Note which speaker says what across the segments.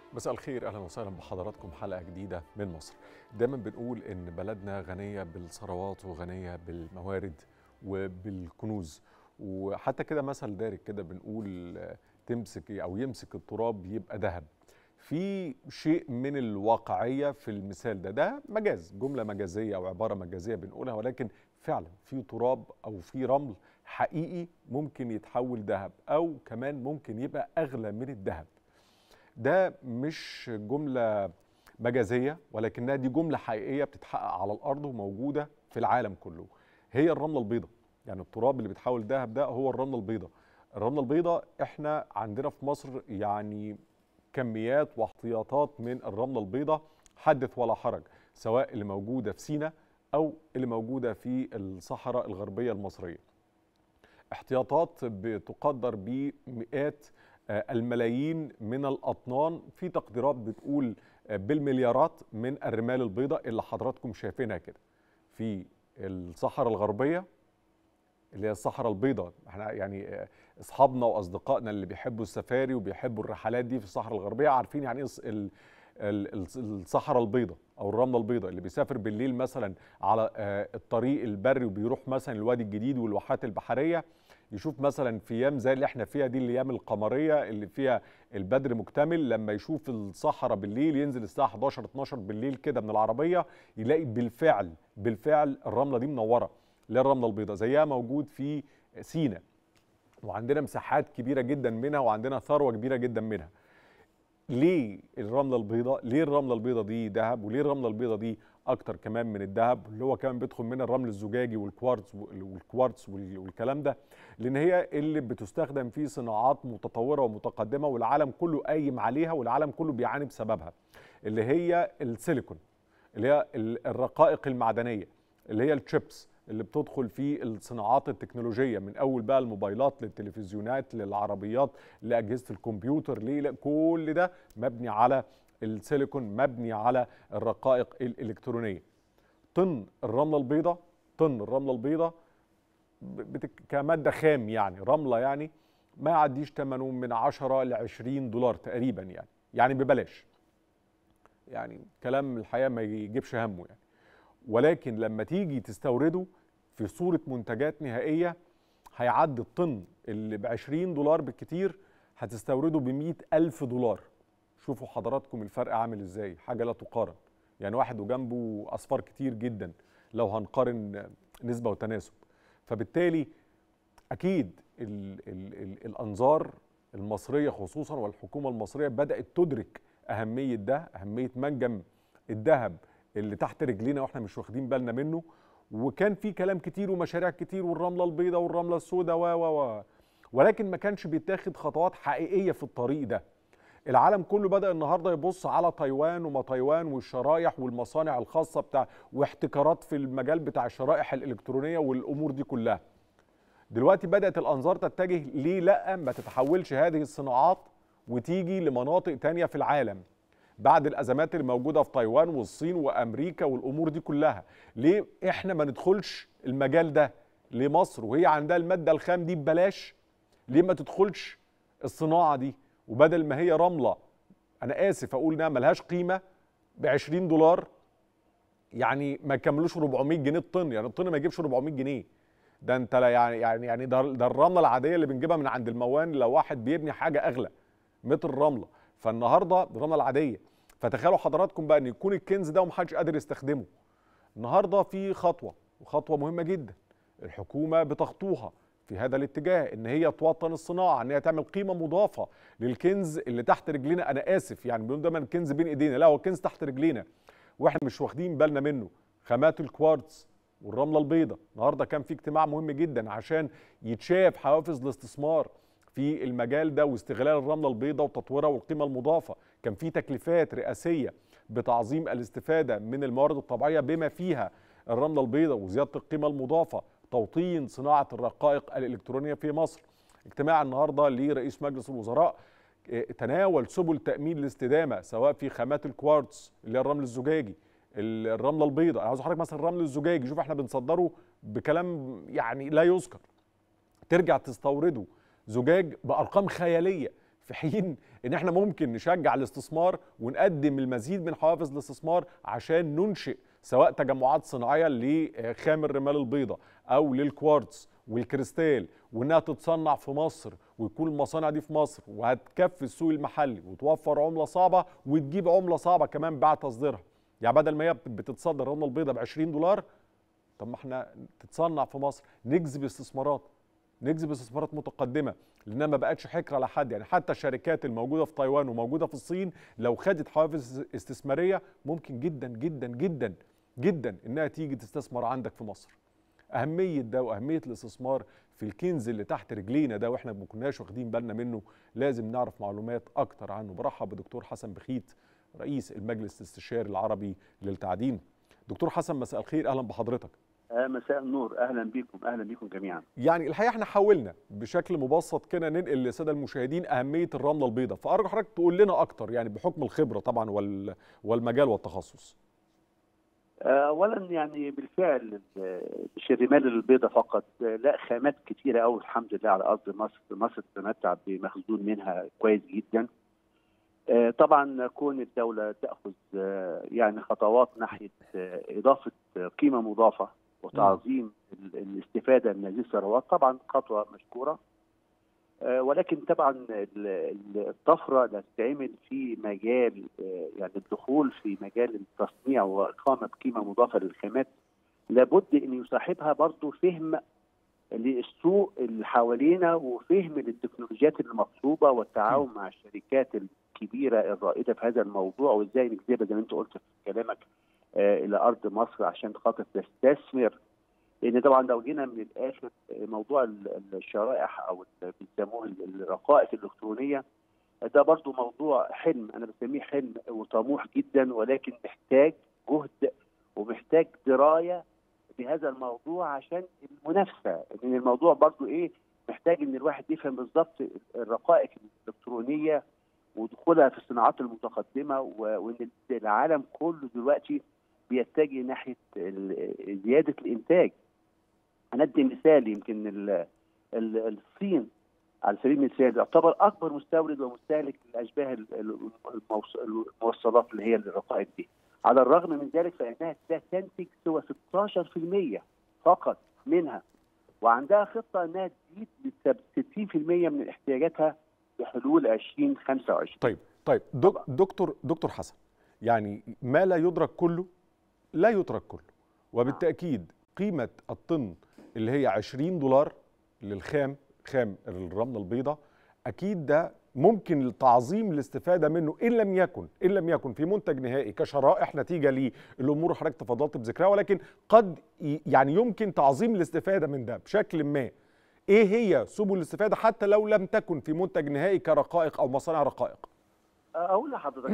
Speaker 1: مساء الخير اهلا وسهلا بحضراتكم حلقه جديده من مصر دايما بنقول ان بلدنا غنيه بالثروات وغنيه بالموارد وبالكنوز وحتى كده مثل دارج كده بنقول تمسك او يمسك التراب يبقى ذهب في شيء من الواقعيه في المثال ده ده مجاز جمله مجازيه او عباره مجازيه بنقولها ولكن فعلا في تراب او في رمل حقيقي ممكن يتحول ذهب او كمان ممكن يبقى اغلى من الذهب ده مش جملة مجازية ولكنها دي جملة حقيقية بتتحقق على الأرض وموجودة في العالم كله هي الرملة البيضاء يعني التراب اللي بيتحول ذهب ده هو الرملة البيضاء الرملة البيضاء احنا عندنا في مصر يعني كميات واحتياطات من الرملة البيضاء حدث ولا حرج سواء اللي موجودة في سينا أو اللي موجودة في الصحراء الغربية المصرية احتياطات بتقدر بمئات الملايين من الأطنان في تقديرات بتقول بالمليارات من الرمال البيضاء اللي حضراتكم شايفينها كده في الصحراء الغربية اللي هي الصحراء البيضاء احنا يعني اصحابنا واصدقائنا اللي بيحبوا السفاري وبيحبوا الرحلات دي في الصحراء الغربية عارفين يعني ايه الصحراء البيضاء او الرمله البيضاء اللي بيسافر بالليل مثلا على الطريق البري وبيروح مثلا الوادي الجديد والواحات البحريه يشوف مثلا في ايام زي اللي احنا فيها دي الايام القمريه اللي فيها البدر مكتمل لما يشوف الصحراء بالليل ينزل الساعه 11 12 بالليل كده من العربيه يلاقي بالفعل بالفعل الرمله دي منوره اللي هي الرمله البيضاء زيها موجود في سينا وعندنا مساحات كبيره جدا منها وعندنا ثروه كبيره جدا منها ليه الرمله البيضاء ليه الرمله البيضاء دي ذهب وليه الرمله البيضاء دي اكتر كمان من الذهب اللي هو كمان بيدخل منها الرمل الزجاجي والكوارتز والكوارتز والكلام ده لان هي اللي بتستخدم في صناعات متطوره ومتقدمه والعالم كله قايم عليها والعالم كله بيعاني بسببها اللي هي السيليكون اللي هي الرقائق المعدنيه اللي هي الشيبس اللي بتدخل في الصناعات التكنولوجيه من اول بقى الموبايلات للتلفزيونات للعربيات لاجهزه الكمبيوتر ليه لا كل ده مبني على السيليكون مبني على الرقائق الالكترونيه طن الرمله البيضاء طن الرمله البيضاء بتك... كماده خام يعني رمله يعني ما يعديش ثمنه من 10 ل 20 دولار تقريبا يعني يعني ببلاش يعني كلام الحقيقه ما يجيبش همه يعني ولكن لما تيجي تستورده في صورة منتجات نهائية هيعدي الطن اللي ب 20 دولار بالكتير هتستورده ب ألف دولار شوفوا حضراتكم الفرق عامل ازاي حاجة لا تقارن يعني واحد وجنبه أصفار كتير جدا لو هنقارن نسبة وتناسب فبالتالي أكيد ال ال ال الأنظار المصرية خصوصا والحكومة المصرية بدأت تدرك أهمية ده أهمية منجم الذهب اللي تحت رجلينا واحنا مش واخدين بالنا منه وكان في كلام كتير ومشاريع كتير والرمله البيضاء والرمله السوداء و و ولكن ما كانش بيتاخد خطوات حقيقيه في الطريق ده العالم كله بدا النهارده يبص على تايوان وما تايوان والشرايح والمصانع الخاصه بتاع واحتكارات في المجال بتاع الشرائح الالكترونيه والامور دي كلها دلوقتي بدات الانظار تتجه ليه لا ما تتحولش هذه الصناعات وتيجي لمناطق تانية في العالم بعد الازمات اللي موجوده في تايوان والصين وامريكا والامور دي كلها ليه احنا ما ندخلش المجال ده ليه مصر وهي عندها الماده الخام دي ببلاش ليه ما تدخلش الصناعه دي وبدل ما هي رمله انا اسف اقول انها ملهاش قيمه ب 20 دولار يعني ما يكملوش 400 جنيه الطن يعني الطن ما يجيبش 400 جنيه ده انت لا يعني يعني يعني ده, ده الرمله العاديه اللي بنجيبها من عند الموان لو واحد بيبني حاجه اغلى متر رمله فالنهارده الرمله العاديه فتخيلوا حضراتكم بقى ان يكون الكنز ده ومحدش قادر يستخدمه النهارده في خطوه وخطوه مهمه جدا الحكومه بتخطوها في هذا الاتجاه ان هي توطن الصناعه ان هي تعمل قيمه مضافه للكنز اللي تحت رجلينا انا اسف يعني بيقولوا دايما الكنز بين ايدينا لا هو الكنز تحت رجلينا واحنا مش واخدين بالنا منه خامات الكوارتز والرمله البيضاء النهارده كان في اجتماع مهم جدا عشان يتشاف حوافز الاستثمار في المجال ده واستغلال الرمله البيضاء وتطويرها والقيمه المضافه كان في تكليفات رئاسيه بتعظيم الاستفاده من الموارد الطبيعيه بما فيها الرمله البيضاء وزياده القيمه المضافه توطين صناعه الرقائق الالكترونيه في مصر اجتماع النهارده لرئيس مجلس الوزراء تناول سبل تامين الاستدامه سواء في خامات الكوارتز اللي هي الرمل الزجاجي الرمله البيضاء عاوز حضرتك مثلا الرمل الزجاجي شوف احنا بنصدره بكلام يعني لا يذكر ترجع تستورده زجاج بارقام خياليه في حين ان احنا ممكن نشجع الاستثمار ونقدم المزيد من حوافز الاستثمار عشان ننشئ سواء تجمعات صناعيه لخام الرمال البيضاء او للكوارتز والكريستال وانها تتصنع في مصر ويكون المصانع دي في مصر وهتكفي السوق المحلي وتوفر عمله صعبه وتجيب عمله صعبه كمان بعد تصديرها يعني بدل ما هي بتتصدر الرمله البيضاء ب 20 دولار طب ما احنا تتصنع في مصر نجذب استثمارات نجذب استثمارات متقدمه لانها ما بقتش حكر على حد يعني حتى الشركات الموجوده في تايوان وموجوده في الصين لو خدت حوافز استثماريه ممكن جدا جدا جدا جدا انها تيجي تستثمر عندك في مصر اهميه ده واهميه الاستثمار في الكنز اللي تحت رجلينا ده واحنا ما كناش واخدين بالنا منه لازم نعرف معلومات اكتر عنه برحب بدكتور حسن بخيت رئيس المجلس الاستشاري العربي للتعدين دكتور حسن مساء الخير اهلا بحضرتك
Speaker 2: مساء النور اهلا بكم اهلا بكم جميعا
Speaker 1: يعني الحقيقه احنا حاولنا بشكل مبسط كده ننقل للساده المشاهدين اهميه الرمله البيضاء فارجو حضرتك تقول لنا اكتر يعني بحكم الخبره طبعا والمجال والتخصص
Speaker 2: اولا يعني بالفعل مش الرمال البيضاء فقط لا خامات كتيره قوي الحمد لله على ارض مصر مصر تتمتع بمخزون منها كويس جدا طبعا كون الدوله تاخذ يعني خطوات ناحيه اضافه قيمه مضافه وتعظيم الاستفاده من هذه الثروات طبعا خطوه مشكوره ولكن طبعا الطفره اللي هتتعمل في مجال يعني الدخول في مجال التصنيع واقامه قيمه مضافه للخامات لابد ان يصاحبها برضه فهم للسوق اللي حوالينا وفهم للتكنولوجيات المطلوبه والتعاون مع الشركات الكبيره الرائده في هذا الموضوع وازاي نجذبها زي ما انت قلت في كلامك آه الى ارض مصر عشان خاطر تستثمر لان طبعا لو جينا من الاخر موضوع الشرائح او بيسموه الرقائق الالكترونيه ده برضو موضوع حلم انا بسميه حلم وطموح جدا ولكن محتاج جهد ومحتاج درايه بهذا الموضوع عشان المنافسه لان الموضوع برضو ايه محتاج ان الواحد يفهم بالظبط الرقائق الالكترونيه ودخولها في الصناعات المتقدمه وان العالم كله دلوقتي بيتجه ناحيه زياده الانتاج. هندي مثال يمكن ال ال الصين على سبيل المثال تعتبر اكبر مستورد ومستهلك لاشباه الموصلات اللي هي الرقائق دي. على الرغم من ذلك فانها تنتج سوى 16% فقط منها وعندها خطه انها تزيد ل 60% من احتياجاتها بحلول 2025
Speaker 1: طيب طيب دكتور دكتور حسن يعني ما لا يدرك كله لا يترك كله وبالتاكيد قيمه الطن اللي هي 20 دولار للخام خام الرمله البيضاء اكيد ده ممكن تعظيم الاستفاده منه ان لم يكن ان لم يكن في منتج نهائي كشرائح نتيجه للامور اللي حضرتك تفضلت بذكرها ولكن قد يعني يمكن تعظيم الاستفاده من ده بشكل ما ايه هي سبل الاستفاده حتى لو لم تكن في منتج نهائي كرقائق او مصانع رقائق
Speaker 2: اقول لحضرتك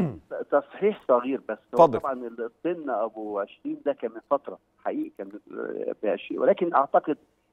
Speaker 2: تصحيح صغير بس
Speaker 1: فضل.
Speaker 2: طبعا الطن ابو 20 ده كان من فتره حقيقي كان ب 20 ولكن اعتقد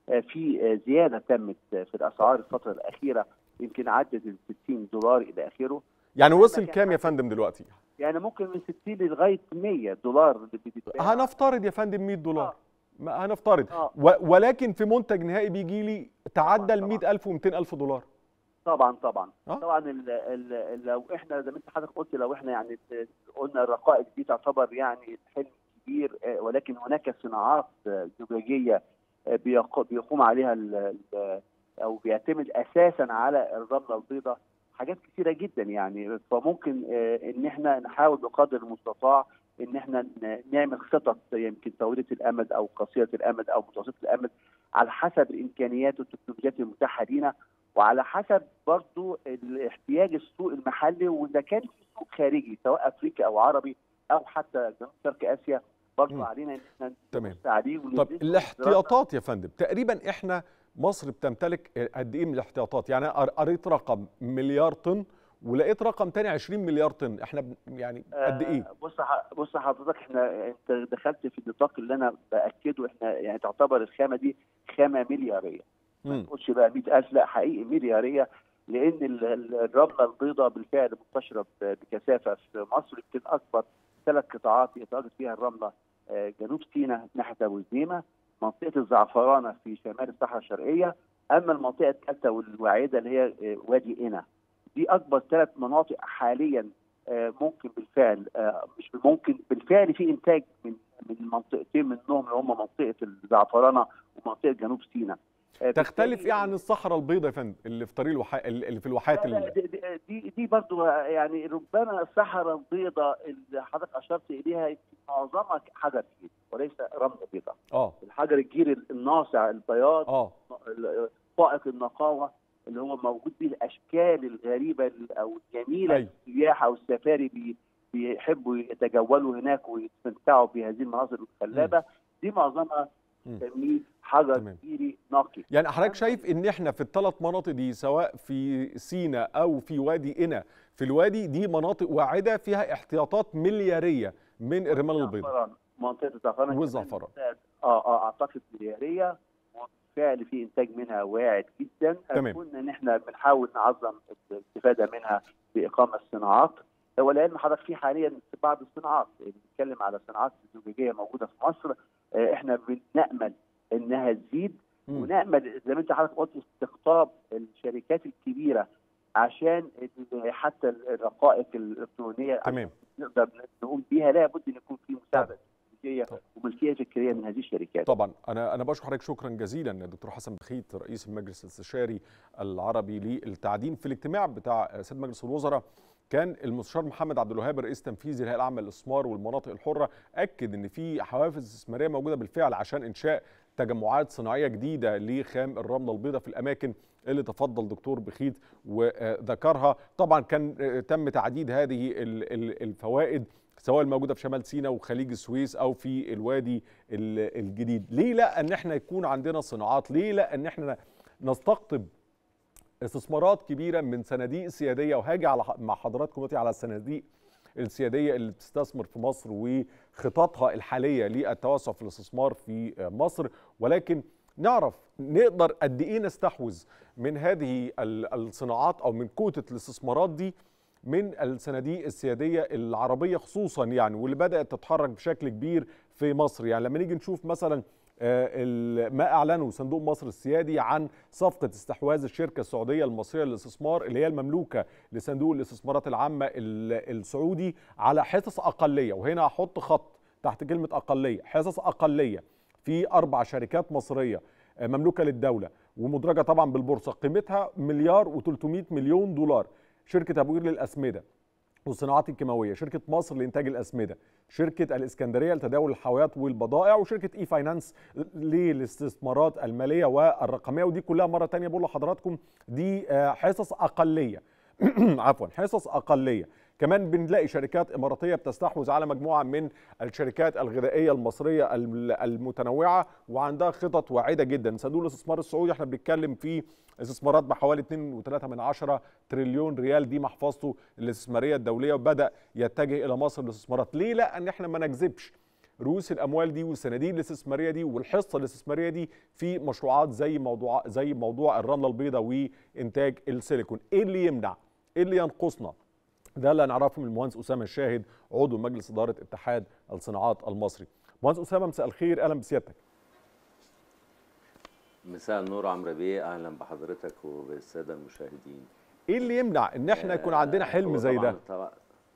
Speaker 2: في زياده تمت في الاسعار الفتره الاخيره يمكن عدت ال 60 دولار الى اخره
Speaker 1: يعني وصل كام يا فندم دلوقتي؟
Speaker 2: يعني ممكن من 60 لغايه 100 دولار
Speaker 1: هنفترض يا فندم 100 دولار آه. هنفترض آه. ولكن في منتج نهائي بيجي لي تعدى ال 100000 و200000 دولار
Speaker 2: طبعا طبعا آه. طبعا ال ال لو احنا زي ما انت حضرتك قلت لو احنا يعني قلنا الرقائق دي تعتبر يعني حلم كبير ولكن هناك صناعات زجاجيه بيقوم عليها ال او بيعتمد اساسا على الرمله البيضاء حاجات كثيره جدا يعني فممكن ان احنا نحاول بقدر المستطاع ان احنا نعمل خطط يمكن طويله الامد او قصيره الامد او متوسطه الامد على حسب الامكانيات والتكنولوجيات المتاحه لينا وعلى حسب برضو الاحتياج السوق المحلي واذا كان في سوق خارجي سواء افريقي او عربي او حتى جنوب شرق اسيا برضو علينا ان احنا
Speaker 1: تمام عليه طب الاحتياطات يا فندم تقريبا احنا مصر بتمتلك قد ايه من الاحتياطات يعني قريت رقم مليار طن ولقيت رقم تاني 20 مليار طن احنا يعني قد ايه
Speaker 2: آه بص بص حضرتك احنا انت دخلت في النطاق اللي انا باكده احنا يعني تعتبر الخامه دي خامه ملياريه ما تقولش بقى 100000 لا حقيقي ملياريه لان الرمله البيضاء بالفعل منتشره بكثافه في مصر يمكن اكبر ثلاث قطاعات يتواجد فيها الرمله جنوب سيناء ناحيه ابو زنيمه منطقه الزعفرانه في شمال الصحراء الشرقيه اما المنطقه الثالثه والواعده اللي هي وادي قنا دي اكبر ثلاث مناطق حاليا ممكن بالفعل مش ممكن بالفعل في انتاج من من منطقتين منهم اللي هم منطقه الزعفرانه ومنطقه جنوب سيناء
Speaker 1: تختلف ايه عن الصحراء البيضاء يا فندم اللي في طريق الوحا... اللي في الواحات
Speaker 2: لا دي, دي دي برضه يعني ربما الصحراء البيضاء اللي حضرتك اشرت اليها معظمها حجر جيري وليس رمل بيضاء
Speaker 1: اه
Speaker 2: الحجر الجيري الناصع البياض
Speaker 1: اه
Speaker 2: فائق النقاوه اللي هو موجود به الاشكال الغريبه او الجميله
Speaker 1: أي.
Speaker 2: السياح او السفاري بي بيحبوا يتجولوا هناك ويستمتعوا بهذه المناظر الخلابه دي معظمها بنسميه حجر جيري نقي
Speaker 1: يعني حضرتك شايف ان احنا في الثلاث مناطق دي سواء في سينا او في وادي قنا في الوادي دي مناطق واعده فيها احتياطات ملياريه من الرمال البيضاء
Speaker 2: منطقه الزعفران
Speaker 1: والزعفران
Speaker 2: اه اه اعتقد ملياريه وبالفعل في انتاج منها واعد جدا
Speaker 1: تمام.
Speaker 2: كنا ان احنا بنحاول نعظم الاستفاده منها باقامه الصناعات ولان حضرتك في حاليا بعض الصناعات بنتكلم على صناعات الزجاجيه موجوده في مصر احنا بنامل انها تزيد
Speaker 1: مم.
Speaker 2: ونامل زي ما انت حضرتك قلت استقطاب الشركات الكبيره عشان حتى الرقائق الالكترونيه
Speaker 1: تمام
Speaker 2: نقدر نقوم بيها لابد ان يكون في مساعده تكنولوجيه وملكيه فكريه من هذه الشركات.
Speaker 1: طبعا انا انا بشكر حضرتك شكرا جزيلا دكتور حسن بخيت رئيس المجلس الاستشاري العربي للتعدين في الاجتماع بتاع سيد مجلس الوزراء كان المستشار محمد عبد الوهاب رئيس تنفيذي للهيئه العامه للاستثمار والمناطق الحره اكد ان في حوافز استثماريه موجوده بالفعل عشان انشاء تجمعات صناعيه جديده لخام الرمله البيضاء في الاماكن اللي تفضل دكتور بخيت وذكرها طبعا كان تم تعديد هذه الفوائد سواء الموجوده في شمال سيناء وخليج السويس او في الوادي الجديد ليه لا ان احنا يكون عندنا صناعات ليه لا ان احنا نستقطب استثمارات كبيره من صناديق سياديه وهاجي على مع حضراتكم دلوقتي على الصناديق السياديه اللي بتستثمر في مصر وخططها الحاليه للتوسع في الاستثمار في مصر ولكن نعرف نقدر قد ايه نستحوذ من هذه الصناعات او من كوته الاستثمارات دي من الصناديق السياديه العربيه خصوصا يعني واللي بدات تتحرك بشكل كبير في مصر يعني لما نيجي نشوف مثلا ما اعلنه صندوق مصر السيادي عن صفقه استحواذ الشركه السعوديه المصريه للاستثمار اللي هي المملوكه لصندوق الاستثمارات العامه السعودي على حصص اقليه وهنا هحط خط تحت كلمه اقليه حصص اقليه في اربع شركات مصريه مملوكه للدوله ومدرجه طبعا بالبورصه قيمتها مليار و300 مليون دولار شركه ابو قير للاسمده والصناعات الكيماويه شركه مصر لانتاج الاسمده شركه الاسكندريه لتداول الحاويات والبضائع وشركه اي فاينانس للاستثمارات الماليه والرقميه ودي كلها مره ثانيه بقول لحضراتكم دي حصص اقليه عفوا حصص اقليه كمان بنلاقي شركات اماراتيه بتستحوذ على مجموعه من الشركات الغذائيه المصريه المتنوعه وعندها خطط واعده جدا صندوق الاستثمار السعودي احنا بنتكلم في استثمارات بحوالي 2.3 من عشرة تريليون ريال دي محفظته الاستثماريه الدوليه وبدا يتجه الى مصر للاستثمارات ليه لا ان احنا ما نجذبش رؤوس الاموال دي والصناديق الاستثماريه دي والحصه الاستثماريه دي في مشروعات زي موضوع زي موضوع الرمله البيضاء وانتاج السيليكون ايه اللي يمنع ايه اللي ينقصنا ده اللي هنعرفه من المهندس اسامه الشاهد عضو مجلس اداره اتحاد الصناعات المصري. مهندس اسامه مساء الخير اهلا بسيادتك.
Speaker 3: مساء النور عمرو بيه اهلا بحضرتك وبالساده المشاهدين.
Speaker 1: ايه اللي يمنع ان احنا يكون عندنا حلم زي ده؟
Speaker 3: طبعا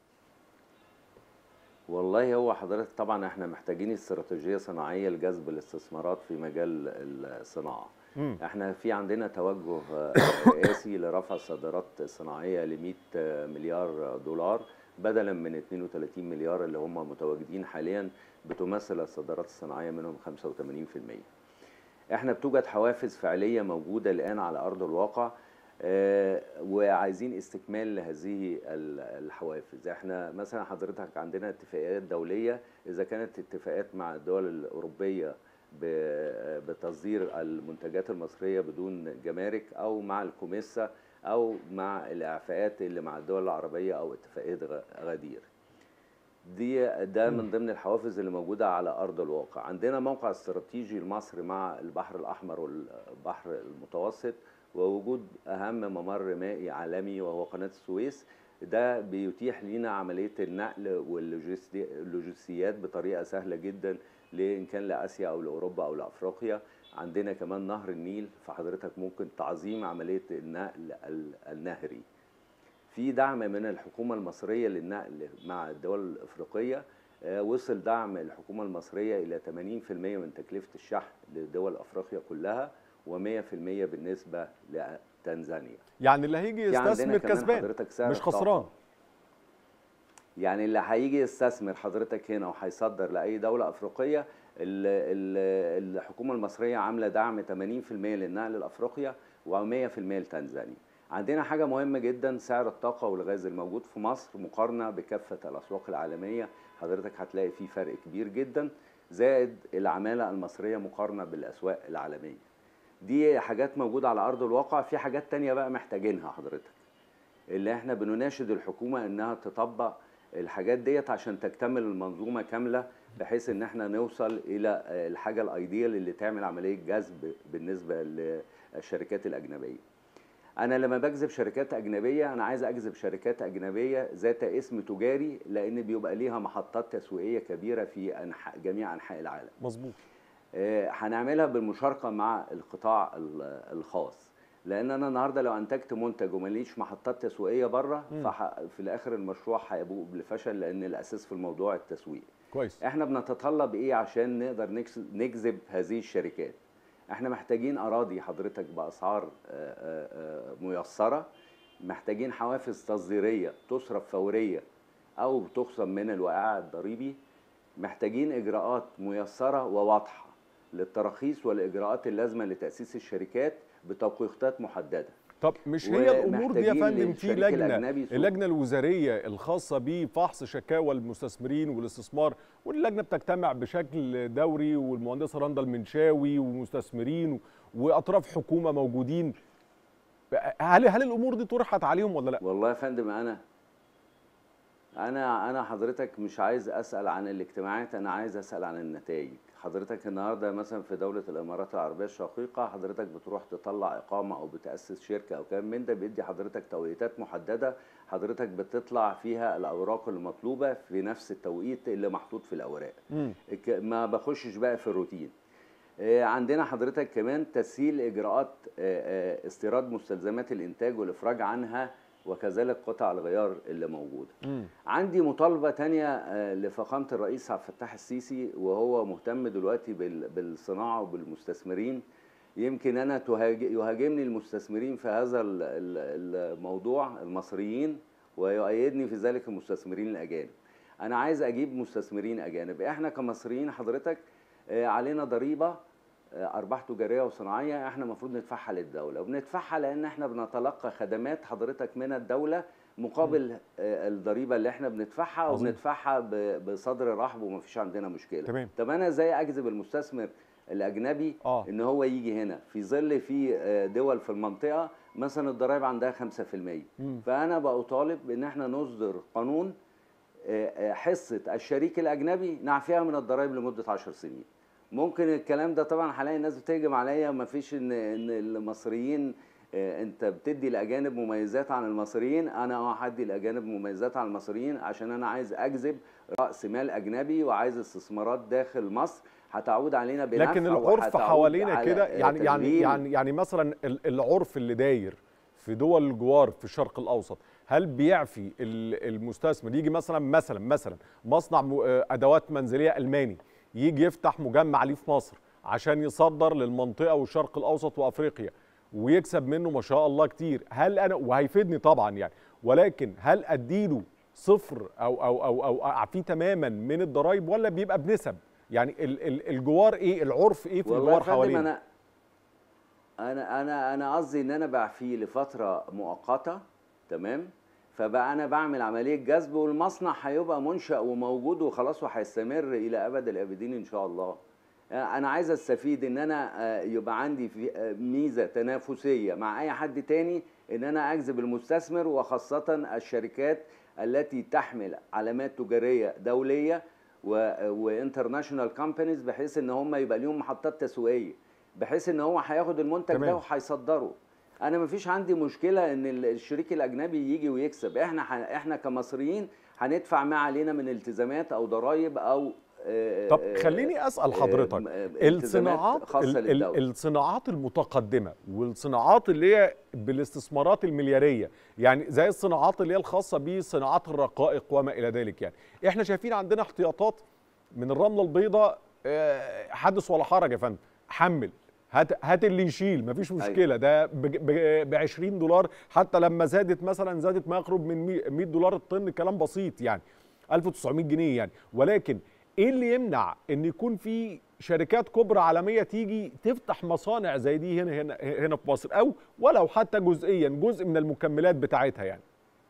Speaker 3: والله هو حضرتك طبعا احنا محتاجين استراتيجيه صناعيه لجذب الاستثمارات في مجال الصناعه.
Speaker 1: مم.
Speaker 3: احنا في عندنا توجه رئاسي لرفع الصادرات الصناعيه ل 100 مليار دولار بدلا من 32 مليار اللي هم متواجدين حاليا بتمثل الصادرات الصناعيه منهم 85%. احنا بتوجد حوافز فعليه موجوده الان على ارض الواقع آه وعايزين استكمال لهذه الحوافز احنا مثلا حضرتك عندنا اتفاقيات دوليه اذا كانت اتفاقات مع الدول الاوروبيه بتصدير المنتجات المصريه بدون جمارك او مع الكوميسا او مع الاعفاءات اللي مع الدول العربيه او اتفاقيه غدير دي ده من ضمن الحوافز اللي موجوده على ارض الواقع عندنا موقع استراتيجي لمصر مع البحر الاحمر والبحر المتوسط ووجود اهم ممر مائي عالمي وهو قناه السويس ده بيتيح لنا عمليه النقل واللوجستيات بطريقه سهله جدا ان كان لاسيا او لاوروبا او لافريقيا عندنا كمان نهر النيل فحضرتك ممكن تعظيم عمليه النقل النهري في دعم من الحكومه المصريه للنقل مع الدول الافريقيه آه، وصل دعم الحكومه المصريه الى 80% من تكلفه الشحن لدول افريقيا كلها و100% بالنسبه لتنزانيا
Speaker 1: يعني اللي هيجي
Speaker 3: في عندنا
Speaker 1: يستثمر
Speaker 3: كمان
Speaker 1: كسبان
Speaker 3: حضرتك سعر
Speaker 1: مش
Speaker 3: الطاقة.
Speaker 1: خسران
Speaker 3: يعني اللي هيجي يستثمر حضرتك هنا وهيصدر لاي دوله افريقيه ال- ال- الحكومه المصريه عامله دعم 80% للنقل لافريقيا و100% لتنزانيا. عندنا حاجه مهمه جدا سعر الطاقه والغاز الموجود في مصر مقارنه بكافه الاسواق العالميه حضرتك هتلاقي فيه فرق كبير جدا زائد العماله المصريه مقارنه بالاسواق العالميه. دي حاجات موجوده على ارض الواقع في حاجات تانية بقى محتاجينها حضرتك. اللي احنا بنناشد الحكومه انها تطبق الحاجات ديت عشان تكتمل المنظومه كامله بحيث ان احنا نوصل الى الحاجه الايديال اللي تعمل عمليه جذب بالنسبه للشركات الاجنبيه. انا لما بجذب شركات اجنبيه انا عايز اجذب شركات اجنبيه ذات اسم تجاري لان بيبقى ليها محطات تسويقيه كبيره في أنحاء جميع انحاء العالم.
Speaker 1: مظبوط
Speaker 3: آه، هنعملها بالمشاركه مع القطاع ال- الخاص لان انا النهارده لو انتجت منتج وماليش محطات تسويقيه بره
Speaker 1: مم.
Speaker 3: ففي الاخر المشروع هيبوء بالفشل لان الاساس في الموضوع التسويق
Speaker 1: كويس
Speaker 3: احنا بنتطلب ايه عشان نقدر نكس- نجذب هذه الشركات احنا محتاجين اراضي حضرتك باسعار آه، آه، آه، ميسره محتاجين حوافز تصديريه تصرف فوريه او تخصم من الوقاع الضريبي محتاجين اجراءات ميسره وواضحه للتراخيص والاجراءات اللازمه لتاسيس الشركات بتوقيتات محدده
Speaker 1: طب مش هي الامور دي يا
Speaker 3: ومحتاجين
Speaker 1: فندم في
Speaker 3: للشريك
Speaker 1: لجنه
Speaker 3: الأجنبي سوق.
Speaker 1: اللجنه الوزاريه الخاصه بفحص شكاوى المستثمرين والاستثمار واللجنه بتجتمع بشكل دوري والمهندسه رندا المنشاوي ومستثمرين و- واطراف حكومه موجودين هل هل الامور دي طرحت عليهم ولا لا
Speaker 3: والله يا فندم انا انا انا حضرتك مش عايز اسال عن الاجتماعات انا عايز اسال عن النتائج حضرتك النهارده مثلا في دوله الامارات العربيه الشقيقه حضرتك بتروح تطلع اقامه او بتاسس شركه او كلام من ده بيدي حضرتك توقيتات محدده حضرتك بتطلع فيها الاوراق المطلوبه في نفس التوقيت اللي محطوط في الاوراق
Speaker 1: مم.
Speaker 3: ك- ما بخشش بقى في الروتين آه، عندنا حضرتك كمان تسهيل اجراءات آه، آه، استيراد مستلزمات الانتاج والافراج عنها وكذلك قطع الغيار اللي موجوده
Speaker 1: مم.
Speaker 3: عندي مطالبه تانية آه، لفخامه الرئيس عبد الفتاح السيسي وهو مهتم دلوقتي بال- بالصناعه وبالمستثمرين يمكن انا تهاج- يهاجمني المستثمرين في هذا ال- ال- الموضوع المصريين ويؤيدني في ذلك المستثمرين الاجانب انا عايز اجيب مستثمرين اجانب احنا كمصريين حضرتك آه، علينا ضريبه آه، ارباح تجاريه وصناعيه احنا المفروض ندفعها للدوله وبندفعها لان احنا بنتلقى خدمات حضرتك من الدوله مقابل آه، الضريبه اللي احنا بندفعها
Speaker 1: عظيم.
Speaker 3: وبندفعها ب- بصدر رحب وما فيش عندنا مشكله
Speaker 1: تمام.
Speaker 3: طب انا ازاي اجذب المستثمر الاجنبي
Speaker 1: اه
Speaker 3: ان هو يجي هنا في ظل في آه، دول في المنطقه مثلا الضرائب عندها 5%
Speaker 1: مم.
Speaker 3: فانا بطالب ان احنا نصدر قانون آه، آه، حصه الشريك الاجنبي نعفيها من الضرائب لمده 10 سنين ممكن الكلام ده طبعا هلاقي الناس بتهجم عليا ما فيش ان ان المصريين آه، انت بتدي الاجانب مميزات عن المصريين انا اه هدي الاجانب مميزات عن المصريين عشان انا عايز اجذب راس مال اجنبي وعايز استثمارات داخل مصر هتعود علينا بنفع
Speaker 1: لكن العرف
Speaker 3: وهتعود
Speaker 1: حوالينا
Speaker 3: على
Speaker 1: كده
Speaker 3: آه،
Speaker 1: يعني يعني
Speaker 3: تشغيل
Speaker 1: يعني يعني مثلا ال- العرف اللي داير في دول الجوار في الشرق الاوسط هل بيعفي ال- المستثمر يجي مثلا مثلا مثلا مصنع م- آه، ادوات منزليه الماني يجي يفتح مجمع ليه في مصر عشان يصدر للمنطقه والشرق الاوسط وافريقيا ويكسب منه ما شاء الله كتير هل انا وهيفيدني طبعا يعني ولكن هل اديله صفر او او او او اعفيه تماما من الضرايب ولا بيبقى بنسب يعني ال- ال- الجوار ايه العرف ايه في
Speaker 3: والله يا
Speaker 1: الجوار
Speaker 3: فندم
Speaker 1: حوالينا
Speaker 3: انا انا انا انا قصدي ان انا بعفيه لفتره مؤقته تمام فبقى انا بعمل عمليه جذب والمصنع هيبقى منشا وموجود وخلاص وهيستمر الى ابد الابدين ان شاء الله انا عايز استفيد ان انا آه، يبقى عندي في آه، ميزه تنافسيه مع اي حد تاني ان انا اجذب المستثمر وخاصه الشركات التي تحمل علامات تجاريه دوليه وانترناشونال كومبانيز بحيث ان هم يبقى ليهم محطات تسويقيه بحيث ان هو هياخد المنتج
Speaker 1: تمام.
Speaker 3: ده وهيصدره انا ما فيش عندي مشكله ان ال- الشريك الاجنبي يجي ويكسب احنا ح... احنا كمصريين هندفع ما علينا من التزامات او ضرائب او
Speaker 1: طب خليني اسال حضرتك الصناعات
Speaker 3: خاصه
Speaker 1: ال-
Speaker 3: للدوله
Speaker 1: ال- الصناعات المتقدمه والصناعات اللي هي بالاستثمارات الملياريه يعني زي الصناعات اللي هي الخاصه بصناعات الرقائق وما الى ذلك يعني احنا شايفين عندنا احتياطات من الرمله البيضاء آه، حدث ولا حرج يا فندم حمل هات هات اللي يشيل مفيش مشكله ده ب 20 دولار حتى لما زادت مثلا زادت ما يقرب من 100 دولار الطن كلام بسيط يعني 1900 جنيه يعني ولكن ايه اللي يمنع ان يكون في شركات كبرى عالميه تيجي تفتح مصانع زي دي هنا هنا هنا في مصر او ولو حتى جزئيا جزء من المكملات بتاعتها يعني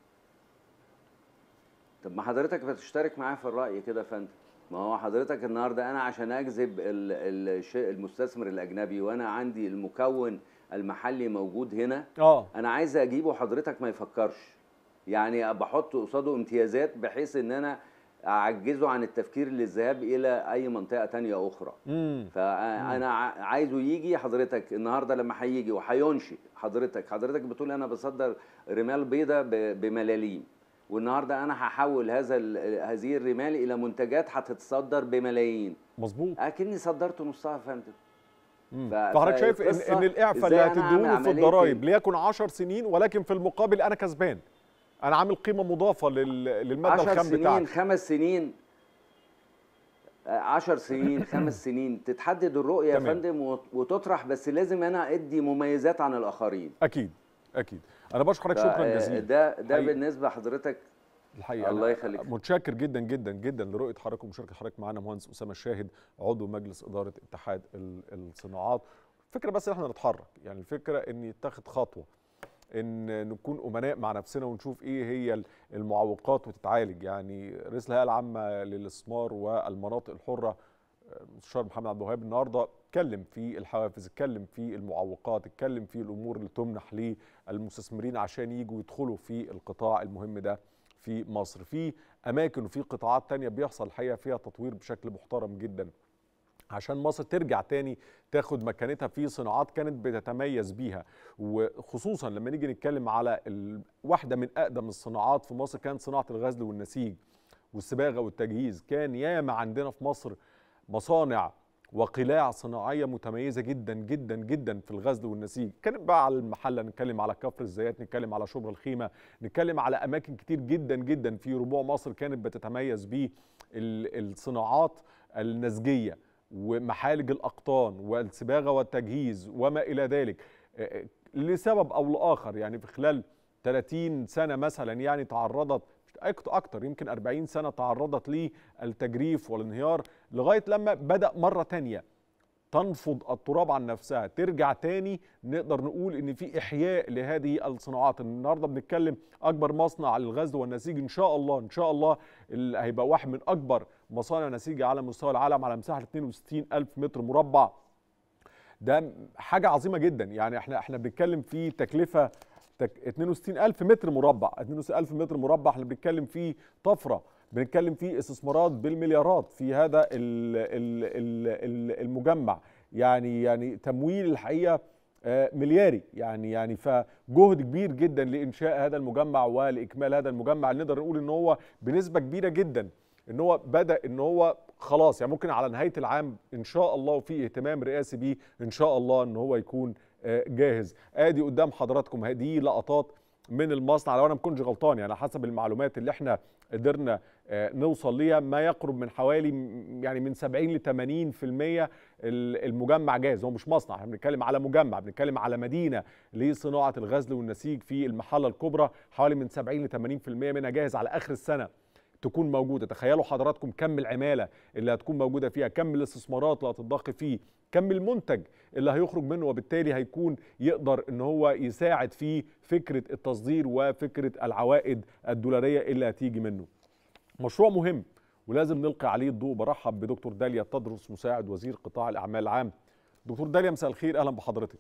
Speaker 3: طب ما حضرتك بتشترك معايا في الرأي كده يا فندم ما هو حضرتك النهارده انا عشان اجذب ال- ال- الش- المستثمر الاجنبي وانا عندي المكون المحلي موجود هنا
Speaker 1: اه
Speaker 3: انا عايز اجيبه حضرتك ما يفكرش يعني بحط قصاده امتيازات بحيث ان انا اعجزه عن التفكير للذهاب الى اي منطقه تانية اخرى
Speaker 1: امم
Speaker 3: فانا ع- عايزه يجي حضرتك النهارده لما هيجي وهينشئ حضرتك حضرتك بتقول انا بصدر رمال بيضاء ب- بملاليم والنهارده انا هحول هذا ال- هذه الرمال الى منتجات هتتصدر بملايين
Speaker 1: مظبوط
Speaker 3: اكني صدرت نصها يا فندم
Speaker 1: مم.
Speaker 3: ف-
Speaker 1: فحضرتك شايف ان
Speaker 3: فالقصة
Speaker 1: ان الاعفاء اللي
Speaker 3: إزاي أنا أعمل
Speaker 1: هتديهوني في
Speaker 3: عملية
Speaker 1: الضرايب
Speaker 3: ال-
Speaker 1: ليكن 10 سنين ولكن في المقابل انا كسبان انا عامل قيمه مضافه لل- للماده
Speaker 3: 10
Speaker 1: الخام
Speaker 3: سنين
Speaker 1: بتاعتي
Speaker 3: خمس سنين آه، عشر سنين خمس سنين تتحدد الرؤية يا
Speaker 1: تمام.
Speaker 3: فندم وت- وتطرح بس لازم أنا أدي مميزات عن الآخرين
Speaker 1: اكيد اكيد انا بشكر حضرتك شكرا
Speaker 3: فا-
Speaker 1: جزيلا
Speaker 3: ده ده
Speaker 1: حقيقي.
Speaker 3: بالنسبة لحضرتك
Speaker 1: الحقيقه
Speaker 3: الله
Speaker 1: أنا
Speaker 3: يخليك.
Speaker 1: متشكر جدا جدا جدا لرؤيه حضرتك ومشاركه حضرتك معانا مهندس اسامه الشاهد عضو مجلس اداره اتحاد ال- الصناعات الفكره بس ان احنا نتحرك يعني الفكره ان يتخذ خطوه ان نكون امناء مع نفسنا ونشوف ايه هي ال- المعوقات وتتعالج يعني رئيس الهيئه العامه للاستثمار والمناطق الحره مستشار محمد عبد الوهاب النهارده اتكلم في الحوافز اتكلم في المعوقات اتكلم في الامور اللي تمنح للمستثمرين عشان يجوا يدخلوا في القطاع المهم ده في مصر في اماكن وفي قطاعات تانية بيحصل الحقيقه فيها تطوير بشكل محترم جدا عشان مصر ترجع تاني تاخد مكانتها في صناعات كانت بتتميز بيها وخصوصا لما نيجي نتكلم على ال- واحده من اقدم الصناعات في مصر كانت صناعه الغزل والنسيج والصباغه والتجهيز كان ياما عندنا في مصر مصانع وقلاع صناعيه متميزه جدا جدا جدا في الغزل والنسيج كانت بقى على المحله نتكلم على كفر الزيات نتكلم على شبرا الخيمه نتكلم على اماكن كتير جدا جدا في ربوع مصر كانت بتتميز بالصناعات النسجيه ومحالج الاقطان والصباغه والتجهيز وما الى ذلك آه، لسبب او لاخر يعني في خلال 30 سنه مثلا يعني تعرضت أكت- اكتر يمكن 40 سنه تعرضت للتجريف والانهيار لغايه لما بدا مره تانية تنفض التراب عن نفسها ترجع تاني نقدر نقول ان في احياء لهذه الصناعات النهارده بنتكلم اكبر مصنع للغزل والنسيج ان شاء الله ان شاء الله اللي هيبقى واحد من اكبر مصانع نسيج على مستوى العالم على مساحه 62 الف متر مربع ده حاجه عظيمه جدا يعني احنا احنا بنتكلم في تكلفه تك 62000 متر مربع 62000 متر مربع احنا بنتكلم في طفره بنتكلم في استثمارات بالمليارات في هذا ال ال ال ال المجمع يعني يعني تمويل الحقيقه آه، ملياري يعني يعني فجهد كبير جدا لانشاء هذا المجمع ولاكمال هذا المجمع اللي نقدر نقول ان هو بنسبه كبيره جدا ان هو بدا ان هو خلاص يعني ممكن على نهايه العام ان شاء الله وفي اهتمام رئاسي بيه ان شاء الله ان هو يكون آه، جاهز ادي قدام حضراتكم هذه لقطات من المصنع لو انا ما كنتش غلطان يعني حسب المعلومات اللي احنا قدرنا آه، نوصل ليها ما يقرب من حوالي م- يعني من 70 ل 80% ال- المجمع جاهز هو مش مصنع احنا بنتكلم على مجمع بنتكلم على مدينه لصناعه الغزل والنسيج في المحله الكبرى حوالي من 70 ل 80% منها جاهز على اخر السنه تكون موجوده تخيلوا حضراتكم كم العماله اللي هتكون موجوده فيها كم الاستثمارات اللي هتتضخ فيه كم المنتج اللي هيخرج منه وبالتالي هيكون يقدر ان هو يساعد في فكره التصدير وفكره العوائد الدولاريه اللي هتيجي منه مشروع مهم ولازم نلقي عليه الضوء برحب بدكتور داليا تدرس مساعد وزير قطاع الاعمال العام دكتور داليا مساء الخير اهلا بحضرتك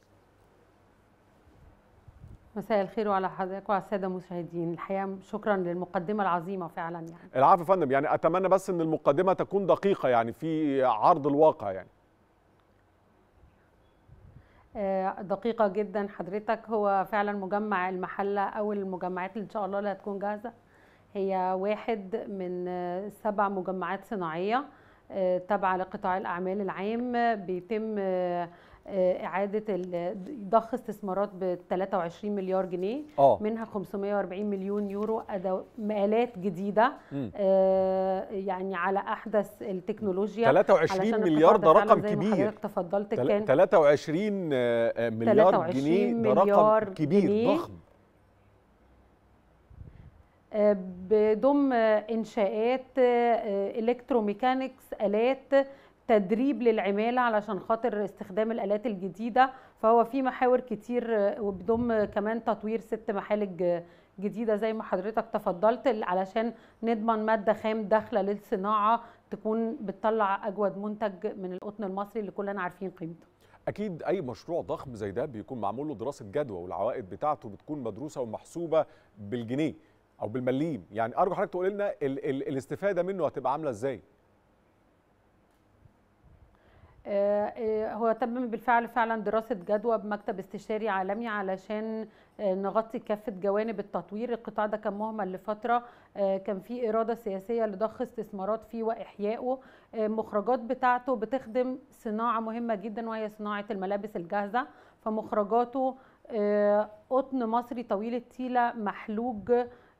Speaker 4: مساء الخير وعلى حضرتك وعلى الساده المشاهدين الحقيقه شكرا للمقدمه العظيمه فعلا يعني
Speaker 1: العفو يا فندم يعني اتمنى بس ان المقدمه تكون دقيقه يعني في عرض الواقع يعني
Speaker 4: آه، دقيقه جدا حضرتك هو فعلا مجمع المحله او المجمعات اللي ان شاء الله اللي هتكون جاهزه هي واحد من آه، سبع مجمعات صناعيه تابعه لقطاع الاعمال العام بيتم اعاده ضخ استثمارات ب 23 مليار جنيه
Speaker 1: اه
Speaker 4: منها 540 مليون يورو أدو مآلات جديده
Speaker 1: مم.
Speaker 4: آه، يعني على احدث التكنولوجيا
Speaker 1: 23
Speaker 4: علشان
Speaker 1: مليار
Speaker 4: القطاع
Speaker 1: ده
Speaker 4: فعلاً
Speaker 1: رقم
Speaker 4: زي ما
Speaker 1: كبير
Speaker 4: حضرتك تفضلت
Speaker 1: تل-
Speaker 4: كان
Speaker 1: 23 آه، آه، مليار
Speaker 4: 23
Speaker 1: جنيه ده
Speaker 4: مليار
Speaker 1: رقم كبير
Speaker 4: جنيه.
Speaker 1: ضخم
Speaker 4: آه، بضم آه، انشاءات آه، الكتروميكانكس الات تدريب للعماله علشان خاطر استخدام الالات الجديده فهو في محاور كتير آه، وبضم كمان تطوير ست محالج آه، جديده زي ما حضرتك تفضلت علشان نضمن ماده خام داخله للصناعه تكون بتطلع اجود منتج من القطن المصري اللي كلنا عارفين قيمته
Speaker 1: اكيد اي مشروع ضخم زي ده بيكون معمول له دراسه جدوى والعوائد بتاعته بتكون مدروسه ومحسوبه بالجنيه او بالمليم يعني ارجو حضرتك تقول لنا ال ال الاستفاده منه هتبقى عامله ازاي
Speaker 4: آه، آه، هو تم بالفعل فعلا دراسة جدوى بمكتب استشاري عالمي علشان آه، نغطي كافة جوانب التطوير القطاع ده كان مهمل لفترة آه، كان في إرادة سياسية لضخ استثمارات فيه وإحيائه آه، المخرجات بتاعته بتخدم صناعة مهمة جدا وهي صناعة الملابس الجاهزة فمخرجاته آه، قطن مصري طويل التيلة محلوج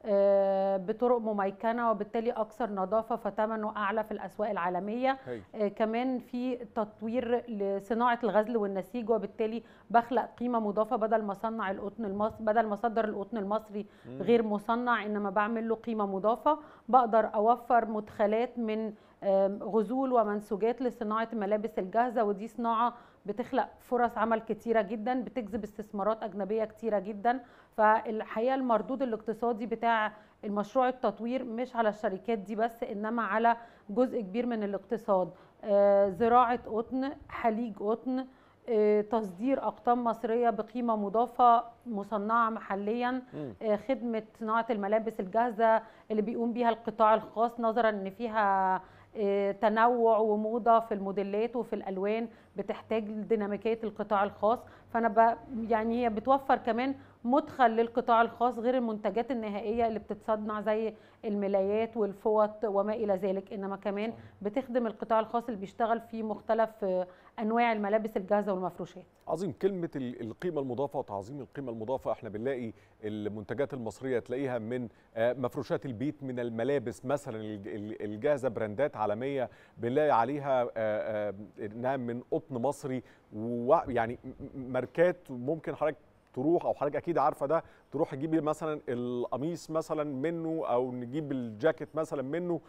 Speaker 4: آه، بطرق مميكنة وبالتالي أكثر نظافة فثمنه أعلى في الأسواق العالمية
Speaker 1: هي.
Speaker 4: آه، كمان في تطوير لصناعه الغزل والنسيج وبالتالي بخلق قيمه مضافه بدل ما اصنع القطن المصري بدل ما اصدر القطن المصري غير مصنع انما بعمل له قيمه مضافه بقدر اوفر مدخلات من آم، غزول ومنسوجات لصناعه الملابس الجاهزه ودي صناعه بتخلق فرص عمل كتيره جدا بتجذب استثمارات اجنبيه كتيره جدا فالحقيقه المردود الاقتصادي بتاع المشروع التطوير مش على الشركات دي بس انما على جزء كبير من الاقتصاد آه، زراعه قطن حليج قطن آه، تصدير اقطان مصريه بقيمه مضافه مصنعه محليا
Speaker 1: مم.
Speaker 4: آه، خدمه صناعه الملابس الجاهزه اللي بيقوم بيها القطاع الخاص نظرا ان فيها آه، تنوع وموضه في الموديلات وفي الالوان بتحتاج لديناميكيه القطاع الخاص فانا ب... يعني هي بتوفر كمان مدخل للقطاع الخاص غير المنتجات النهائيه اللي بتتصنع زي الملايات والفوط وما الى ذلك انما كمان بتخدم القطاع الخاص اللي بيشتغل في مختلف آه، انواع الملابس الجاهزه والمفروشات
Speaker 1: عظيم كلمة ال- القيمة المضافة وتعظيم القيمة المضافة احنا بنلاقي المنتجات المصرية تلاقيها من آه، مفروشات البيت من الملابس مثلا الج- ال- الجاهزة براندات عالمية بنلاقي عليها آه، آه، انها من قطن مصري ويعني ماركات ممكن حضرتك تروح او حضرتك اكيد عارفه ده تروح تجيبي مثلا القميص مثلا منه او نجيب الجاكيت مثلا منه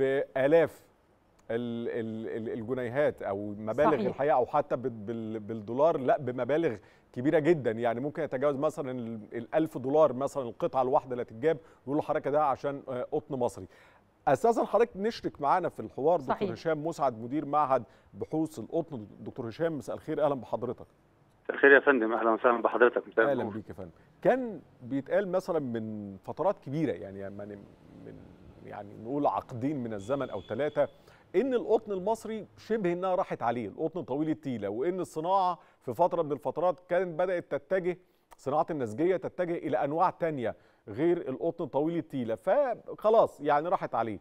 Speaker 1: بالاف ال- ال- ال- الجنيهات او مبالغ
Speaker 4: صحيح.
Speaker 1: الحقيقه او حتى بال- بال- بالدولار لا بمبالغ كبيره جدا يعني ممكن يتجاوز مثلا ال- ال 1000 دولار مثلا القطعه الواحده اللي تتجاب يقولوا حضرتك ده عشان آه، قطن مصري اساسا حضرتك نشرك معانا في الحوار دكتور
Speaker 4: صحيح.
Speaker 1: هشام مسعد مدير معهد بحوث القطن دكتور هشام مساء الخير اهلا بحضرتك
Speaker 5: مساء الخير يا فندم اهلا وسهلا بحضرتك مساء
Speaker 1: اهلا
Speaker 5: النور.
Speaker 1: بيك يا فندم كان بيتقال مثلا من فترات كبيره يعني يعني من يعني نقول عقدين من الزمن او ثلاثه ان القطن المصري شبه انها راحت عليه القطن طويل التيله وان الصناعه في فتره من الفترات كانت بدات تتجه صناعه النسجيه تتجه الى انواع تانية غير القطن طويل التيله فخلاص يعني راحت عليه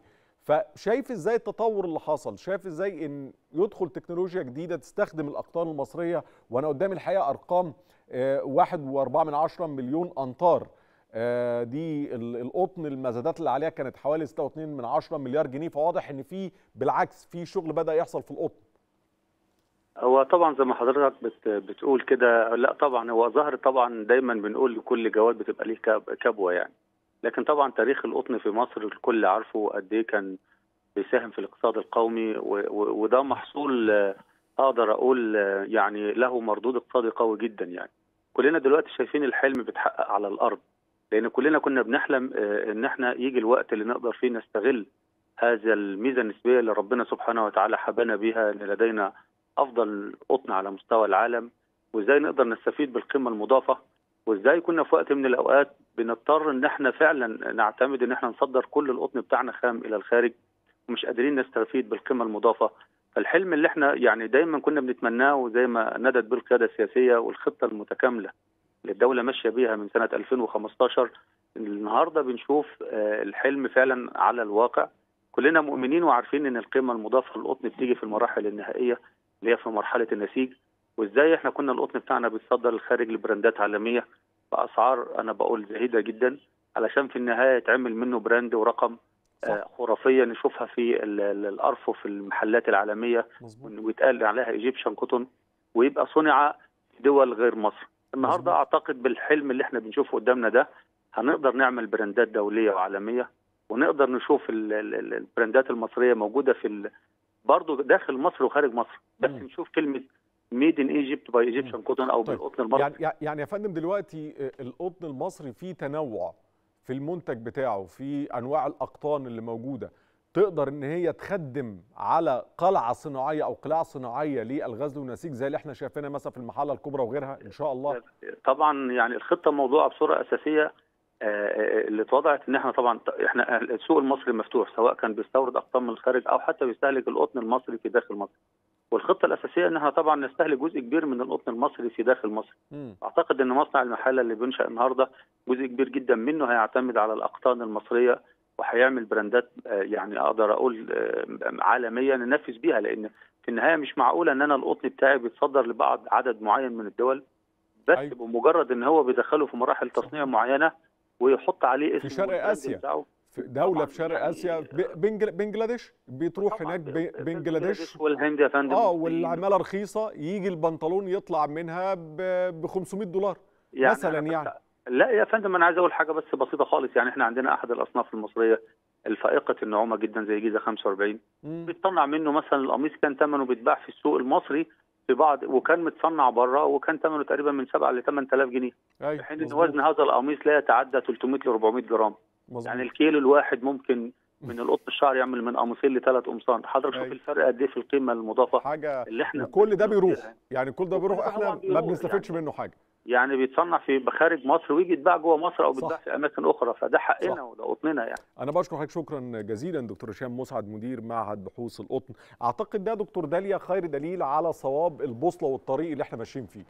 Speaker 1: فشايف ازاي التطور اللي حصل شايف ازاي ان يدخل تكنولوجيا جديده تستخدم الاقطان المصريه وانا قدامي الحقيقه ارقام آه، واحد واربعة من عشرة مليون امتار آه، دي ال- القطن المزادات اللي عليها كانت حوالي 6.2 من عشرة مليار جنيه فواضح ان في بالعكس في شغل بدا يحصل في القطن
Speaker 5: هو طبعا زي ما حضرتك بت بتقول كده لا طبعا هو ظهر طبعا دايما بنقول لكل جواد بتبقى ليه كب- كبوه يعني لكن طبعا تاريخ القطن في مصر الكل عارفه قد ايه كان بيساهم في الاقتصاد القومي و- و- وده محصول آه، اقدر اقول آه، يعني له مردود اقتصادي قوي جدا يعني كلنا دلوقتي شايفين الحلم بيتحقق على الارض لان كلنا كنا بنحلم آه، ان احنا يجي الوقت اللي نقدر فيه نستغل هذا الميزه النسبيه اللي ربنا سبحانه وتعالى حبانا بها ان لدينا افضل قطن على مستوى العالم وازاي نقدر نستفيد بالقيمه المضافه وازاي كنا في وقت من الاوقات بنضطر ان احنا فعلا نعتمد ان احنا نصدر كل القطن بتاعنا خام الى الخارج ومش قادرين نستفيد بالقيمه المضافه فالحلم اللي احنا يعني دايما كنا بنتمناه وزي ما ندت به القياده السياسيه والخطه المتكامله اللي الدوله ماشيه بيها من سنه 2015 النهارده بنشوف آه، الحلم فعلا على الواقع كلنا مؤمنين وعارفين ان القيمه المضافه للقطن بتيجي في المراحل النهائيه اللي هي في مرحله النسيج وازاي احنا كنا القطن بتاعنا بيتصدر للخارج لبراندات عالميه باسعار انا بقول زهيده جدا علشان في النهايه يتعمل منه براند ورقم آه خرافيه نشوفها في الارفف المحلات العالميه
Speaker 1: مظبوط
Speaker 5: ويتقال عليها ايجيبشن كوتون ويبقى صنع في دول غير مصر النهارده
Speaker 1: مظبوط.
Speaker 5: اعتقد بالحلم اللي احنا بنشوفه قدامنا ده هنقدر نعمل براندات دوليه وعالميه ونقدر نشوف ال- ال- ال- البراندات المصريه موجوده في ال... برضه داخل مصر وخارج مصر بس
Speaker 1: مم.
Speaker 5: نشوف كلمه ميد ان ايجيبت باي ايجيبشن كوتون او
Speaker 1: طيب.
Speaker 5: بالقطن المصري
Speaker 1: يعني يعني يا فندم دلوقتي آه، القطن المصري فيه تنوع في المنتج بتاعه في انواع الاقطان اللي موجوده تقدر ان هي تخدم على قلعه صناعيه او قلاع صناعيه للغزل والنسيج زي اللي احنا شايفينها مثلا في المحله الكبرى وغيرها ان شاء الله
Speaker 5: طبعا يعني الخطه موضوعه بصوره اساسيه آه، آه، اللي اتوضعت ان احنا طبعا احنا السوق المصري مفتوح سواء كان بيستورد اقطان من الخارج او حتى بيستهلك القطن المصري في داخل مصر والخطه الاساسيه ان احنا طبعا نستهلك جزء كبير من القطن المصري في داخل مصر
Speaker 1: مم.
Speaker 5: اعتقد ان مصنع المحله اللي بينشا النهارده جزء كبير جدا منه هيعتمد على الاقطان المصريه وهيعمل براندات آه، يعني اقدر اقول آه، عالميه ننافس بيها لان في النهايه مش معقوله ان انا القطن بتاعي بيتصدر لبعض عدد معين من الدول بس
Speaker 1: أيوة.
Speaker 5: بمجرد ان هو بيدخله في مراحل تصنيع معينه ويحط عليه اسم
Speaker 1: شرق
Speaker 5: والبراند
Speaker 1: آسيا.
Speaker 5: بتاعه.
Speaker 1: في دوله
Speaker 5: طبعاً
Speaker 1: في شرق
Speaker 5: يعني-
Speaker 1: اسيا ب- بنجل- بنجلاديش بتروح
Speaker 5: طبعاً
Speaker 1: هناك ب- بنجلاديش
Speaker 5: والهند يا فندم
Speaker 1: اه
Speaker 5: والصين.
Speaker 1: والعماله رخيصه يجي البنطلون يطلع منها ب 500 دولار مثلاً
Speaker 5: أنا
Speaker 1: يعني.
Speaker 5: لا يا فندم انا عايز اقول حاجه بس بسيطه خالص يعني احنا عندنا احد الاصناف المصريه الفائقه النعومه جدا زي جيزه 45
Speaker 1: مم.
Speaker 5: بيتصنع منه مثلا القميص كان ثمنه بيتباع في السوق المصري في بعض وكان متصنع بره وكان ثمنه تقريبا من 7 ل 8000 جنيه في
Speaker 1: ايوه
Speaker 5: حين ان
Speaker 1: مظبوط،
Speaker 5: وزن هذا القميص لا يتعدى 300 ل 400 جرام
Speaker 1: مظبوط.
Speaker 5: يعني الكيلو الواحد ممكن من القطن الشعر يعمل من قميصين لثلاث قمصان حضرتك شوف
Speaker 1: أيوة.
Speaker 5: الفرق قد ايه في القيمه المضافه
Speaker 1: حاجه
Speaker 5: اللي احنا
Speaker 1: وكل ده بيروح
Speaker 5: بنقدرها.
Speaker 1: يعني كل ده
Speaker 5: وكل
Speaker 1: بيروح
Speaker 5: ده
Speaker 1: احنا
Speaker 5: طبعاً
Speaker 1: ما
Speaker 5: بيروح
Speaker 1: بنستفدش
Speaker 5: يعني.
Speaker 1: منه حاجه
Speaker 5: يعني بيتصنع في خارج مصر ويجي يتباع جوه مصر او
Speaker 1: صح.
Speaker 5: بيتباع في اماكن اخرى فده
Speaker 1: صح.
Speaker 5: حقنا وده قطننا يعني
Speaker 1: انا بشكر حضرتك شكرا جزيلا دكتور هشام مسعد مدير معهد بحوث القطن اعتقد ده دكتور داليا خير دليل على صواب البوصله والطريق اللي احنا ماشيين فيه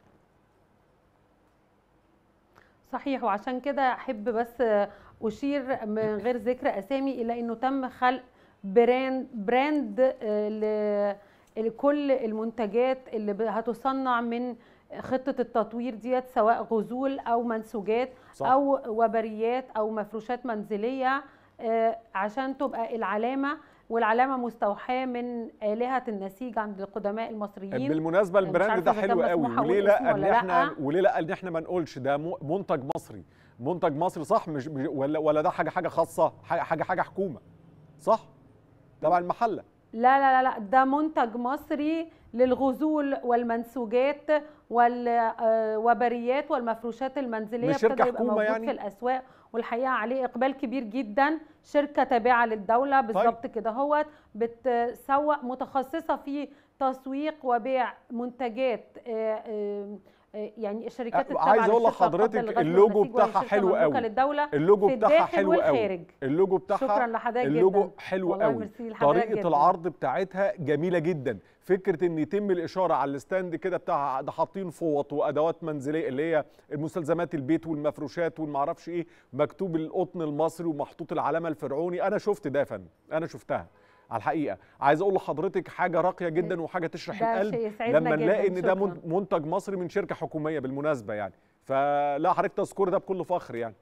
Speaker 4: صحيح وعشان كده احب بس اشير من غير ذكر اسامي الى انه تم خلق براند براند آه، ل- لكل المنتجات اللي ب- هتصنع من خطه التطوير ديت سواء غزول او منسوجات
Speaker 1: صح.
Speaker 4: او وبريات او مفروشات منزليه آه، عشان تبقى العلامه والعلامه مستوحاه من الهه النسيج عند القدماء المصريين
Speaker 1: بالمناسبه
Speaker 4: مش
Speaker 1: البراند
Speaker 4: عارفة
Speaker 1: ده
Speaker 4: إذا كان
Speaker 1: حلو قوي
Speaker 4: مسموح
Speaker 1: وليه
Speaker 4: أقول
Speaker 1: لا
Speaker 4: اسمه
Speaker 1: ان
Speaker 4: ولا
Speaker 1: احنا
Speaker 4: لأ.
Speaker 1: وليه لا ان احنا ما نقولش ده م- منتج مصري منتج مصري صح مش مش- ولا ولا ده حاجه حاجه خاصه حاجه حاجه, حاجة حكومه صح تبع المحله
Speaker 4: لا لا لا لا ده منتج مصري للغزول والمنسوجات والوبريات والمفروشات المنزليه
Speaker 1: مش شركة
Speaker 4: ابتدى يبقى
Speaker 1: حكومة
Speaker 4: موجود
Speaker 1: يعني؟
Speaker 4: في الاسواق والحقيقه عليه اقبال كبير جدا شركه تابعه للدوله بالظبط كده هوت بتسوق متخصصه في تسويق وبيع منتجات آه، آه، آه، يعني الشركات
Speaker 1: أه،
Speaker 4: التابعه
Speaker 1: عايز أقول
Speaker 4: للشركة
Speaker 1: لحضرتك
Speaker 4: الخاصة للغزل
Speaker 1: اللوجو
Speaker 4: والنسيج وهي
Speaker 1: بتاعها
Speaker 4: شركة
Speaker 1: حلو
Speaker 4: مملوكة
Speaker 1: قوي.
Speaker 4: للدوله
Speaker 1: اللوجو
Speaker 4: في
Speaker 1: بتاعها
Speaker 4: الداخل
Speaker 1: حلو قوي
Speaker 4: والخارج
Speaker 1: اللوجو بتاعها
Speaker 4: شكرا لحضرتك
Speaker 1: اللوجو
Speaker 4: جدا
Speaker 1: حلو
Speaker 4: والله
Speaker 1: قوي
Speaker 4: ميرسي لحضرتك
Speaker 1: طريقه
Speaker 4: جداً.
Speaker 1: العرض بتاعتها جميله جدا فكره ان يتم الاشاره على الستاند كده بتاع ده حاطين فوط وادوات منزليه اللي هي المستلزمات البيت والمفروشات والمعرفش ايه مكتوب القطن المصري ومحطوط العلامه الفرعوني انا شفت ده يا فندم انا شفتها على الحقيقه عايز اقول لحضرتك حاجه راقيه جدا وحاجه تشرح
Speaker 4: ده
Speaker 1: القلب
Speaker 4: شيء يسعدنا
Speaker 1: لما نلاقي
Speaker 4: جداً،
Speaker 1: ان ده
Speaker 4: شكراً.
Speaker 1: من- منتج مصري من شركه حكوميه بالمناسبه يعني فلا حضرتك تذكر ده بكل فخر يعني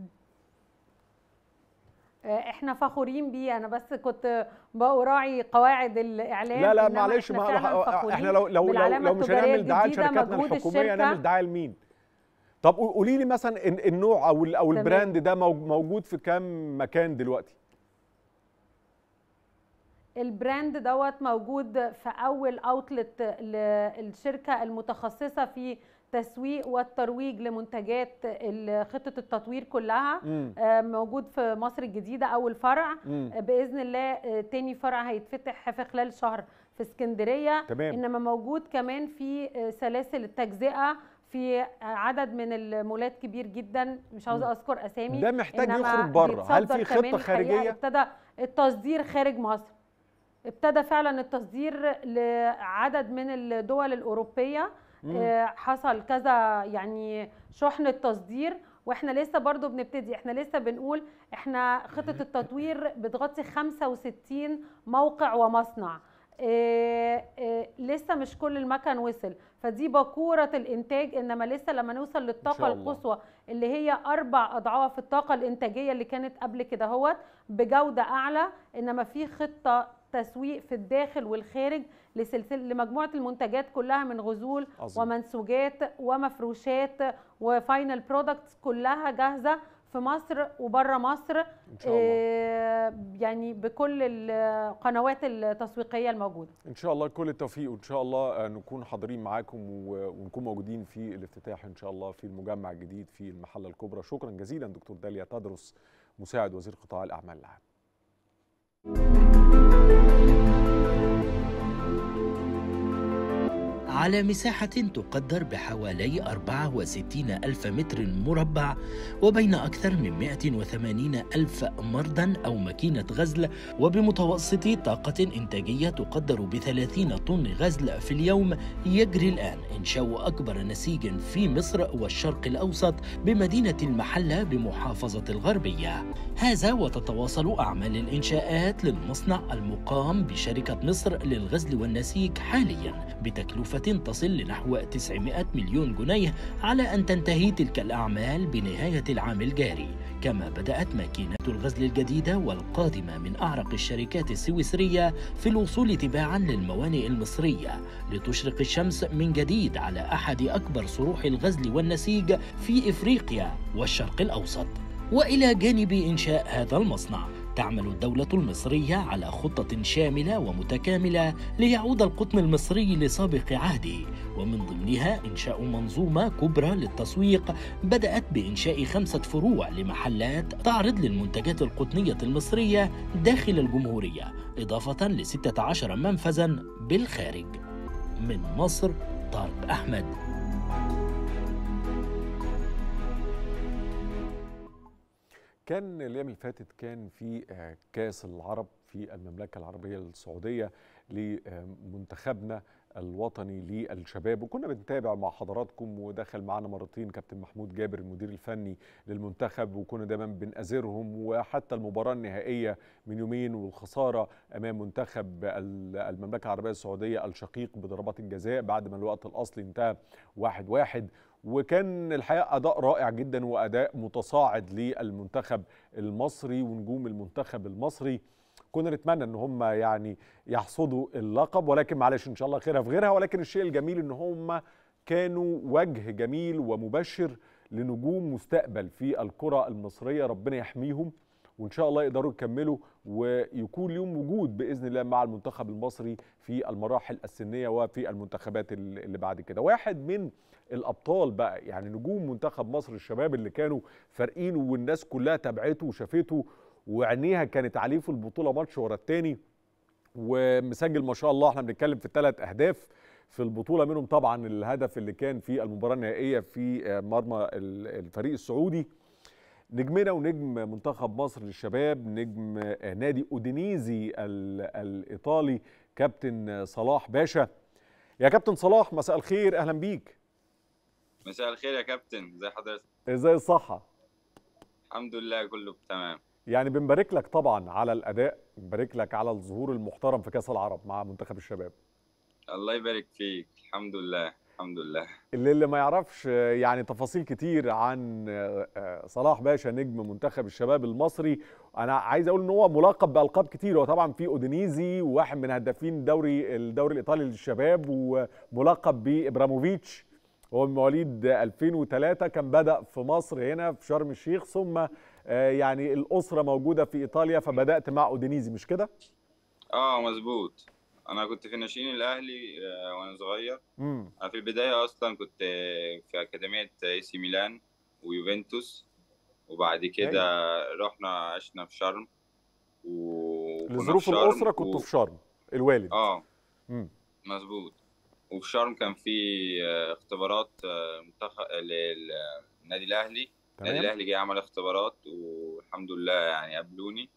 Speaker 4: آه، احنا فخورين بيه انا بس كنت براعي قواعد الاعلام
Speaker 1: لا لا
Speaker 4: إنما
Speaker 1: معلش
Speaker 4: إحنا
Speaker 1: ما
Speaker 4: فعلاً فخورين
Speaker 1: احنا لو لو لو,
Speaker 4: بالعلامة
Speaker 1: لو مش
Speaker 4: التجارية
Speaker 1: هنعمل دعايه
Speaker 4: الجديدة،
Speaker 1: لشركاتنا
Speaker 4: مجهود
Speaker 1: الحكوميه
Speaker 4: الشركة.
Speaker 1: هنعمل دعايه لمين؟ طب قولي لي مثلا إن- النوع او ال- او
Speaker 4: تمام.
Speaker 1: البراند ده مو- موجود في كام مكان دلوقتي؟
Speaker 4: البراند دوت موجود في اول اوتلت للشركه المتخصصه في تسويق والترويج لمنتجات ال- خطه التطوير كلها
Speaker 1: مم.
Speaker 4: آه، موجود في مصر الجديده اول فرع
Speaker 1: مم.
Speaker 4: آه، باذن الله آه، تاني فرع هيتفتح في خلال شهر في اسكندريه
Speaker 1: تمام.
Speaker 4: انما موجود كمان في آه، سلاسل التجزئه في عدد من المولات كبير جدا مش عاوزه اذكر اسامي
Speaker 1: ده محتاج
Speaker 4: إنما
Speaker 1: يخرج بره هل
Speaker 4: بيتصدر
Speaker 1: في
Speaker 4: كمان
Speaker 1: خطه
Speaker 4: الحقيقة
Speaker 1: خارجيه؟
Speaker 4: ابتدى التصدير خارج مصر ابتدى فعلا التصدير لعدد من الدول الأوروبية
Speaker 1: مم.
Speaker 4: آه، حصل كذا يعني شحنة تصدير واحنا لسه برضو بنبتدي احنا لسه بنقول احنا خطه التطوير بتغطي 65 موقع ومصنع إيه إيه لسه مش كل المكن وصل فدي باكوره الانتاج انما لسه لما نوصل للطاقه
Speaker 1: شاء الله.
Speaker 4: القصوى اللي هي اربع اضعاف الطاقه الانتاجيه اللي كانت قبل كده هوت بجوده اعلى انما في خطه تسويق في الداخل والخارج لسلسله لمجموعه المنتجات كلها من غزول
Speaker 1: عظيم.
Speaker 4: ومنسوجات ومفروشات وفاينل برودكتس كلها جاهزه في مصر وبره مصر
Speaker 1: ان شاء الله
Speaker 4: آه، يعني بكل القنوات التسويقيه الموجوده
Speaker 1: ان شاء الله كل التوفيق وان شاء الله آه، نكون حاضرين معاكم و- ونكون موجودين في الافتتاح ان شاء الله في المجمع الجديد في المحله الكبرى شكرا جزيلا دكتور داليا تدرس مساعد وزير قطاع الاعمال العام
Speaker 6: على مساحة تقدر بحوالي 64 ألف متر مربع وبين أكثر من 180 ألف مرضا أو ماكينة غزل وبمتوسط طاقة إنتاجية تقدر ب 30 طن غزل في اليوم يجري الآن إنشاء أكبر نسيج في مصر والشرق الأوسط بمدينة المحلة بمحافظة الغربية هذا وتتواصل أعمال الإنشاءات للمصنع المقام بشركة مصر للغزل والنسيج حاليا بتكلفة تصل لنحو 900 مليون جنيه على أن تنتهي تلك الأعمال بنهاية العام الجاري كما بدأت ماكينات الغزل الجديدة والقادمة من أعرق الشركات السويسرية في الوصول تباعا للموانئ المصرية لتشرق الشمس من جديد على أحد أكبر صروح الغزل والنسيج في إفريقيا والشرق الأوسط والى جانب انشاء هذا المصنع تعمل الدولة المصرية على خطة شاملة ومتكاملة ليعود القطن المصري لسابق عهده ومن ضمنها إنشاء منظومة كبرى للتسويق بدأت بإنشاء خمسة فروع لمحلات تعرض للمنتجات القطنية المصرية داخل الجمهورية إضافة ل 16 منفذا بالخارج من مصر طارق أحمد
Speaker 1: كان الايام اللي فاتت كان في آه، كاس العرب في المملكه العربيه السعوديه لمنتخبنا الوطني للشباب وكنا بنتابع مع حضراتكم ودخل معنا مرتين كابتن محمود جابر المدير الفني للمنتخب وكنا دايما بنأزرهم وحتى المباراه النهائيه من يومين والخساره امام منتخب ال- المملكه العربيه السعوديه الشقيق بضربات الجزاء بعد ما الوقت الاصلي انتهى واحد واحد وكان الحقيقه اداء رائع جدا واداء متصاعد للمنتخب المصري ونجوم المنتخب المصري كنا نتمنى ان هم يعني يحصدوا اللقب ولكن معلش ان شاء الله خيرها في غيرها ولكن الشيء الجميل ان هم كانوا وجه جميل ومبشر لنجوم مستقبل في الكره المصريه ربنا يحميهم وان شاء الله يقدروا يكملوا ويكون ليهم وجود باذن الله مع المنتخب المصري في المراحل السنيه وفي المنتخبات اللي اللي بعد كده واحد من الابطال بقى يعني نجوم منتخب مصر الشباب اللي كانوا فارقينه والناس كلها تابعته وشافته وعينيها كانت عليه في البطوله ماتش ورا التاني ومسجل ما شاء الله احنا بنتكلم في ثلاث اهداف في البطوله منهم طبعا الهدف اللي كان في المباراه النهائيه في آه، مرمى ال- الفريق السعودي نجمنا ونجم منتخب مصر للشباب نجم آه، نادي اودينيزي ال- الايطالي كابتن آه، صلاح باشا يا كابتن صلاح مساء الخير اهلا بيك
Speaker 7: مساء الخير يا كابتن ازي حضرتك
Speaker 1: ازاي الصحه
Speaker 7: الحمد لله كله تمام
Speaker 1: يعني بنبارك لك طبعا على الاداء بنبارك لك على الظهور المحترم في كاس العرب مع منتخب الشباب
Speaker 7: الله يبارك فيك الحمد لله الحمد لله
Speaker 1: اللي, اللي ما يعرفش آه، يعني تفاصيل كتير عن آه، آه، صلاح باشا نجم منتخب الشباب المصري انا عايز اقول ان هو ملقب بالقاب كتير هو طبعا في اودينيزي وواحد من هدافين دوري الدوري الايطالي للشباب وملقب بابراموفيتش هو من مواليد 2003 كان بدأ في مصر هنا في شرم الشيخ ثم آه، يعني الأسرة موجودة في إيطاليا فبدأت مع أودينيزي مش كده؟
Speaker 7: اه مظبوط انا كنت في ناشئين الاهلي آه، وانا صغير
Speaker 1: امم
Speaker 7: انا في البدايه اصلا كنت آه، في اكاديميه اي سي ميلان ويوفنتوس وبعد كده رحنا عشنا في شرم وكنا في
Speaker 1: لظروف
Speaker 7: شرم
Speaker 1: الأسرة
Speaker 7: و-
Speaker 1: كنتوا في شرم الوالد
Speaker 7: اه
Speaker 1: امم
Speaker 7: مظبوط وفي شرم كان في آه، اختبارات آه، منتخب للنادي الاهلي النادي
Speaker 1: تمام
Speaker 7: الاهلي جه عمل اختبارات والحمد لله يعني قبلوني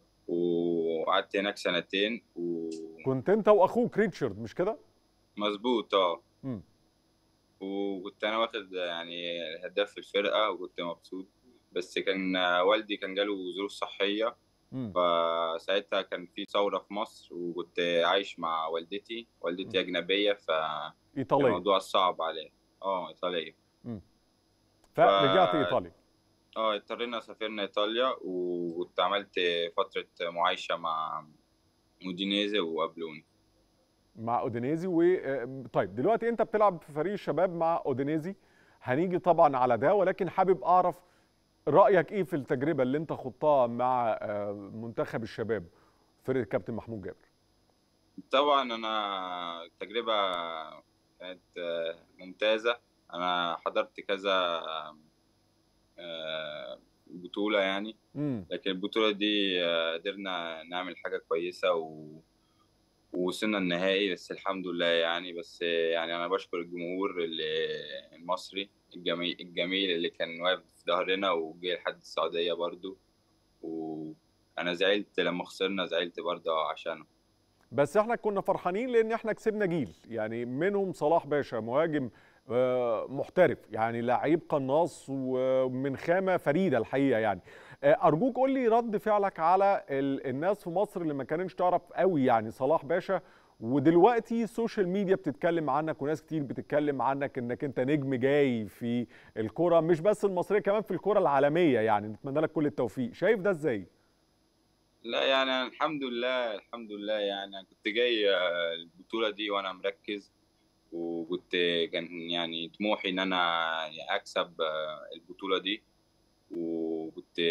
Speaker 7: وقعدت هناك سنتين ومظبوط
Speaker 1: كنت أنت وأخوك ريتشارد مش كده؟
Speaker 7: اه
Speaker 1: امم
Speaker 7: وكنت انا واخد يعني الهداف في الفرقه وكنت مبسوط بس كان والدي كان جاله ظروف صحيه
Speaker 1: مم.
Speaker 7: فساعتها كان في ثوره في مصر وكنت عايش مع والدتي والدتي اجنبيه فكان
Speaker 1: ايطاليه
Speaker 7: الموضوع صعب عليه اه ايطاليه
Speaker 1: فرجعت
Speaker 7: ف-
Speaker 1: ايطاليا
Speaker 7: اه اضطرينا سافرنا ايطاليا وكنت عملت فتره معايشه مع مودينيزي وابلوني
Speaker 1: مع اودينيزي و آه، طيب دلوقتي انت بتلعب في فريق الشباب مع اودينيزي هنيجي طبعا على ده ولكن حابب اعرف رايك ايه في التجربه اللي انت خضتها مع آه، منتخب الشباب فرقه الكابتن محمود جابر
Speaker 7: طبعا انا التجربه كانت آه، ممتازه انا حضرت كذا آه، بطوله يعني
Speaker 1: امم
Speaker 7: لكن البطوله دي آه، قدرنا نعمل حاجه كويسه و... ووصلنا النهائي بس الحمد لله يعني بس يعني انا بشكر الجمهور اللي المصري الجميل الجميل اللي كان واقف في ظهرنا وجه لحد السعوديه برضو وانا زعلت لما خسرنا زعلت برضو عشانه
Speaker 1: بس احنا كنا فرحانين لان احنا كسبنا جيل يعني منهم صلاح باشا مهاجم آه، محترف يعني لعيب قناص ومن خامه فريده الحقيقه يعني آه، ارجوك قول لي رد فعلك على ال- الناس في مصر اللي ما كانتش تعرف قوي يعني صلاح باشا ودلوقتي السوشيال ميديا بتتكلم عنك وناس كتير بتتكلم عنك انك انت نجم جاي في الكرة مش بس المصرية كمان في الكرة العالمية يعني نتمنى لك كل التوفيق شايف ده ازاي؟
Speaker 7: لا يعني أنا الحمد لله الحمد لله يعني أنا كنت جاي آه، البطولة دي وأنا مركز وكنت كان يعني طموحي إن أنا يعني أكسب آه، البطولة دي وكنت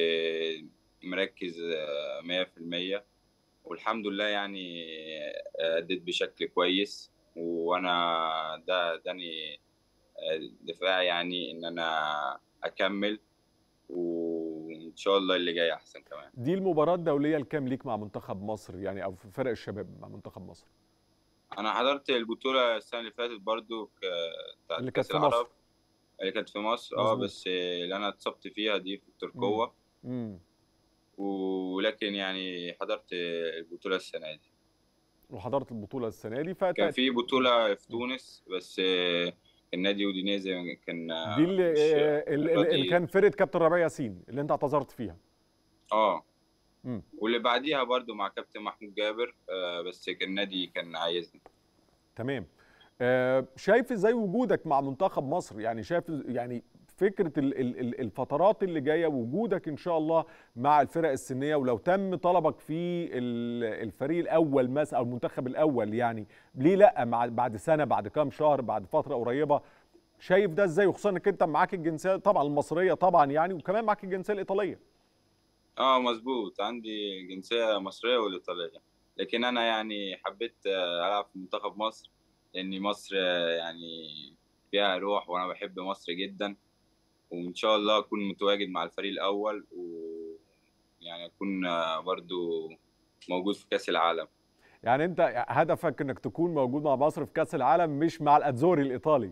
Speaker 7: مركز آه، مية في المية والحمد لله يعني آه، أديت بشكل كويس وأنا ده اداني آه، دفاع يعني إن أنا أكمل وإن شاء الله اللي جاي أحسن كمان
Speaker 1: دي المباراة الدولية الكام ليك مع منتخب مصر يعني او في فرق الشباب مع منتخب مصر
Speaker 7: انا حضرت البطوله السنه اللي فاتت برضو ك- بتاعت
Speaker 1: اللي كانت
Speaker 7: كاس
Speaker 1: في مصر.
Speaker 7: العرب اللي كانت في مصر اه
Speaker 1: مظبوط.
Speaker 7: بس اللي انا اتصبت فيها دي في التركوة
Speaker 1: امم
Speaker 7: ولكن يعني حضرت البطوله السنه دي
Speaker 1: وحضرت البطولة السنة دي
Speaker 7: كان
Speaker 1: فت...
Speaker 7: في بطوله في تونس بس النادي اودينيزي كان
Speaker 1: دي اللي,
Speaker 7: مش
Speaker 1: آه، اللي, اللي
Speaker 7: راضي-
Speaker 1: كان فرقة كابتن ربيع ياسين اللي انت اعتذرت فيها
Speaker 7: اه
Speaker 1: مم.
Speaker 7: واللي بعديها برضو مع كابتن محمود جابر آه بس كان النادي كان عايزني
Speaker 1: تمام آه، شايف ازاي وجودك مع منتخب مصر يعني شايف يعني فكره ال- ال- ال- الفترات اللي جايه وجودك ان شاء الله مع الفرق السنيه ولو تم طلبك في ال- الفريق الاول مثلا او المنتخب الاول يعني ليه لا مع بعد سنه بعد كام شهر بعد فتره قريبه شايف ده ازاي وخصوصا انك انت معاك الجنسيه طبعا المصريه طبعا يعني وكمان معاك الجنسيه الايطاليه
Speaker 7: اه مظبوط عندي جنسية مصرية والإيطالية لكن أنا يعني حبيت آه، ألعب في منتخب مصر لأن مصر آه، يعني فيها روح وأنا بحب مصر جدا وإن شاء الله أكون متواجد مع الفريق الأول ويعني أكون آه، برضو موجود في كأس العالم
Speaker 1: يعني انت هدفك انك تكون موجود مع مصر في كاس العالم مش مع الاتزوري الايطالي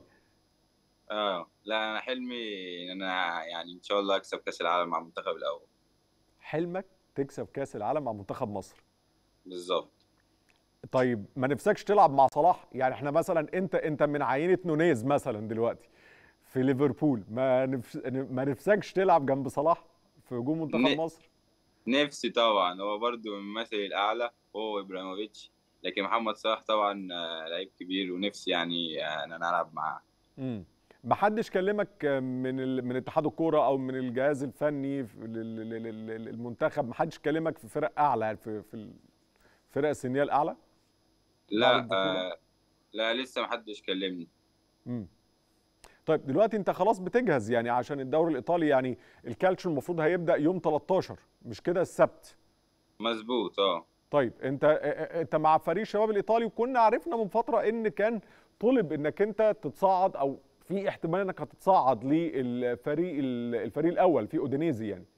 Speaker 7: اه لا أنا حلمي إن أنا يعني إن شاء الله أكسب كأس العالم مع المنتخب الأول
Speaker 1: حلمك تكسب كاس العالم مع منتخب مصر
Speaker 7: بالظبط
Speaker 1: طيب ما نفسكش تلعب مع صلاح يعني احنا مثلا انت انت من عينه نونيز مثلا دلوقتي في ليفربول ما نفس ما نفسكش تلعب جنب صلاح في هجوم منتخب
Speaker 7: ن-
Speaker 1: مصر
Speaker 7: نفسي طبعا هو برضو من المثل الأعلى هو إبراهيموفيتش لكن محمد صلاح طبعا آه، لعيب كبير ونفسي يعني آه، إن أنا ألعب معاه
Speaker 1: امم ما حدش كلمك من ال... من اتحاد الكوره او من الجهاز الفني في لل- لل- لل- للمنتخب ما حدش كلمك في فرق اعلى يعني في في الفرق السنيه الاعلى بعد
Speaker 7: لا
Speaker 1: البطولة؟
Speaker 7: آه لا لسه محدش كلمني
Speaker 1: امم طيب دلوقتي انت خلاص بتجهز يعني عشان الدوري الايطالي يعني الكالتشو المفروض هيبدا يوم 13 مش كده السبت
Speaker 7: مظبوط اه
Speaker 1: طيب انت اه- اه- انت مع فريق الشباب الايطالي وكنا عرفنا من فتره ان كان طلب انك انت تتصعد او في احتمال انك هتتصعد للفريق ال- الفريق الاول في اودينيزي يعني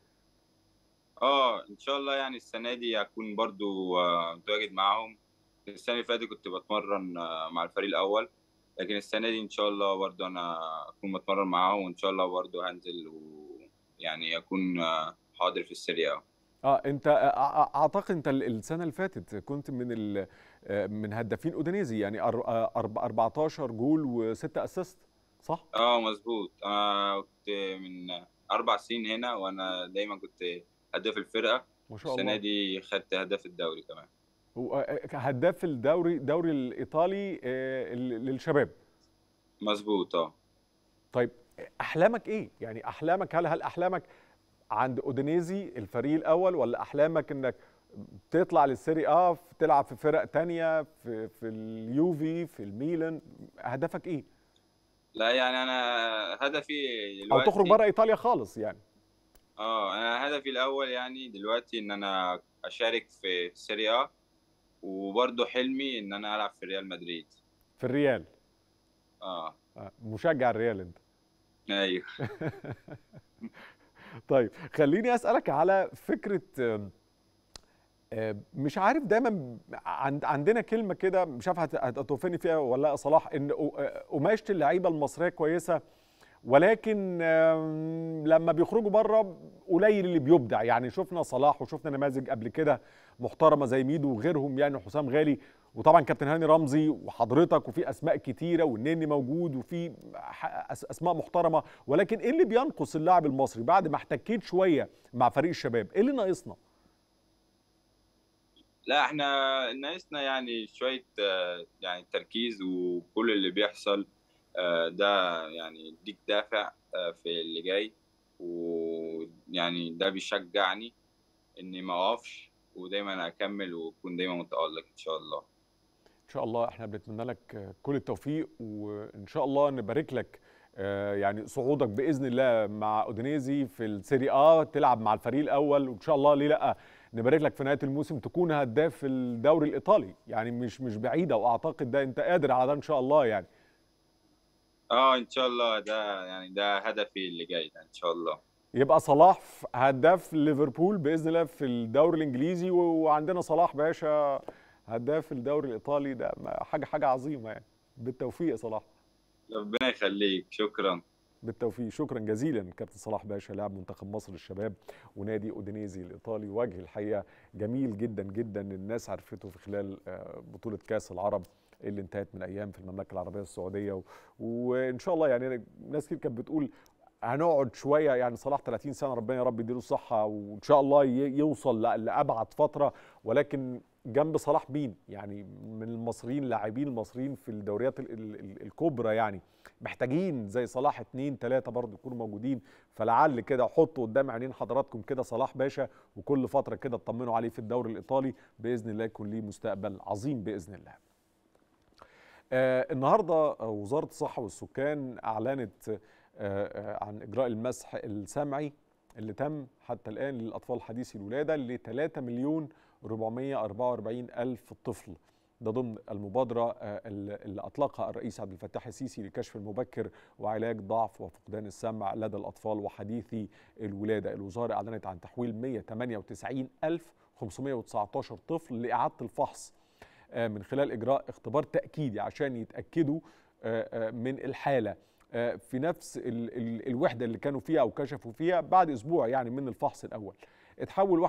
Speaker 7: اه ان شاء الله يعني السنه دي هكون برضو آه، متواجد معاهم السنه اللي فاتت كنت بتمرن آه، مع الفريق الاول لكن السنه دي ان شاء الله برضو انا اكون بتمرن معاهم وان شاء الله برضو هنزل ويعني اكون آه، حاضر في السيريا
Speaker 1: اه انت اه- اه- اعتقد انت ال- السنه اللي فاتت كنت من ال- اه من هدافين اودينيزي يعني أر- اه أرب- 14 جول و6 اسيست صح
Speaker 7: اه مظبوط انا كنت من اربع سنين هنا وانا دايما كنت هداف الفرقه
Speaker 1: ما شاء
Speaker 7: السنه
Speaker 1: الله
Speaker 7: دي خدت هداف الدوري كمان
Speaker 1: و- آه، هداف الدوري الدوري الايطالي آه، ال- للشباب
Speaker 7: مظبوط اه
Speaker 1: طيب احلامك ايه يعني احلامك هل هل احلامك عند اودينيزي الفريق الاول ولا احلامك انك تطلع للسيري اه تلعب في فرق تانية في في اليوفي في الميلان هدفك ايه
Speaker 7: لا يعني انا هدفي
Speaker 1: او
Speaker 7: دلوقتي
Speaker 1: تخرج بره ايطاليا خالص يعني
Speaker 7: اه انا هدفي الاول يعني دلوقتي ان انا اشارك في السيريا A وبرضه حلمي ان انا العب في ريال مدريد
Speaker 1: في الريال
Speaker 7: اه
Speaker 1: آه، مشجع الريال انت
Speaker 7: ايوه
Speaker 1: طيب خليني اسالك على فكره آم، آم، مش عارف دايما عند عندنا كلمه كده مش عارف هت- هتوافقني فيها ولا لا يا صلاح ان قو- آه، قماشه اللعيبه المصريه كويسه ولكن آم، لما بيخرجوا بره قليل اللي بيبدع يعني شفنا صلاح وشفنا نماذج قبل كده محترمه زي ميدو وغيرهم يعني حسام غالي وطبعا كابتن هاني رمزي وحضرتك وفي اسماء كتيره والنني موجود وفي ح- أس- اسماء محترمه ولكن ايه اللي بينقص اللاعب المصري بعد ما احتكيت شويه مع فريق الشباب ايه اللي ناقصنا
Speaker 7: لا احنا ناقصنا يعني شوية آه، يعني تركيز وكل اللي بيحصل آه، ده يعني يديك دافع آه، في اللي جاي ويعني ده بيشجعني اني ما اقفش ودايما اكمل واكون دايما متألق ان شاء الله
Speaker 1: ان شاء الله احنا بنتمنى لك كل التوفيق وان شاء الله نبارك لك آه، يعني صعودك باذن الله مع اودينيزي في السيري اه تلعب مع الفريق الاول وان شاء الله ليه لا نبارك لك في نهايه الموسم تكون هداف الدوري الايطالي يعني مش مش بعيده واعتقد ده انت قادر على ده ان شاء الله يعني
Speaker 7: اه ان شاء الله ده يعني ده هدفي اللي جاي ده ان شاء الله
Speaker 1: يبقى صلاح ف- هداف ليفربول باذن الله في الدوري الانجليزي و- وعندنا صلاح باشا هداف الدوري الايطالي ده ما- حاجه حاجه عظيمه يعني بالتوفيق يا صلاح
Speaker 7: ربنا يخليك شكرا
Speaker 1: بالتوفيق شكرا جزيلا كابتن صلاح باشا لاعب منتخب مصر للشباب ونادي اودينيزي الايطالي وجه الحقيقه جميل جدا جدا الناس عرفته في خلال آه، بطوله كاس العرب اللي انتهت من ايام في المملكه العربيه السعوديه و... وان شاء الله يعني ناس كتير كانت بتقول هنقعد شويه يعني صلاح 30 سنه ربنا يا رب يديله الصحه وان شاء الله ي- يوصل ل- لابعد فتره ولكن جنب صلاح مين يعني من المصريين اللاعبين المصريين في الدوريات ال- ال- ال- الكبرى يعني محتاجين زي صلاح اتنين تلاتة برضه يكونوا موجودين فلعل كده حطوا قدام عينين حضراتكم كده صلاح باشا وكل فترة كده اطمنوا عليه في الدوري الإيطالي بإذن الله يكون ليه مستقبل عظيم بإذن الله آه النهارده آه، وزارة الصحة والسكان أعلنت آه آه عن إجراء المسح السمعي اللي تم حتى الآن للأطفال حديثي الولادة ل 3 مليون 444 ألف طفل ده ضمن المبادرة آه، اللي أطلقها الرئيس عبد الفتاح السيسي للكشف المبكر وعلاج ضعف وفقدان السمع لدى الأطفال وحديثي الولادة الوزارة أعلنت عن تحويل 198 ألف 519 طفل لإعادة الفحص آه، من خلال إجراء اختبار تأكيدي عشان يتأكدوا آه، آه، من الحالة آه، في نفس ال ال الوحدة اللي كانوا فيها أو كشفوا فيها بعد أسبوع يعني من الفحص الأول اتحول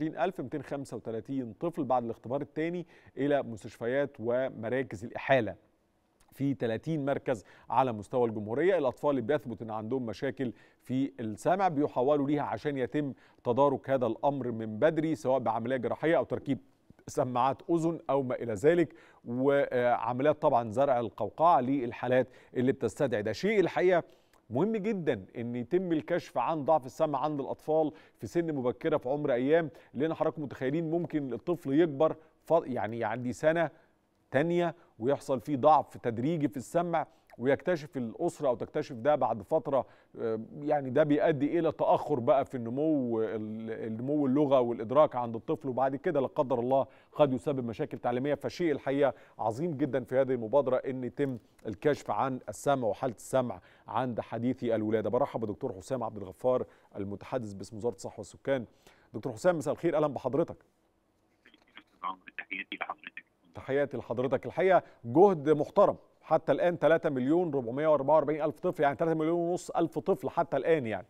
Speaker 1: 21235 طفل بعد الاختبار الثاني إلى مستشفيات ومراكز الإحالة في 30 مركز على مستوى الجمهورية الأطفال اللي بيثبت أن عندهم مشاكل في السمع بيحولوا ليها عشان يتم تدارك هذا الأمر من بدري سواء بعملية جراحية أو تركيب سماعات اذن او ما الى ذلك وعمليات طبعا زرع القوقعه للحالات اللي بتستدعي ده شيء الحقيقه مهم جدا ان يتم الكشف عن ضعف السمع عند الاطفال في سن مبكره في عمر ايام لان حضراتكم متخيلين ممكن الطفل يكبر ف- يعني عندي سنه تانية ويحصل فيه ضعف تدريجي في السمع ويكتشف الأسرة أو تكتشف ده بعد فترة آه، يعني ده بيؤدي إلى تأخر بقى في النمو ال- النمو اللغة والإدراك عند الطفل وبعد كده لا قدر الله قد يسبب مشاكل تعليمية فشيء الحقيقة عظيم جدا في هذه المبادرة إن يتم الكشف عن السمع وحالة السمع عند حديثي الولادة برحب بدكتور حسام عبد الغفار المتحدث باسم وزارة الصحة والسكان دكتور حسام مساء الخير أهلا بحضرتك
Speaker 8: تحياتي لحضرتك
Speaker 1: تحياتي لحضرتك الحقيقه جهد محترم حتى الان 3 مليون 444 الف طفل يعني 3 مليون ونص الف طفل حتى الان يعني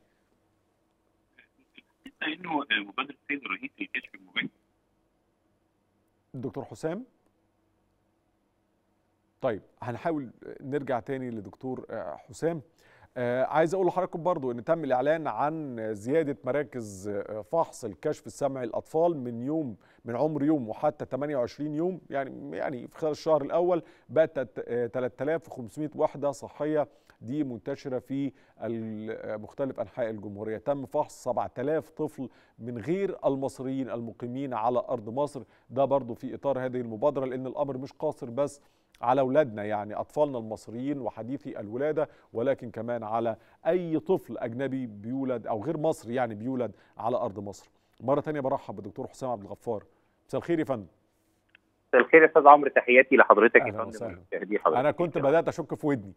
Speaker 8: انه مبادره السيد الرئيس للكشف المبكر
Speaker 1: دكتور حسام طيب هنحاول نرجع تاني لدكتور آه، حسام آه، عايز اقول لحضراتكم برضو ان تم الاعلان عن زياده مراكز آه، فحص الكشف السمعي للاطفال من يوم من عمر يوم وحتى 28 يوم يعني يعني في خلال الشهر الاول بقت تت- آه، 3500 وحده صحيه دي منتشره في ال- مختلف انحاء الجمهوريه تم فحص 7000 طفل من غير المصريين المقيمين على ارض مصر ده برضو في اطار هذه المبادره لان الامر مش قاصر بس على اولادنا يعني اطفالنا المصريين وحديثي الولاده ولكن كمان على اي طفل اجنبي بيولد او غير مصري يعني بيولد على ارض مصر مره تانية برحب بالدكتور حسام عبد الغفار مساء الخير يا فندم
Speaker 8: مساء الخير يا استاذ عمرو تحياتي لحضرتك يا
Speaker 1: أهلاً
Speaker 8: فندم
Speaker 1: وسهلاً.
Speaker 8: ومشاهدي حضرتك
Speaker 1: انا كنت بدات اشك في ودني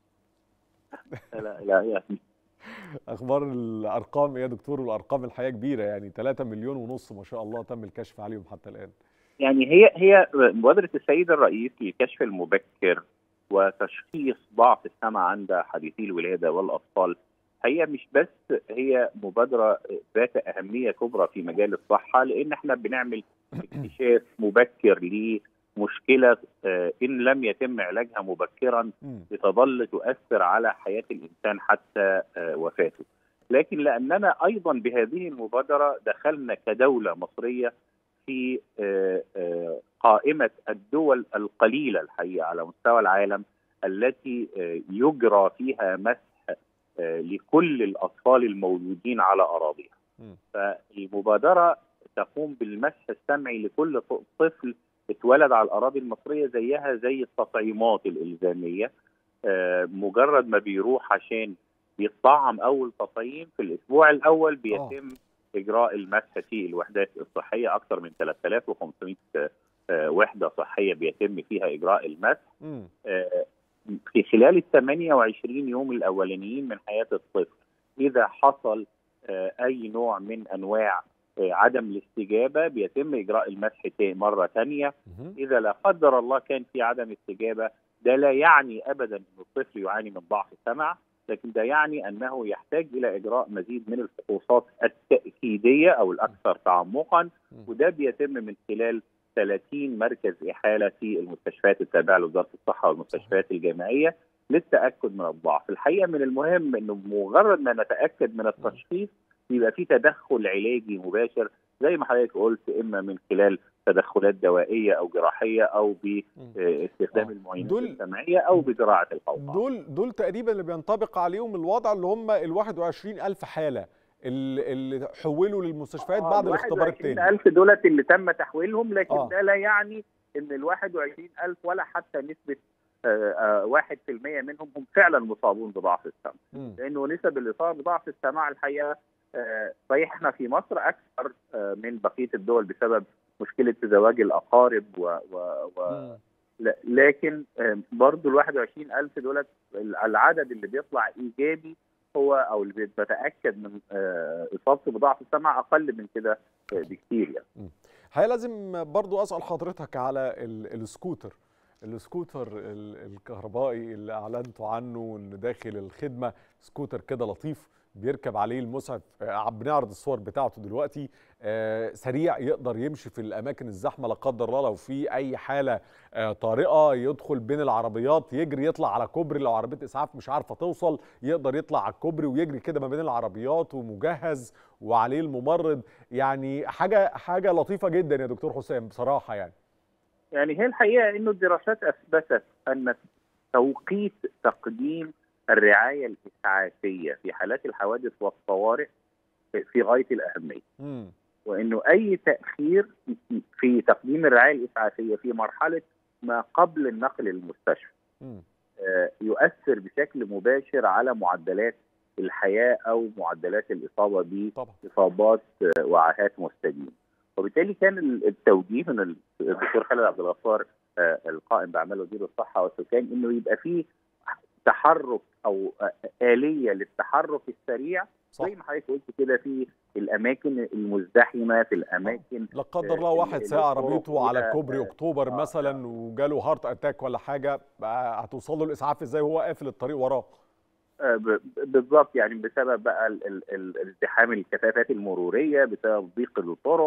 Speaker 8: لا لا يعني
Speaker 1: اخبار الارقام إيه يا دكتور والارقام الحقيقه كبيره يعني 3 مليون ونص ما شاء الله تم الكشف عليهم حتى الان
Speaker 8: يعني هي هي مبادره السيد الرئيس للكشف المبكر وتشخيص ضعف السمع عند حديثي الولاده والاطفال هي مش بس هي مبادره ذات اهميه كبرى في مجال الصحه لان احنا بنعمل اكتشاف مبكر لمشكله آه، ان لم يتم علاجها مبكرا
Speaker 1: مم.
Speaker 8: بتظل تؤثر على حياه الانسان حتى آه، وفاته. لكن لاننا ايضا بهذه المبادره دخلنا كدوله مصريه في آه، آه، قائمه الدول القليله الحقيقه على مستوى العالم التي آه، يجرى فيها مسح آه، لكل الاطفال المولودين على اراضيها.
Speaker 1: مم.
Speaker 8: فالمبادره تقوم بالمسح السمعي لكل ط- طفل اتولد على الاراضي المصريه زيها زي التطعيمات الالزاميه آه، مجرد ما بيروح عشان بيطعم اول تطعيم في الاسبوع الاول بيتم اجراء المسح في الوحدات الصحيه اكثر من 3500 آه، وحده صحيه بيتم فيها اجراء المسح
Speaker 1: مم.
Speaker 8: آه، في خلال ال 28 يوم الاولانيين من حياه الطفل اذا حصل آه، اي نوع من انواع آه، عدم الاستجابه بيتم اجراء المسح تا- مره ثانيه
Speaker 1: مهم.
Speaker 8: اذا لا قدر الله كان في عدم استجابه ده لا يعني ابدا ان الطفل يعاني من ضعف سمع لكن ده يعني انه يحتاج الى اجراء مزيد من الفحوصات التاكيديه او الاكثر تعمقا وده بيتم من خلال 30 مركز احاله في المستشفيات التابعه لوزاره الصحه والمستشفيات الجامعيه للتاكد من الضعف، الحقيقه من المهم انه مجرد ما نتاكد من التشخيص يبقى في تدخل علاجي مباشر زي ما حضرتك قلت اما من خلال تدخلات دوائيه او جراحيه او باستخدام
Speaker 1: آه.
Speaker 8: المعاينات
Speaker 1: دول-
Speaker 8: السمعيه او بزراعه القوقعه.
Speaker 1: دول دول تقريبا اللي بينطبق عليهم الوضع اللي هم ال 21000 حاله اللي اللي حولوا للمستشفيات بعد الاختبار الثاني
Speaker 8: 1000 دولت اللي تم تحويلهم لكن
Speaker 1: آه.
Speaker 8: ده لا يعني ان ال 21000 ولا حتى نسبه آه، آه، 1% منهم هم فعلا مصابون بضعف السمع
Speaker 1: مم.
Speaker 8: لانه نسب الاصابه بضعف السمع الحقيقه آه، صحيح احنا في مصر اكثر آه، من بقيه الدول بسبب مشكله زواج الاقارب و, و, و
Speaker 1: مم.
Speaker 8: لا- لكن آه، برضو ال 21000 دولت العدد اللي بيطلع ايجابي هو او اللي بتاكد من آه، اصابته بضعف السمع اقل من كده آه، بكتير يعني
Speaker 1: هي لازم برضو اسال حضرتك على ال- السكوتر السكوتر ال- الكهربائي اللي اعلنتوا عنه ان داخل الخدمه سكوتر كده لطيف بيركب عليه المسعف آه، بنعرض الصور بتاعته دلوقتي آه، سريع يقدر يمشي في الاماكن الزحمه لا قدر الله لو في اي حاله آه، طارئه يدخل بين العربيات يجري يطلع على كوبري لو عربيه اسعاف مش عارفه توصل يقدر يطلع على الكوبري ويجري كده ما بين العربيات ومجهز وعليه الممرض يعني حاجه حاجه لطيفه جدا يا دكتور حسام بصراحه يعني
Speaker 8: يعني هي الحقيقه انه الدراسات اثبتت ان توقيت تقديم الرعايه الاسعافيه في حالات الحوادث والطوارئ في غايه الاهميه
Speaker 1: امم
Speaker 8: وانه اي تاخير في تقديم الرعايه الاسعافيه في مرحله ما قبل النقل للمستشفى
Speaker 1: امم
Speaker 8: آه، يؤثر بشكل مباشر على معدلات الحياه او معدلات الاصابه
Speaker 1: طبعا
Speaker 8: باصابات آه، وعاهات مستديمه. وبالتالي كان ال- التوجيه من الدكتور خالد عبد الغفار آه، القائم باعمال وزير الصحه والسكان انه يبقى فيه تحرك او آه، اليه للتحرك السريع
Speaker 1: صح
Speaker 8: زي ما حضرتك قلت كده في الاماكن المزدحمه في الاماكن
Speaker 1: لا قدر الله
Speaker 8: آه،
Speaker 1: واحد
Speaker 8: ال-
Speaker 1: ساق
Speaker 8: الطرق
Speaker 1: عربيته على
Speaker 8: فيها،
Speaker 1: كوبري
Speaker 8: آه،
Speaker 1: اكتوبر
Speaker 8: آه،
Speaker 1: مثلا وجاله هارت اتاك ولا حاجه بقى هتوصل له الاسعاف ازاي وهو قافل الطريق وراه
Speaker 8: آه، ب- بالضبط يعني بسبب بقى ال- ال- ال- ازدحام الكثافات المروريه بسبب ضيق الطرق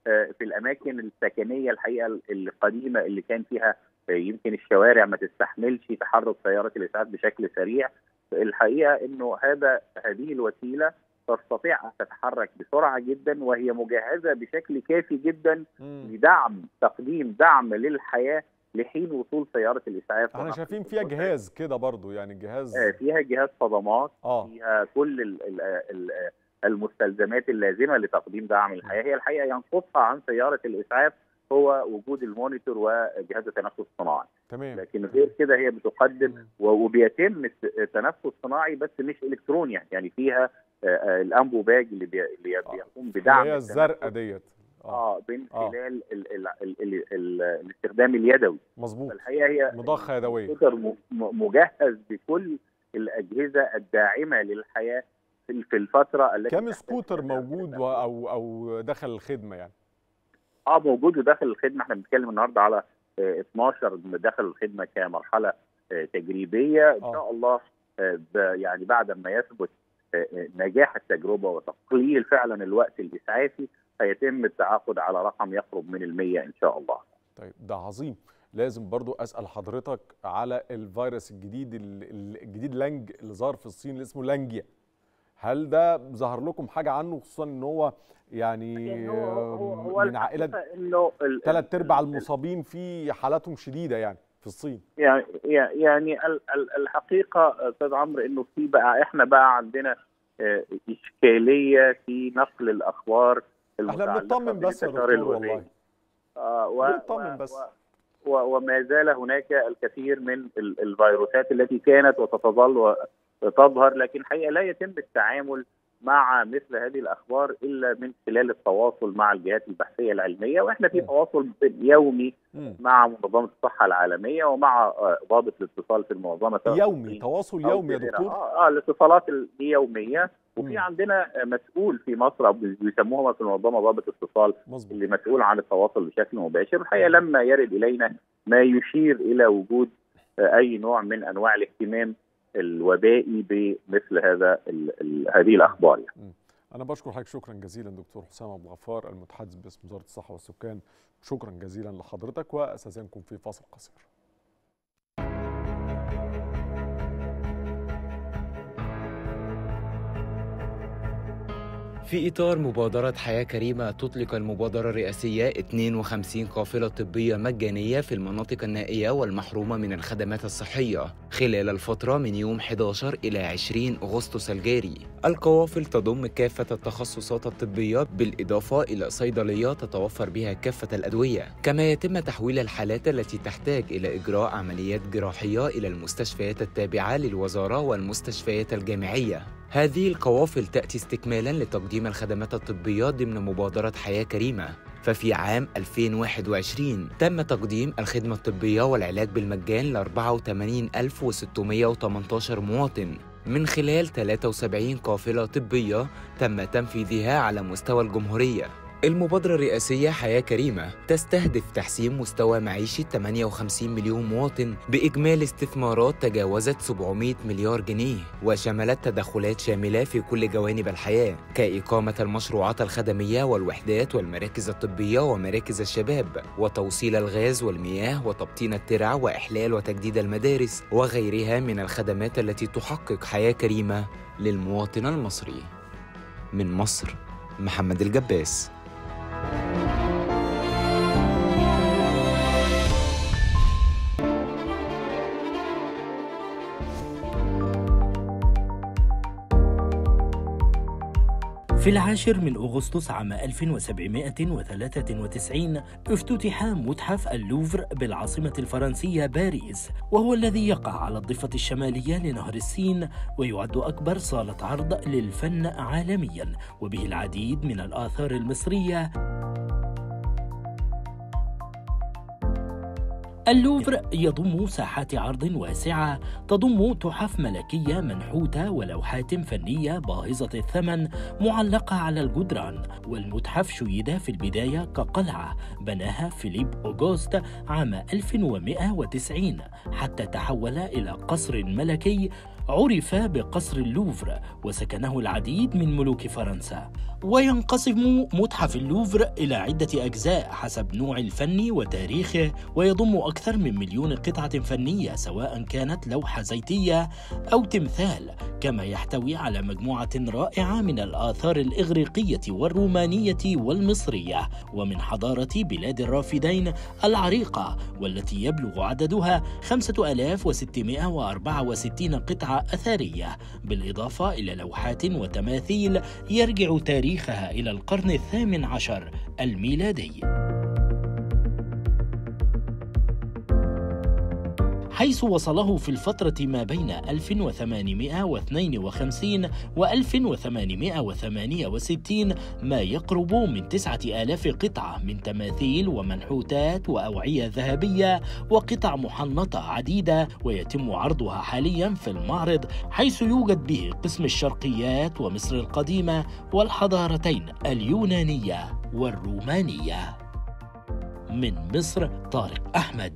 Speaker 8: في الاماكن السكنيه الحقيقه القديمه اللي كان فيها يمكن الشوارع ما تستحملش تحرك سياره الاسعاف بشكل سريع الحقيقه انه هذا هذه الوسيله تستطيع ان تتحرك بسرعه جدا وهي مجهزه بشكل كافي جدا لدعم تقديم دعم للحياه لحين وصول سياره الاسعاف
Speaker 1: احنا شايفين فيها جهاز كده برضو يعني جهاز
Speaker 8: فيها جهاز صدمات
Speaker 1: آه.
Speaker 8: فيها كل ال ال ال المستلزمات اللازمه لتقديم دعم الحياه هي الحقيقه ينقصها عن سياره الاسعاف هو وجود المونيتور وجهاز التنفس الصناعي
Speaker 1: تمام
Speaker 8: لكن غير كده هي بتقدم وبيتم التنفس الصناعي بس مش الكتروني يعني فيها الانبوباج اللي بي اللي بيقوم بدعم
Speaker 1: هي الزرقاء ديت
Speaker 8: اه من خلال ال ال ال ال ال الاستخدام اليدوي
Speaker 1: مظبوط
Speaker 8: فالحقيقه هي
Speaker 1: مضخه يدويه
Speaker 8: مجهز بكل الاجهزه الداعمه للحياه في الفتره التي
Speaker 1: كم سكوتر موجود او او دخل الخدمه يعني؟
Speaker 8: اه موجود وداخل الخدمه احنا بنتكلم النهارده على 12 دخل الخدمه كمرحله تجريبيه ان شاء الله يعني بعد ما يثبت نجاح التجربه وتقليل فعلا الوقت الاسعافي هيتم التعاقد على رقم يقرب من المية ان شاء الله.
Speaker 1: طيب ده عظيم لازم برضو اسال حضرتك على الفيروس الجديد الجديد لانج اللي ظهر في الصين اللي اسمه لانجيا. هل ده ظهر لكم حاجه عنه خصوصا ان هو يعني
Speaker 8: هو هو هو
Speaker 1: من عائله
Speaker 8: انه
Speaker 1: ثلاث ارباع المصابين فيه حالاتهم شديده يعني في الصين
Speaker 8: يعني يعني الحقيقه استاذ عمرو انه في بقى احنا بقى عندنا اشكاليه في نقل الاخبار
Speaker 1: احنا بنطمن بس يا دكتور والله
Speaker 8: آه و
Speaker 1: بنطمن بس
Speaker 8: و وما زال هناك الكثير من الفيروسات التي كانت وستظل تظهر لكن الحقيقه لا يتم التعامل مع مثل هذه الاخبار الا من خلال التواصل مع الجهات البحثيه العلميه واحنا في تواصل يومي مع منظمه الصحه العالميه ومع ضابط الاتصال في المنظمه
Speaker 1: يومي تواصل يومي يا دكتور
Speaker 8: اه, آه الاتصالات اليوميه وفي عندنا مسؤول في مصر او بيسموها في المنظمه ضابط اتصال
Speaker 1: مزبوط.
Speaker 8: اللي مسؤول عن التواصل بشكل مباشر الحقيقه لما يرد الينا ما يشير الى وجود اي نوع من انواع الاهتمام الوبائي بمثل هذا ال ال هذه الاخبار يعني.
Speaker 1: انا بشكر حضرتك شكرا جزيلا دكتور حسام ابو غفار المتحدث باسم وزاره الصحه والسكان شكرا جزيلا لحضرتك واستاذنكم في فاصل قصير
Speaker 9: في إطار مبادرة حياة كريمة تطلق المبادرة الرئاسية 52 قافلة طبية مجانية في المناطق النائية والمحرومة من الخدمات الصحية خلال الفترة من يوم 11 إلى 20 أغسطس الجاري القوافل تضم كافة التخصصات الطبية بالإضافة إلى صيدلية تتوفر بها كافة الأدوية كما يتم تحويل الحالات التي تحتاج إلى إجراء عمليات جراحية إلى المستشفيات التابعة للوزارة والمستشفيات الجامعية هذه القوافل تأتي استكمالا لتقديم الخدمات الطبية ضمن مبادرة حياة كريمة ففي عام 2021 تم تقديم الخدمة الطبية والعلاج بالمجان ل 84618 مواطن من خلال 73 قافلة طبية تم تنفيذها على مستوى الجمهورية المبادرة الرئاسية حياة كريمة تستهدف تحسين مستوى معيشة 58 مليون مواطن بإجمالي استثمارات تجاوزت 700 مليار جنيه وشملت تدخلات شاملة في كل جوانب الحياة كإقامة المشروعات الخدمية والوحدات والمراكز الطبية ومراكز الشباب وتوصيل الغاز والمياه وتبطين الترع وإحلال وتجديد المدارس وغيرها من الخدمات التي تحقق حياة كريمة للمواطن المصري من مصر محمد الجباس
Speaker 6: في العاشر من أغسطس عام 1793 افتتح متحف اللوفر بالعاصمة الفرنسية باريس وهو الذي يقع على الضفة الشمالية لنهر السين ويعد أكبر صالة عرض للفن عالميا وبه العديد من الآثار المصرية اللوفر يضم ساحات عرض واسعة تضم تحف ملكية منحوتة ولوحات فنية باهظة الثمن معلقة على الجدران والمتحف شيد في البداية كقلعة بناها فيليب أوغوست عام 1190 حتى تحول إلى قصر ملكي عرف بقصر اللوفر وسكنه العديد من ملوك فرنسا وينقسم متحف اللوفر إلى عدة أجزاء حسب نوع الفن وتاريخه ويضم أكثر من مليون قطعة فنية سواء كانت لوحة زيتية أو تمثال كما يحتوي على مجموعة رائعة من الآثار الإغريقية والرومانية والمصرية ومن حضارة بلاد الرافدين العريقة والتي يبلغ عددها 5664 قطعة أثرية بالإضافة إلى لوحات وتماثيل يرجع تاريخها إلى القرن الثامن عشر الميلادي حيث وصله في الفترة ما بين 1852 و 1868 ما يقرب من 9000 قطعة من تماثيل ومنحوتات وأوعية ذهبية وقطع محنطة عديدة ويتم عرضها حاليا في المعرض حيث يوجد به قسم الشرقيات ومصر القديمة والحضارتين اليونانية والرومانية من مصر طارق أحمد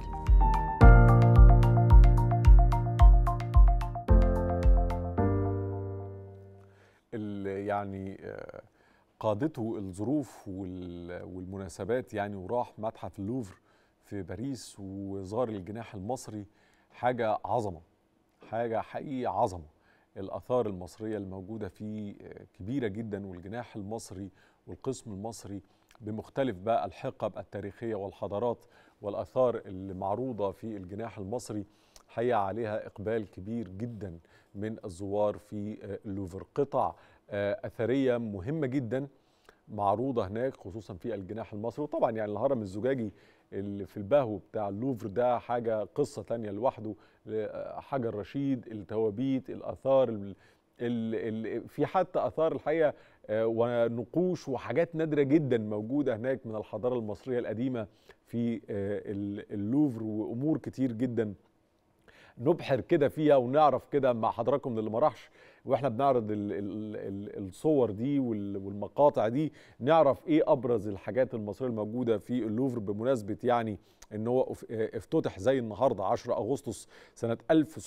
Speaker 1: اللي يعني آه، قادته الظروف وال- والمناسبات يعني وراح متحف اللوفر في باريس وزار الجناح المصري حاجة عظمة حاجة حقيقي عظمة الآثار المصرية الموجودة فيه آه، كبيرة جدا والجناح المصري والقسم المصري بمختلف بقى الحقب التاريخية والحضارات والآثار اللي معروضة في الجناح المصري حقيقة عليها إقبال كبير جدا من الزوار في آه، اللوفر قطع آه، أثرية مهمة جدا معروضة هناك خصوصا في الجناح المصري وطبعا يعني الهرم الزجاجي اللي في البهو بتاع اللوفر ده حاجة قصة تانية لوحده آه، حجر رشيد التوابيت الآثار ال- ال- ال- في حتى آثار الحقيقة آه، ونقوش وحاجات نادرة جدا موجودة هناك من الحضارة المصرية القديمة في آه، ال- اللوفر وأمور كتير جدا نبحر كده فيها ونعرف كده مع حضراتكم اللي ما راحش واحنا بنعرض ال ال ال الصور دي وال- والمقاطع دي نعرف ايه ابرز الحاجات المصريه الموجوده في اللوفر بمناسبه يعني ان هو اف- افتتح زي النهارده 10 اغسطس سنه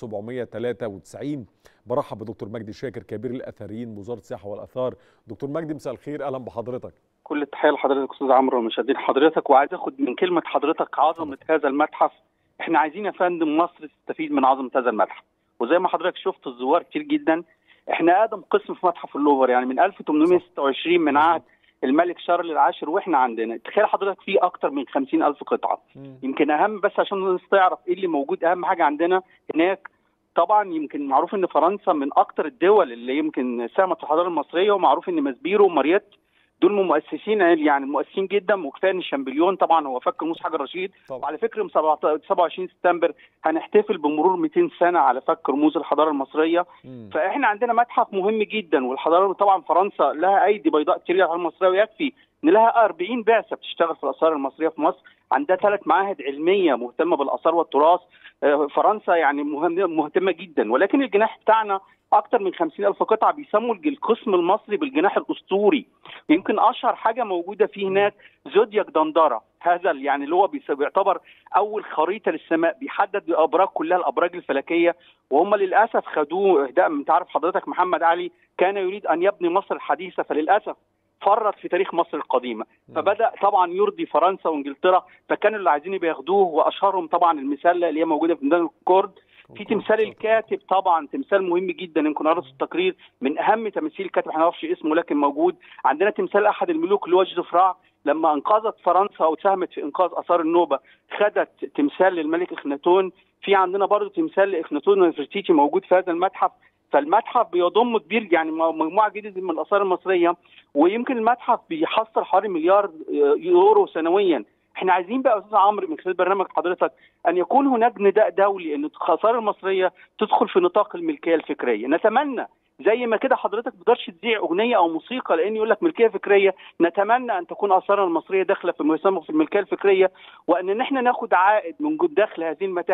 Speaker 1: 1793 برحب بدكتور مجدي شاكر كبير الاثريين بوزاره السياحه والاثار دكتور مجدي مساء الخير اهلا بحضرتك
Speaker 10: كل التحيه لحضرتك استاذ عمرو ومشاهدين حضرتك وعايز اخد من كلمه حضرتك عظمه هذا المتحف احنا عايزين يا فندم مصر تستفيد من عظمه هذا المتحف وزي ما حضرتك شفت الزوار كتير جدا احنا اقدم قسم في متحف اللوفر يعني من 1826 من عهد الملك شارل العاشر واحنا عندنا تخيل حضرتك في اكتر من 50 الف قطعه يمكن اهم بس عشان الناس تعرف ايه اللي موجود اهم حاجه عندنا هناك طبعا يمكن معروف ان فرنسا من اكتر الدول اللي يمكن ساهمت في الحضاره المصريه ومعروف ان ماسبيرو وماريت دول مؤسسين يعني مؤسسين جدا وكفايه ان شامبليون طبعا هو فك رموز حجر رشيد
Speaker 1: طبعا.
Speaker 10: وعلى فكره يوم 27 سبتمبر هنحتفل بمرور 200 سنه على فك رموز الحضاره المصريه
Speaker 1: مم.
Speaker 10: فاحنا عندنا متحف مهم جدا والحضاره طبعا فرنسا لها ايدي بيضاء كتير على الحضاره المصريه ويكفي ان لها 40 بعثه بتشتغل في الاثار المصريه في مصر عندها ثلاث معاهد علميه مهتمه بالاثار والتراث آه، فرنسا يعني مهم- مهتمه جدا ولكن الجناح بتاعنا اكتر من 50 الف قطعه بيسموا الج- القسم المصري بالجناح الاسطوري يمكن اشهر حاجه موجوده فيه هناك زودياك دندره هذا ال- يعني اللي هو بيس- بيعتبر اول خريطه للسماء بيحدد الابراج كلها الابراج الفلكيه وهم للاسف خدوه اهداء انت عارف حضرتك محمد علي كان يريد ان يبني مصر الحديثه فللاسف فرط في تاريخ مصر القديمه فبدا طبعا يرضي فرنسا وانجلترا فكانوا اللي عايزين بياخدوه واشهرهم طبعا المسله اللي هي موجوده في ميدان الكورد في تمثال الكاتب طبعا تمثال مهم جدا يمكن قرأت في التقرير من اهم تماثيل الكاتب احنا ما نعرفش اسمه لكن موجود عندنا تمثال احد الملوك اللي هو جوزيف رع لما انقذت فرنسا او ساهمت في انقاذ اثار النوبه خدت تمثال للملك اخناتون في عندنا برضه تمثال لاخناتون ونفرتيتي موجود في هذا المتحف فالمتحف بيضم كبير يعني مجموعه جديده من الاثار المصريه ويمكن المتحف بيحصل حوالي مليار يورو سنويا احنا عايزين بقى يا استاذ عمرو من خلال برنامج حضرتك ان يكون هناك نداء دولي ان الاثار المصريه تدخل في نطاق الملكيه الفكريه نتمنى زي ما كده حضرتك ما تقدرش تذيع اغنيه او موسيقى لان يقول لك ملكيه فكريه نتمنى ان تكون اثارنا المصريه داخله في ما يسمى في الملكيه الفكريه وان احنا ناخد عائد من داخل هذه المتاحف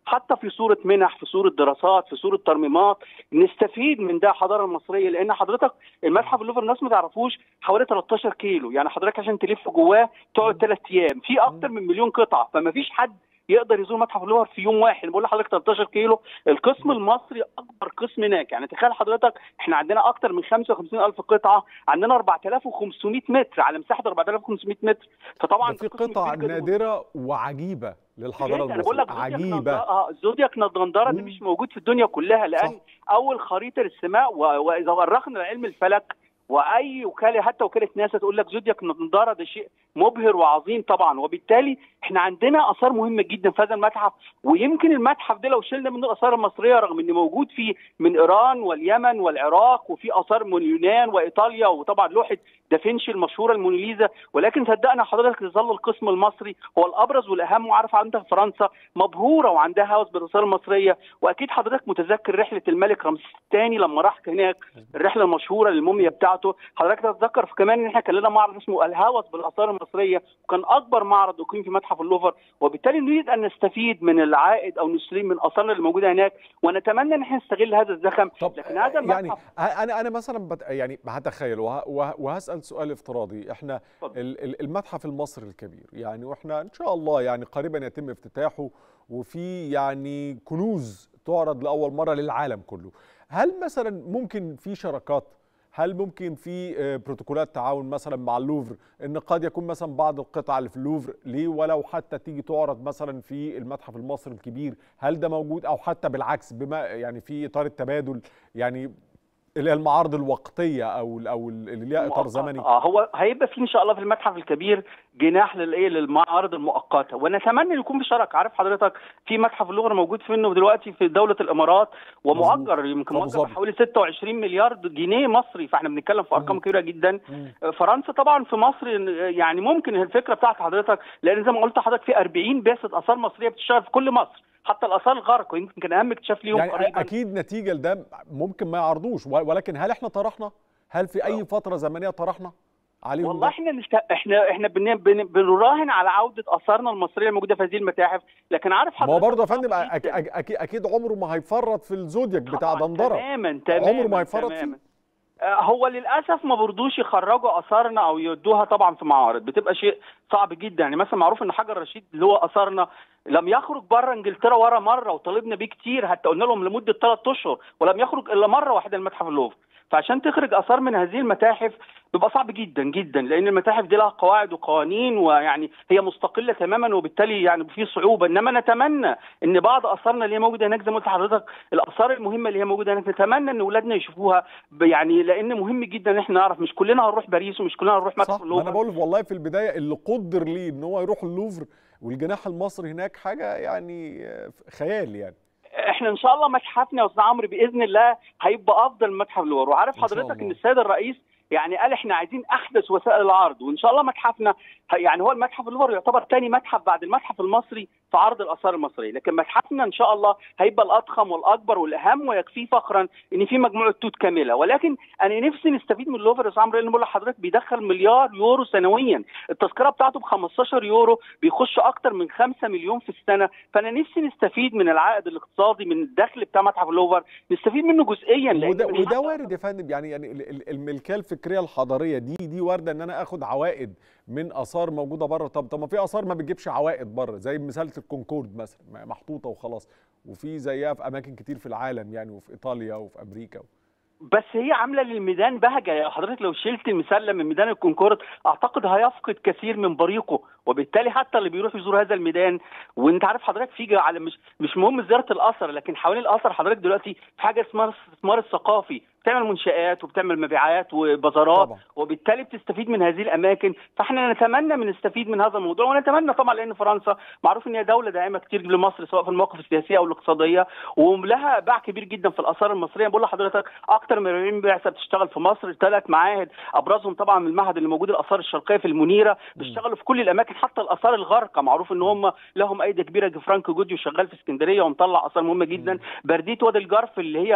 Speaker 10: حتى في صوره منح في صوره دراسات في صوره ترميمات نستفيد من ده الحضاره المصريه لان حضرتك المتحف اللوفر الناس ما تعرفوش حوالي 13 كيلو يعني حضرتك عشان تلف جواه تقعد ثلاث ايام في اكتر من مليون قطعه فما فيش حد يقدر يزور متحف اللوفر في يوم واحد بقول لحضرتك 13 كيلو القسم المصري اكبر قسم هناك يعني تخيل حضرتك احنا عندنا اكتر من 55 الف قطعه عندنا 4500 متر على مساحه 4500 متر فطبعا
Speaker 1: ده في قطع نادره وعجيبه للحضاره
Speaker 10: انا بقول لك
Speaker 1: المصريه عجيبه
Speaker 10: اه زودياك نضندره ده مش موجود في الدنيا كلها لان
Speaker 1: صح.
Speaker 10: اول خريطه للسماء و- واذا ورخنا علم الفلك واي وكاله حتى وكاله ناسا تقول لك زودياك نضاره ده شيء مبهر وعظيم طبعا وبالتالي احنا عندنا اثار مهمه جدا في هذا المتحف ويمكن المتحف ده لو شلنا منه الاثار المصريه رغم ان موجود فيه من ايران واليمن والعراق وفي اثار من اليونان وايطاليا وطبعا لوحه دافنشي المشهوره الموناليزا ولكن صدقنا حضرتك يظل القسم المصري هو الابرز والاهم وعارف عندك فرنسا مبهوره وعندها هوس بالاثار المصريه واكيد حضرتك متذكر رحله الملك رمسيس الثاني لما راح هناك الرحله المشهوره للموميا بتاعته حضرتك تتذكر كمان ان احنا كان لنا معرض اسمه الهوس بالاثار المصريه وكان اكبر معرض اقيم في متحف اللوفر وبالتالي نريد ان نستفيد من العائد او نستفيد من اثارنا اللي موجوده هناك ونتمنى ان احنا نستغل هذا الزخم
Speaker 1: طب
Speaker 10: لكن هذا
Speaker 1: يعني
Speaker 10: المتحف
Speaker 1: انا انا مثلا بت يعني هتخيل وه- وه- وهسال سؤال افتراضي احنا
Speaker 10: اتفضل.
Speaker 1: ال- ال- المتحف المصري الكبير يعني واحنا ان شاء الله يعني قريبا يتم افتتاحه وفي يعني كنوز تعرض لاول مره للعالم كله هل مثلا ممكن في شراكات هل ممكن في آه، بروتوكولات تعاون مثلا مع اللوفر ان قد يكون مثلا بعض القطع اللي في اللوفر ليه ولو حتى تيجي تعرض مثلا في المتحف المصري الكبير هل ده موجود او حتى بالعكس بما يعني في اطار التبادل يعني اللي هي المعارض الوقتيه او او اللي ليها اطار
Speaker 10: مؤقتة.
Speaker 1: زمني
Speaker 10: اه هو هيبقى في ان شاء الله في المتحف الكبير جناح للايه للمعارض المؤقته ونتمنى يكون في شراكه عارف حضرتك في متحف اللغه موجود في منه دلوقتي في دوله الامارات ومؤجر يمكن
Speaker 1: أبو
Speaker 10: مؤجر
Speaker 1: ظبي.
Speaker 10: بحوالي 26 مليار جنيه مصري فاحنا بنتكلم في ارقام
Speaker 1: مم.
Speaker 10: كبيره جدا
Speaker 1: مم.
Speaker 10: فرنسا طبعا في مصر يعني ممكن الفكره بتاعت حضرتك لان زي ما قلت لحضرتك في 40 بعثه اثار مصريه بتشتغل في كل مصر حتى الاثار الغرق ويمكن كان اهم اكتشاف ليهم
Speaker 1: يعني
Speaker 10: قريبا
Speaker 1: اكيد نتيجه لده ممكن ما يعرضوش و- ولكن هل احنا طرحنا هل في اي فتره زمنيه طرحنا عليهم
Speaker 10: والله
Speaker 1: ده؟
Speaker 10: احنا نست... احنا احنا بن... بن... بنراهن على عوده اثارنا المصريه الموجوده في هذه المتاحف لكن عارف
Speaker 1: ما هو
Speaker 10: حضرتك
Speaker 1: برضه يا فندم
Speaker 10: صعب
Speaker 1: أك-
Speaker 10: جداً.
Speaker 1: أك- اكيد اكيد عمره ما هيفرط في الزودياك بتاع
Speaker 10: طبعاً،
Speaker 1: دندره
Speaker 10: تماما تماما
Speaker 1: عمره ما هيفرط
Speaker 10: تماماً.
Speaker 1: فيه
Speaker 10: آه، هو للاسف ما برضوش يخرجوا اثارنا او يدوها طبعا في معارض بتبقى شيء صعب جدا يعني مثلا معروف ان حجر رشيد اللي هو اثارنا لم يخرج بره انجلترا ورا مره وطالبنا بيه كتير حتى قلنا لهم لمده ثلاث اشهر ولم يخرج الا مره واحده المتحف اللوفر فعشان تخرج اثار من هذه المتاحف بيبقى صعب جدا جدا لان المتاحف دي لها قواعد وقوانين ويعني هي مستقله تماما وبالتالي يعني في صعوبه انما نتمنى ان بعض اثارنا اللي هي موجوده هناك زي ما قلت لحضرتك الاثار المهمه اللي هي موجوده هناك نتمنى ان اولادنا يشوفوها ب- يعني لان مهم جدا ان احنا نعرف مش كلنا هنروح باريس ومش كلنا هنروح
Speaker 1: صح
Speaker 10: متحف
Speaker 1: ما انا
Speaker 10: اللوفر
Speaker 1: بقول والله في البدايه اللي قدر ليه ان هو يروح اللوفر والجناح المصري هناك حاجه يعني آه، خيال يعني
Speaker 10: احنا ان شاء الله متحفنا يا استاذ عمرو باذن الله هيبقى افضل متحف لور وعارف
Speaker 1: إن شاء
Speaker 10: حضرتك
Speaker 1: الله.
Speaker 10: ان السيد الرئيس يعني قال احنا عايزين احدث وسائل العرض وان شاء الله متحفنا ه- يعني هو المتحف اللور يعتبر ثاني متحف بعد المتحف المصري في عرض الاثار المصريه لكن متحفنا ان شاء الله هيبقى الاضخم والاكبر والاهم ويكفيه فخرا ان في مجموعه توت كامله ولكن انا نفسي نستفيد من اللوفر يا استاذ عمرو لان بقول لحضرتك بيدخل مليار يورو سنويا التذكره بتاعته ب 15 يورو بيخش اكتر من 5 مليون في السنه فانا نفسي نستفيد من العائد الاقتصادي من الدخل بتاع متحف اللوفر نستفيد منه جزئيا لان
Speaker 1: وده,
Speaker 10: من
Speaker 1: وده
Speaker 10: حق-
Speaker 1: وارد يا فندم يعني يعني ال- ال- الملكيه الفكريه الحضاريه دي دي وارده ان انا اخد عوائد من اثار موجوده بره طب طب ما في اثار ما بتجيبش عوائد بره زي مساله الكونكورد مثلا م- محطوطه وخلاص وفي زيها في اماكن كتير في العالم يعني وفي ايطاليا وفي امريكا
Speaker 10: بس هي عامله للميدان بهجه يعني حضرتك لو شلت المسله من ميدان الكونكورد اعتقد هيفقد كثير من بريقه وبالتالي حتى اللي بيروح يزور هذا الميدان وانت عارف حضرتك في على مش مش مهم زياره الاثر لكن حوالين الاثر حضرتك دلوقتي في حاجه اسمها الاستثمار الثقافي بتعمل منشآت وبتعمل مبيعات وبازارات
Speaker 1: طبعا.
Speaker 10: وبالتالي بتستفيد من هذه الاماكن فاحنا نتمنى من نستفيد من هذا الموضوع ونتمنى طبعا لان فرنسا معروف ان هي دوله داعمه كتير لمصر سواء في المواقف السياسيه او الاقتصاديه ولها باع كبير جدا في الاثار المصريه بقول لحضرتك اكتر من 40 بعثه بتشتغل في مصر ثلاث معاهد ابرزهم طبعا من المعهد اللي موجود الاثار الشرقيه في المنيره بيشتغلوا في كل الاماكن حتى الاثار الغارقه معروف ان هم لهم ايدي كبيره فرانك جوديو شغال في اسكندريه ومطلع اثار مهمه جدا برديه وادي الجرف اللي هي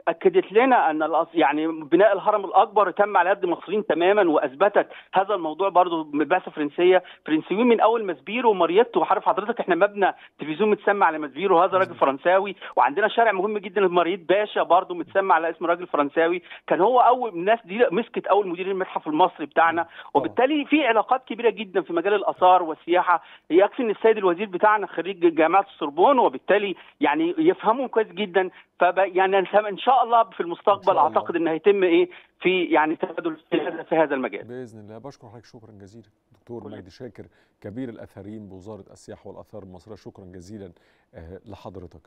Speaker 10: اكدت لنا ان الأص... يعني بناء الهرم الاكبر تم على يد المصريين تماما واثبتت هذا الموضوع برضه بعثه فرنسيه فرنسيين من اول ماسبيرو ومارييتو وعارف حضرتك احنا مبنى تلفزيون متسمى على ماسبيرو هذا راجل فرنساوي وعندنا شارع مهم جدا ماريت باشا برضه متسمى على اسم راجل فرنساوي كان هو اول الناس دي مسكت اول مدير المتحف المصري بتاعنا وبالتالي في علاقات كبيره جدا في مجال الاثار والسياحه يكفي ان السيد الوزير بتاعنا خريج جامعه السوربون وبالتالي يعني يفهمهم كويس جدا فب يعني ان شاء الله في المستقبل
Speaker 1: الله.
Speaker 10: اعتقد ان هيتم ايه في يعني تبادل في هذا في هذا المجال
Speaker 1: باذن الله بشكر حضرتك شكرا جزيلا دكتور مجدي شاكر كبير الاثريين بوزاره السياحه والاثار المصريه شكرا جزيلا آه، لحضرتك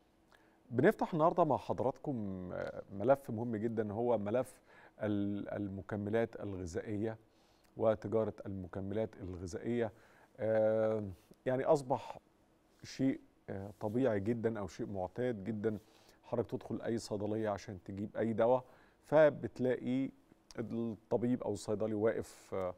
Speaker 1: بنفتح النهارده مع حضراتكم آه، ملف مهم جدا هو ملف ال- المكملات الغذائيه وتجاره المكملات الغذائيه آه، يعني اصبح شيء آه، طبيعي جدا او شيء معتاد جدا حضرتك تدخل اي صيدليه عشان تجيب اي دواء فبتلاقي الطبيب او الصيدلي واقف آه،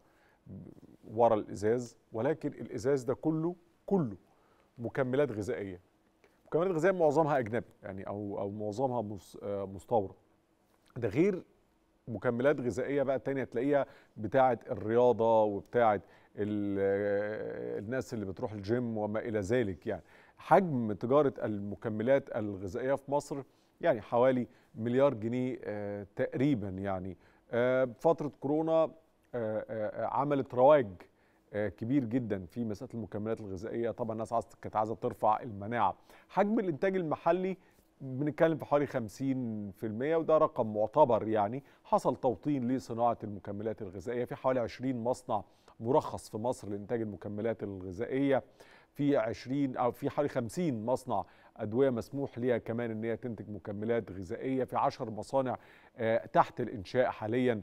Speaker 1: ورا الازاز ولكن الازاز ده كله كله مكملات غذائيه مكملات غذائيه معظمها اجنبي يعني او او معظمها مس- آه، مستورد ده غير مكملات غذائيه بقى تانية تلاقيها بتاعه الرياضه وبتاعه ال- آه، الناس اللي بتروح الجيم وما الى ذلك يعني حجم تجاره المكملات الغذائيه في مصر يعني حوالي مليار جنيه آه، تقريبا يعني آه، فتره كورونا آه، آه، عملت رواج آه، كبير جدا في مساله المكملات الغذائيه طبعا الناس عايزه كانت عايزه ترفع المناعه حجم الانتاج المحلي بنتكلم في حوالي 50% وده رقم معتبر يعني حصل توطين لصناعه المكملات الغذائيه في حوالي 20 مصنع مرخص في مصر لانتاج المكملات الغذائيه في 20 او في حوالي 50 مصنع ادويه مسموح ليها كمان ان هي تنتج مكملات غذائيه في 10 مصانع آه، تحت الانشاء حاليا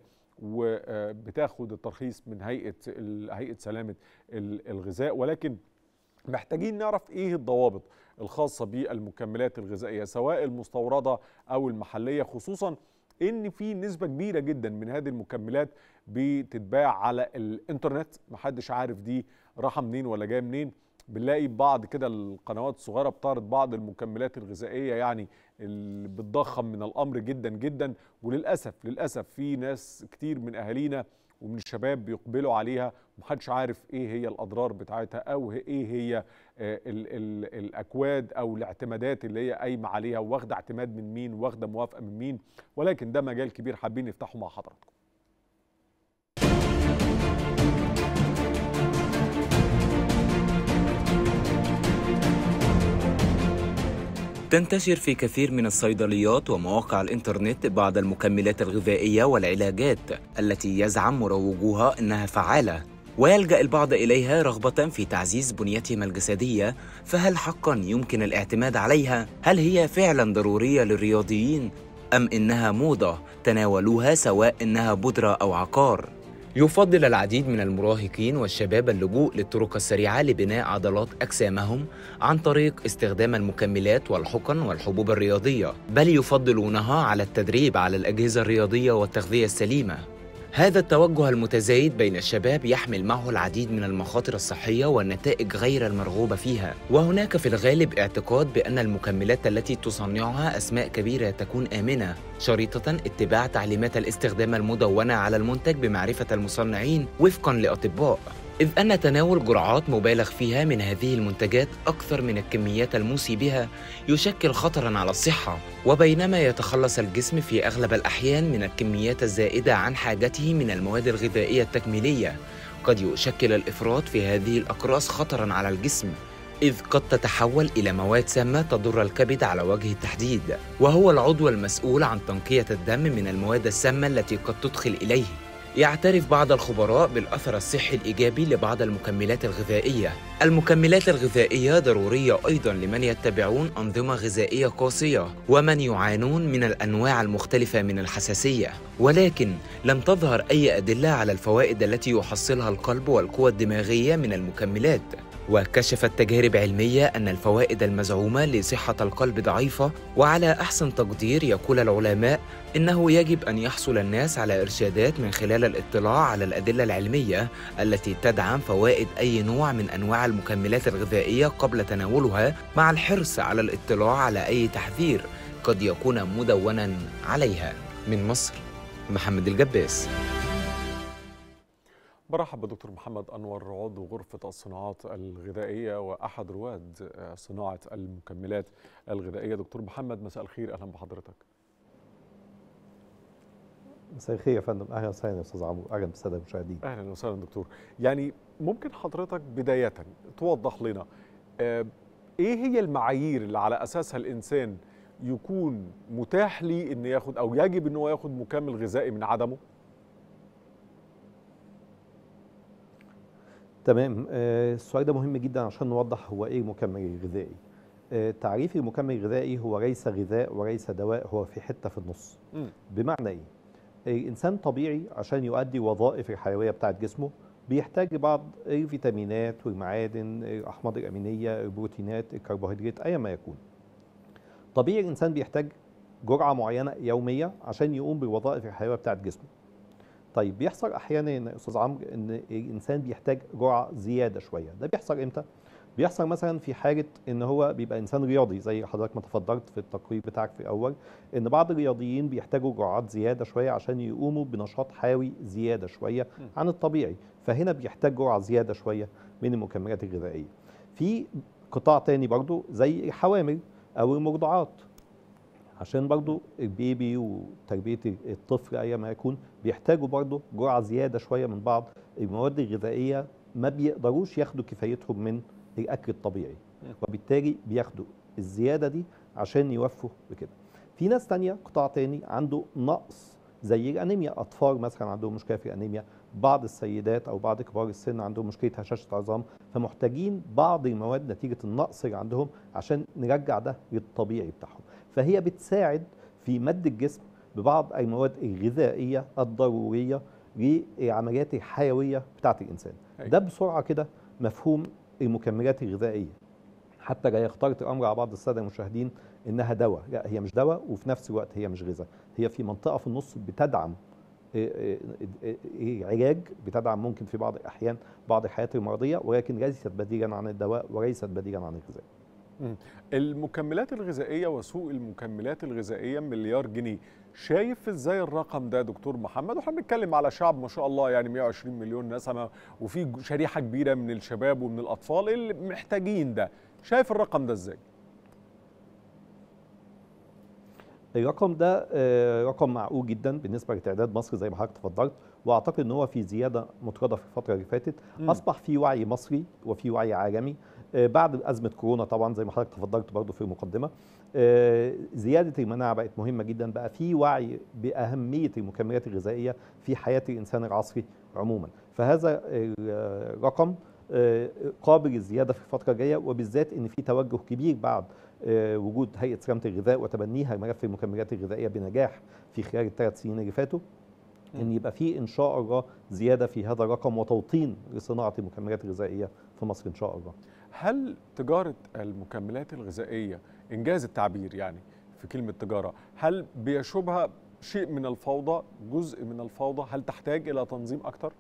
Speaker 1: وبتاخد الترخيص من هيئه ال- هيئه سلامه ال- الغذاء ولكن محتاجين نعرف ايه الضوابط الخاصه بالمكملات الغذائيه سواء المستورده او المحليه خصوصا ان في نسبه كبيره جدا من هذه المكملات بتتباع على الانترنت محدش عارف دي رايحه منين ولا جايه منين بنلاقي بعض كده القنوات الصغيره بتعرض بعض المكملات الغذائيه يعني اللي بتضخم من الامر جدا جدا وللاسف للاسف في ناس كتير من اهالينا ومن الشباب بيقبلوا عليها ومحدش عارف ايه هي الاضرار بتاعتها او ايه هي آه، ال ال الاكواد او الاعتمادات اللي هي قايمه عليها واخده اعتماد من مين واخده موافقه من مين ولكن ده مجال كبير حابين نفتحه مع حضراتكم
Speaker 9: تنتشر في كثير من الصيدليات ومواقع الإنترنت بعض المكملات الغذائية والعلاجات التي يزعم مروجوها أنها فعالة ويلجأ البعض إليها رغبة في تعزيز بنيتهم الجسدية فهل حقا يمكن الاعتماد عليها؟ هل هي فعلا ضرورية للرياضيين؟ أم إنها موضة تناولوها سواء إنها بودرة أو عقار؟ يفضل العديد من المراهقين والشباب اللجوء للطرق السريعة لبناء عضلات أجسامهم عن طريق استخدام المكملات والحقن والحبوب الرياضية بل يفضلونها على التدريب على الأجهزة الرياضية والتغذية السليمة هذا التوجه المتزايد بين الشباب يحمل معه العديد من المخاطر الصحية والنتائج غير المرغوبة فيها وهناك في الغالب اعتقاد بأن المكملات التي تصنعها أسماء كبيرة تكون آمنة شريطة اتباع تعليمات الاستخدام المدونة على المنتج بمعرفة المصنعين وفقا لأطباء إذ أن تناول جرعات مبالغ فيها من هذه المنتجات أكثر من الكميات الموصي بها يشكل خطرا على الصحة وبينما يتخلص الجسم في أغلب الأحيان من الكميات الزائدة عن حاجته من المواد الغذائية التكميلية قد يشكل الإفراط في هذه الأقراص خطرا على الجسم إذ قد تتحول إلى مواد سامة تضر الكبد على وجه التحديد وهو العضو المسؤول عن تنقية الدم من المواد السامة التي قد تدخل إليه يعترف بعض الخبراء بالأثر الصحي الإيجابي لبعض المكملات الغذائية المكملات الغذائية ضرورية أيضا لمن يتبعون أنظمة غذائية قاسية ومن يعانون من الأنواع المختلفة من الحساسية ولكن لم تظهر أي أدلة على الفوائد التي يحصلها القلب والقوى الدماغية من المكملات وكشفت تجارب علمية أن الفوائد المزعومة لصحة القلب ضعيفة وعلى أحسن تقدير يقول العلماء إنه يجب أن يحصل الناس على إرشادات من خلال الاطلاع على الأدلة العلمية التي تدعم فوائد أي نوع من أنواع المكملات الغذائية قبل تناولها مع الحرص على الاطلاع على أي تحذير قد يكون مدونا عليها من مصر محمد الجباس
Speaker 1: برحب بدكتور محمد انور عضو غرفه الصناعات الغذائيه واحد رواد صناعه المكملات الغذائيه دكتور محمد مساء الخير اهلا بحضرتك
Speaker 11: مساء الخير يا فندم اهلا وسهلا يا استاذ عمرو اهلا بالساده المشاهدين
Speaker 1: اهلا وسهلا دكتور يعني ممكن حضرتك بدايه توضح لنا آه، ايه هي المعايير اللي على اساسها الانسان يكون متاح ليه ان ياخد او يجب ان هو ياخد مكمل غذائي من عدمه
Speaker 11: تمام آه، السؤال ده مهم جدا عشان نوضح هو ايه المكمل الغذائي آه، تعريف المكمل الغذائي هو ليس غذاء وليس دواء هو في حته في النص
Speaker 1: مم.
Speaker 11: بمعنى ايه الانسان طبيعي عشان يؤدي وظائف الحيويه بتاعه جسمه بيحتاج بعض الفيتامينات والمعادن الاحماض الامينيه البروتينات الكربوهيدرات ايا ما يكون طبيعي الانسان بيحتاج جرعه معينه يوميه عشان يقوم بالوظائف الحيويه بتاعه جسمه طيب بيحصل احيانا يا استاذ عمرو ان الانسان بيحتاج جرعه زياده شويه ده بيحصل امتى بيحصل مثلا في حاله ان هو بيبقى انسان رياضي زي حضرتك ما تفضلت في التقرير بتاعك في الاول ان بعض الرياضيين بيحتاجوا جرعات زياده شويه عشان يقوموا بنشاط حيوي زياده شويه عن الطبيعي فهنا بيحتاج جرعه زياده شويه من المكملات الغذائيه في قطاع تاني برضو زي الحوامل او المرضعات عشان برضو البيبي وتربية الطفل أي ما يكون بيحتاجوا برضو جرعة زيادة شوية من بعض المواد الغذائية ما بيقدروش ياخدوا كفايتهم من الأكل الطبيعي وبالتالي بياخدوا الزيادة دي عشان يوفوا بكده في ناس تانية قطاع تاني عنده نقص زي الأنيميا أطفال مثلا عندهم مشكلة في الأنيميا بعض السيدات أو بعض كبار السن عندهم مشكلة هشاشة عظام فمحتاجين بعض المواد نتيجة النقص اللي عندهم عشان نرجع ده للطبيعي بتاعهم فهي بتساعد في مد الجسم ببعض المواد الغذائيه الضروريه للعمليات الحيويه بتاعه الانسان ده بسرعه كده مفهوم المكملات الغذائيه حتى لا يختلط الامر على بعض الساده المشاهدين انها دواء لا هي مش دواء وفي نفس الوقت هي مش غذاء هي في منطقه في النص بتدعم علاج بتدعم ممكن في بعض الاحيان بعض الحالات المرضيه ولكن ليست بديلا عن الدواء وليست بديلا عن الغذاء
Speaker 1: المكملات الغذائيه وسوق المكملات الغذائيه مليار جنيه شايف ازاي الرقم ده دكتور محمد واحنا بنتكلم على شعب ما شاء الله يعني 120 مليون نسمه وفي شريحه كبيره من الشباب ومن الاطفال اللي محتاجين ده شايف الرقم ده ازاي
Speaker 11: الرقم ده رقم معقول جدا بالنسبه لتعداد مصر زي ما حضرتك تفضلت واعتقد ان هو في زياده مطرده في الفتره اللي فاتت
Speaker 1: مم.
Speaker 11: اصبح في وعي مصري وفي وعي عالمي بعد ازمه كورونا طبعا زي ما حضرتك تفضلت برضو في المقدمه زياده المناعه بقت مهمه جدا بقى في وعي باهميه المكملات الغذائيه في حياه الانسان العصري عموما فهذا الرقم قابل للزياده في الفتره الجايه وبالذات ان في توجه كبير بعد وجود هيئه سلامه الغذاء وتبنيها ملف المكملات الغذائيه بنجاح في خلال الثلاث سنين اللي فاتوا ان يبقى في ان شاء الله زياده في هذا الرقم وتوطين لصناعه المكملات الغذائيه في مصر ان شاء الله.
Speaker 1: هل تجاره المكملات الغذائيه انجاز التعبير يعني في كلمه تجاره، هل بيشوبها شيء من الفوضى، جزء من الفوضى، هل تحتاج الى تنظيم اكثر؟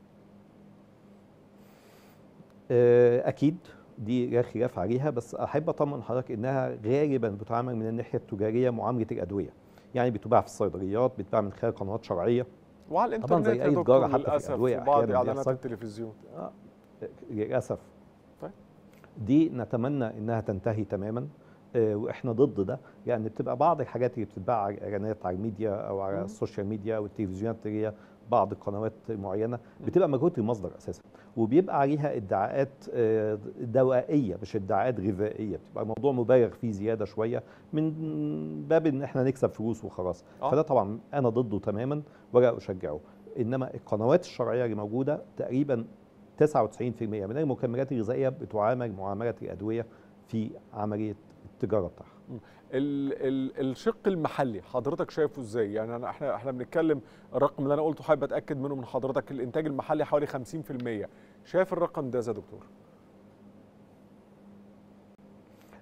Speaker 11: اكيد دي لا خلاف عليها بس احب اطمن حضرتك انها غالبا بتعامل من الناحيه التجاريه معامله الادويه. يعني بتباع في الصيدليات بتباع من خلال قنوات شرعيه
Speaker 1: وعلى الانترنت
Speaker 11: طبعا زي اي تجاره حتى في الادويه
Speaker 1: بعض اعلانات التلفزيون
Speaker 11: آه للاسف
Speaker 1: طيب
Speaker 11: دي نتمنى انها تنتهي تماما آه واحنا ضد ده يعني بتبقى بعض الحاجات اللي بتتباع على اعلانات على الميديا او على السوشيال ميديا والتلفزيونات اللي هي بعض القنوات معينه بتبقى مجهوله المصدر اساسا وبيبقى عليها ادعاءات دوائيه مش ادعاءات غذائيه بتبقى الموضوع مبالغ فيه زياده شويه من باب ان احنا نكسب فلوس وخلاص
Speaker 1: آه.
Speaker 11: فده طبعا انا ضده تماما ولا اشجعه انما القنوات الشرعيه اللي موجوده تقريبا 99% من المكملات الغذائيه بتعامل معامله الادويه في عمليه التجاره بتاعها
Speaker 1: ال ال الشق المحلي حضرتك شايفه ازاي يعني أنا احنا احنا بنتكلم الرقم اللي انا قلته حابب اتاكد منه من حضرتك الانتاج المحلي حوالي 50% شايف الرقم ده يا دكتور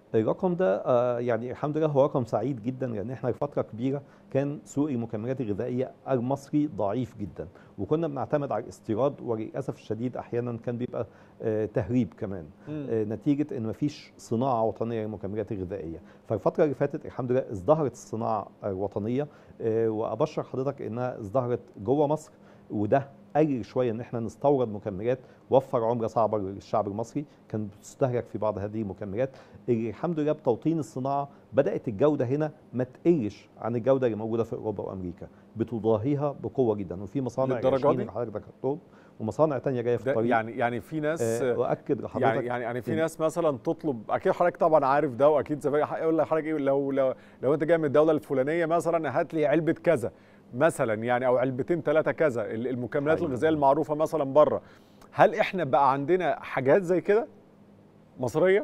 Speaker 11: الرقم ده آه، يعني الحمد لله هو رقم سعيد جدا لان احنا لفتره كبيره كان سوق المكملات الغذائيه المصري ضعيف جدا وكنا بنعتمد على الاستيراد وللاسف الشديد احيانا كان بيبقى آه، تهريب كمان آه، نتيجه ان مفيش صناعه وطنيه للمكملات الغذائيه فالفتره اللي فاتت الحمد لله ازدهرت الصناعه الوطنيه آه، وابشر حضرتك انها ازدهرت جوه مصر وده قلل شويه ان احنا نستورد مكملات وفر عمله صعبه للشعب المصري كان بتستهلك في بعض هذه المكملات اللي الحمد لله بتوطين الصناعه بدات الجوده هنا ما تقلش عن الجوده اللي موجوده في اوروبا وامريكا بتضاهيها بقوه جدا وفي مصانع
Speaker 1: للدرجة
Speaker 11: العشرين
Speaker 1: دي؟
Speaker 11: اللي حضرتك ذكرتهم ومصانع تانية جايه في
Speaker 1: ده
Speaker 11: الطريق
Speaker 1: يعني يعني في ناس
Speaker 11: آه، واكد لحضرتك
Speaker 1: يعني يعني يعني في
Speaker 11: إن-
Speaker 1: ناس مثلا تطلب اكيد حضرتك طبعا عارف ده واكيد زمان يقول لك حضرتك ايه لو لو لو انت جاي من الدوله الفلانيه مثلا هات لي علبه كذا مثلا يعني او علبتين ثلاثه كذا ال- المكملات
Speaker 11: حقيقي.
Speaker 1: الغذائيه المعروفه مثلا بره هل احنا بقى عندنا حاجات زي كده مصريه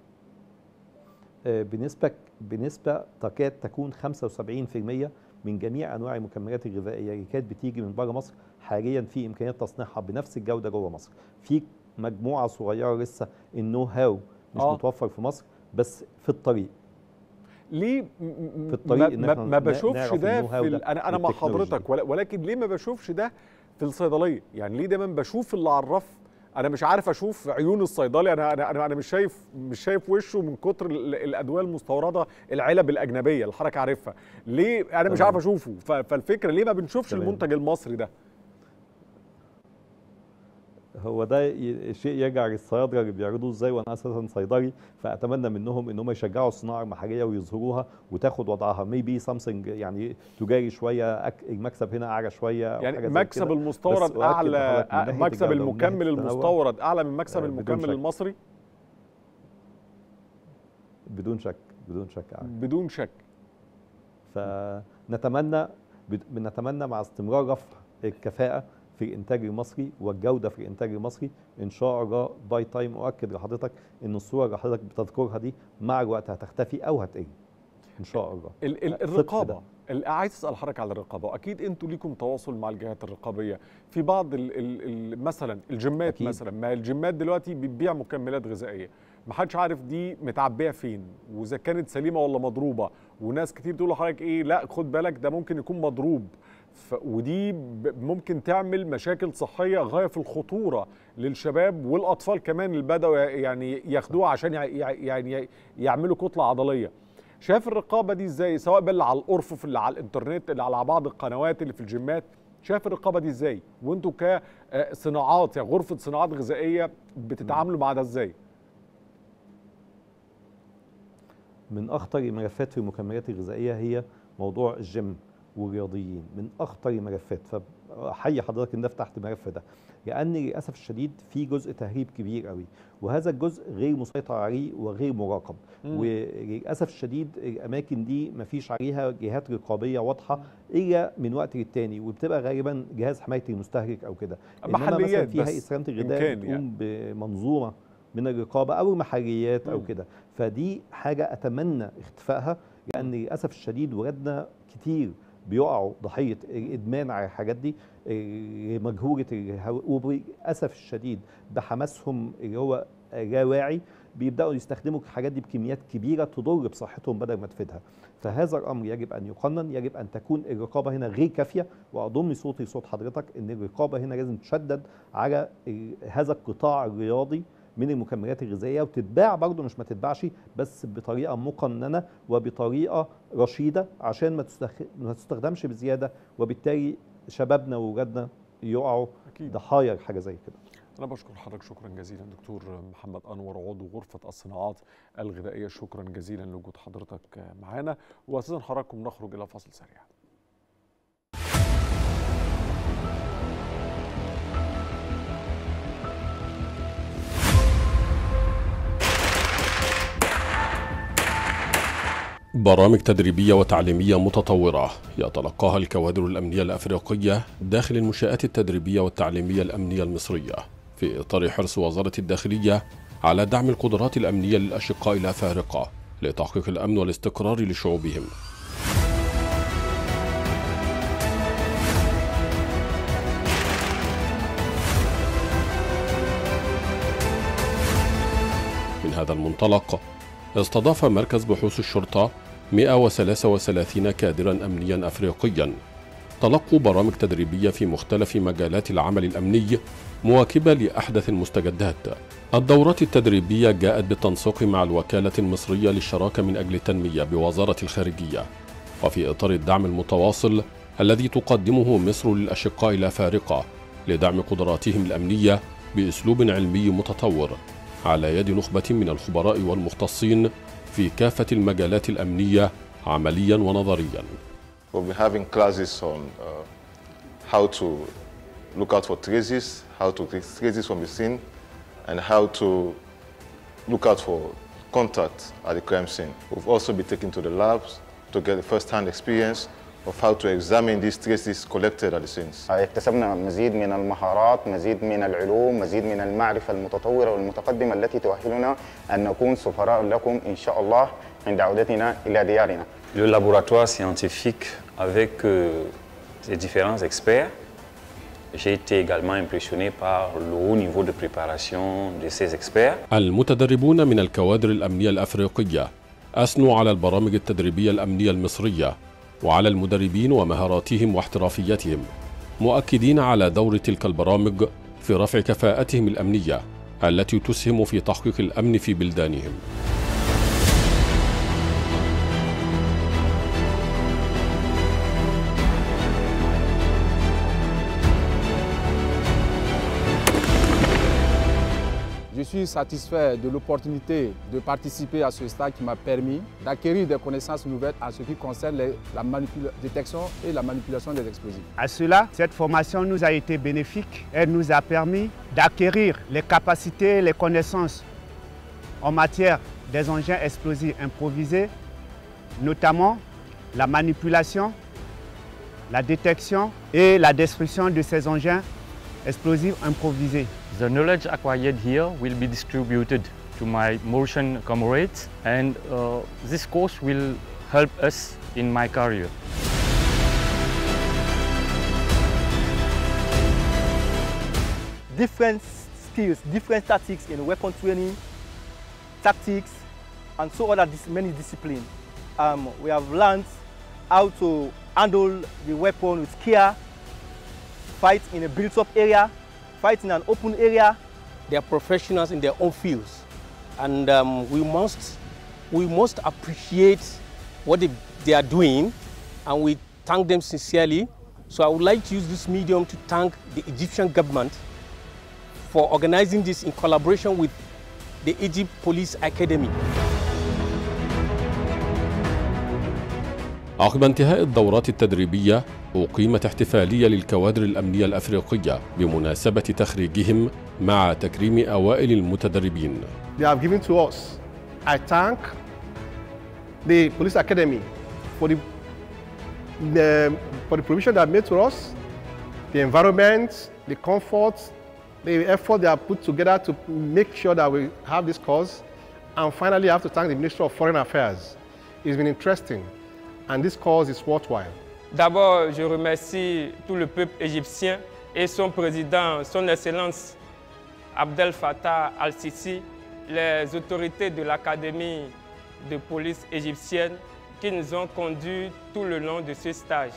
Speaker 11: آه، بنسبة بنسبة تكاد تكون 75% من جميع أنواع المكملات الغذائية اللي كانت بتيجي من بره مصر حاليا في إمكانيات تصنيعها بنفس الجودة جوه مصر. في مجموعة صغيرة لسه النو هاو مش
Speaker 1: آه.
Speaker 11: متوفر في مصر بس في الطريق.
Speaker 1: ليه م- م-
Speaker 11: في الطريق
Speaker 1: ما,
Speaker 11: إن
Speaker 1: ما,
Speaker 11: إحنا
Speaker 1: ما
Speaker 11: ن-
Speaker 1: بشوفش
Speaker 11: نعرف
Speaker 1: ده
Speaker 11: النو هاو
Speaker 1: في ال-
Speaker 11: ده
Speaker 1: انا انا مع
Speaker 11: والتكنولوجي دي.
Speaker 1: حضرتك ولا- ولكن ليه ما بشوفش ده في الصيدليه يعني ليه دايما بشوف اللي على الرف انا مش عارف اشوف عيون الصيدلي انا انا انا, أنا مش شايف مش شايف وشه من كتر ال- الادويه المستورده العلب الاجنبيه اللي حضرتك عارفها ليه انا مش
Speaker 11: تمام.
Speaker 1: عارف اشوفه ف- فالفكره ليه ما بنشوفش
Speaker 11: تمام.
Speaker 1: المنتج المصري ده
Speaker 11: هو ده ي- شيء يرجع للصيادله اللي بيعرضوه ازاي وانا اساسا صيدلي فاتمنى منهم ان هم يشجعوا الصناعه المحليه ويظهروها وتاخد وضعها ميبي سامثينج يعني تجاري شويه أك- المكسب هنا اعلى شويه أو حاجة
Speaker 1: يعني
Speaker 11: زي
Speaker 1: مكسب
Speaker 11: كده.
Speaker 1: المستورد
Speaker 11: بس أؤكد
Speaker 1: اعلى
Speaker 11: لحضرتك من ناحية
Speaker 1: مكسب
Speaker 11: الجودة ومن ناحية
Speaker 1: المكمل
Speaker 11: التنوع،
Speaker 1: المستورد اعلى من مكسب
Speaker 11: آه، بدون
Speaker 1: المكمل
Speaker 11: شك.
Speaker 1: المصري
Speaker 11: بدون شك بدون شك أعلى.
Speaker 1: بدون شك
Speaker 11: فنتمنى بت- بنتمنى مع استمرار رفع الكفاءة في الإنتاج المصري والجودة في الإنتاج المصري إن شاء الله باي تايم أؤكد لحضرتك إن الصورة اللي حضرتك بتذكرها دي مع الوقت هتختفي أو هتقل إن شاء الله
Speaker 1: ال ال
Speaker 11: ثق في
Speaker 1: الرقابه
Speaker 11: ده.
Speaker 1: ال- عايز اسال حضرتك على الرقابه واكيد انتوا ليكم تواصل مع الجهات الرقابيه في بعض ال ال ال مثلا الجيمات
Speaker 11: أكيد.
Speaker 1: مثلا ما الجيمات دلوقتي بتبيع مكملات غذائيه ما حدش عارف دي متعبيه فين واذا كانت سليمه ولا مضروبه وناس كتير تقول لحضرتك ايه لا خد بالك ده ممكن يكون مضروب ف ودي ب- ممكن تعمل مشاكل صحيه غايه في الخطوره للشباب والاطفال كمان اللي بداوا يعني ياخدوها عشان يع- يع- يعني يعملوا كتله عضليه شايف الرقابه دي ازاي سواء بقى اللي على الارفف اللي على الانترنت اللي على بعض القنوات اللي في الجيمات شايف الرقابه دي ازاي وانتوا كصناعات يعني غرفه صناعات غذائيه بتتعاملوا مع ده ازاي
Speaker 11: من أخطر الملفات في المكملات الغذائية هي موضوع الجيم والرياضيين من أخطر الملفات فأحيي حضرتك إن ده فتحت الملف ده لأن للأسف الشديد في جزء تهريب كبير قوي وهذا الجزء غير مسيطر عليه وغير مراقب
Speaker 1: مم.
Speaker 11: وللاسف الشديد الاماكن دي مفيش عليها جهات رقابيه واضحه الا من وقت للتاني وبتبقى غالبا جهاز حمايه المستهلك او كده انما مثلا
Speaker 1: محليات
Speaker 11: في
Speaker 1: بس
Speaker 11: هيئه سلامه الغذاء
Speaker 1: إمكان
Speaker 11: بتقوم
Speaker 1: يعني.
Speaker 11: بمنظومه من الرقابه او المحليات او
Speaker 1: مم.
Speaker 11: كده فدي حاجه اتمنى اختفائها لان للاسف الشديد ولادنا كتير بيقعوا ضحيه الادمان على الحاجات دي إيه، مجهوله الهو- وللاسف الشديد بحماسهم اللي هو لا واعي بيبداوا يستخدموا الحاجات دي بكميات كبيره تضر بصحتهم بدل ما تفيدها فهذا الامر يجب ان يقنن يجب ان تكون الرقابه هنا غير كافيه واضم صوتي صوت حضرتك ان الرقابه هنا لازم تشدد على ال- هذا القطاع الرياضي من المكملات الغذائيه وتتباع برضه مش ما تتباعش بس بطريقه مقننه وبطريقه رشيده عشان ما تستخ- ما تستخدمش بزياده وبالتالي شبابنا واولادنا يقعوا
Speaker 1: اكيد
Speaker 11: ضحايا لحاجه زي كده
Speaker 1: انا بشكر حضرتك شكرا جزيلا دكتور محمد انور عضو غرفه الصناعات الغذائيه شكرا جزيلا لوجود حضرتك معانا واساسا حضراتكم نخرج الى فاصل سريع
Speaker 12: برامج تدريبية وتعليمية متطورة يتلقاها الكوادر الأمنية الأفريقية داخل المنشآت التدريبية والتعليمية الأمنية المصرية في إطار حرص وزارة الداخلية على دعم القدرات الأمنية للأشقاء الأفارقة لتحقيق الأمن والاستقرار لشعوبهم من هذا المنطلق استضاف مركز بحوث الشرطة 133 كادرا أمنيا أفريقيا تلقوا برامج تدريبية في مختلف مجالات العمل الأمني مواكبة لأحدث المستجدات الدورات التدريبية جاءت بالتنسيق مع الوكالة المصرية للشراكة من أجل التنمية بوزارة الخارجية وفي إطار الدعم المتواصل الذي تقدمه مصر للأشقاء الأفارقة لدعم قدراتهم الأمنية بأسلوب علمي متطور على يد نخبة من الخبراء والمختصين في كافة المجالات الأمنية عمليا ونظريا
Speaker 13: We'll be having classes on uh, how to look out for traces, how to take traces from the scene, and how to look out for contact at the crime scene. We've also been taken to the labs to get the first-hand experience of how to examine these traces collected at the scenes.
Speaker 14: اكتسبنا مزيد من المهارات مزيد من العلوم مزيد من المعرفة المتطورة والمتقدمة التي تؤهلنا أن نكون سفراء لكم إن شاء الله عند عودتنا إلى ديارنا
Speaker 15: Le laboratoire scientifique avec euh, ses différents experts, j'ai été également impressionné par le haut niveau de préparation de ces experts.
Speaker 12: المتدربون من الكوادر الأمنية الأفريقية أثنوا على البرامج التدريبية الأمنية المصرية وعلى المدربين ومهاراتهم واحترافيتهم مؤكدين على دور تلك البرامج في رفع كفاءتهم الأمنية التي تسهم في تحقيق الأمن في بلدانهم
Speaker 16: Je suis satisfait de l'opportunité de participer à ce stage qui m'a permis d'acquérir des connaissances nouvelles en ce qui concerne les- la manipula- détection et la manipulation des explosifs.
Speaker 17: À cela, cette formation nous a été bénéfique. Elle nous a permis d'acquérir les capacités, les connaissances en matière des engins explosifs improvisés, notamment la manipulation, la détection et la destruction de ces engins explosifs improvisés.
Speaker 18: The knowledge acquired here will be distributed to my Mauritian comrades and uh, this course will help us in my career.
Speaker 19: different skills, different tactics in weapon training, tactics, and so other dis- many disciplines. Um, we have learned how to handle the weapon with care, fight in a built-up area, fight in an open area.
Speaker 20: They are professionals in their own fields, and um, we must we must appreciate what they, they are doing, and we thank them sincerely. So I would like to use this medium to thank the Egyptian government for organizing this in collaboration with the Egypt Police Academy.
Speaker 12: عقب انتهاء الدورات التدريبية أقيمت احتفالية للكوادر الأمنية الأفريقية بمناسبة تخريجهم مع تكريم أوائل المتدربين
Speaker 21: they have given to us. I thank the police academy for the, the for the provision they have made to us, the environment, the comfort, the effort they have put together to make sure that we have this cause. And finally, I have to thank the Ministry of Foreign Affairs. It's been interesting, and this cause is worthwhile.
Speaker 22: D'abord, je remercie tout le peuple égyptien et son président, son Excellence Abdel Fattah al-Sisi, les autorités de l'Académie de police égyptienne qui nous ont conduits tout le long de ce stage.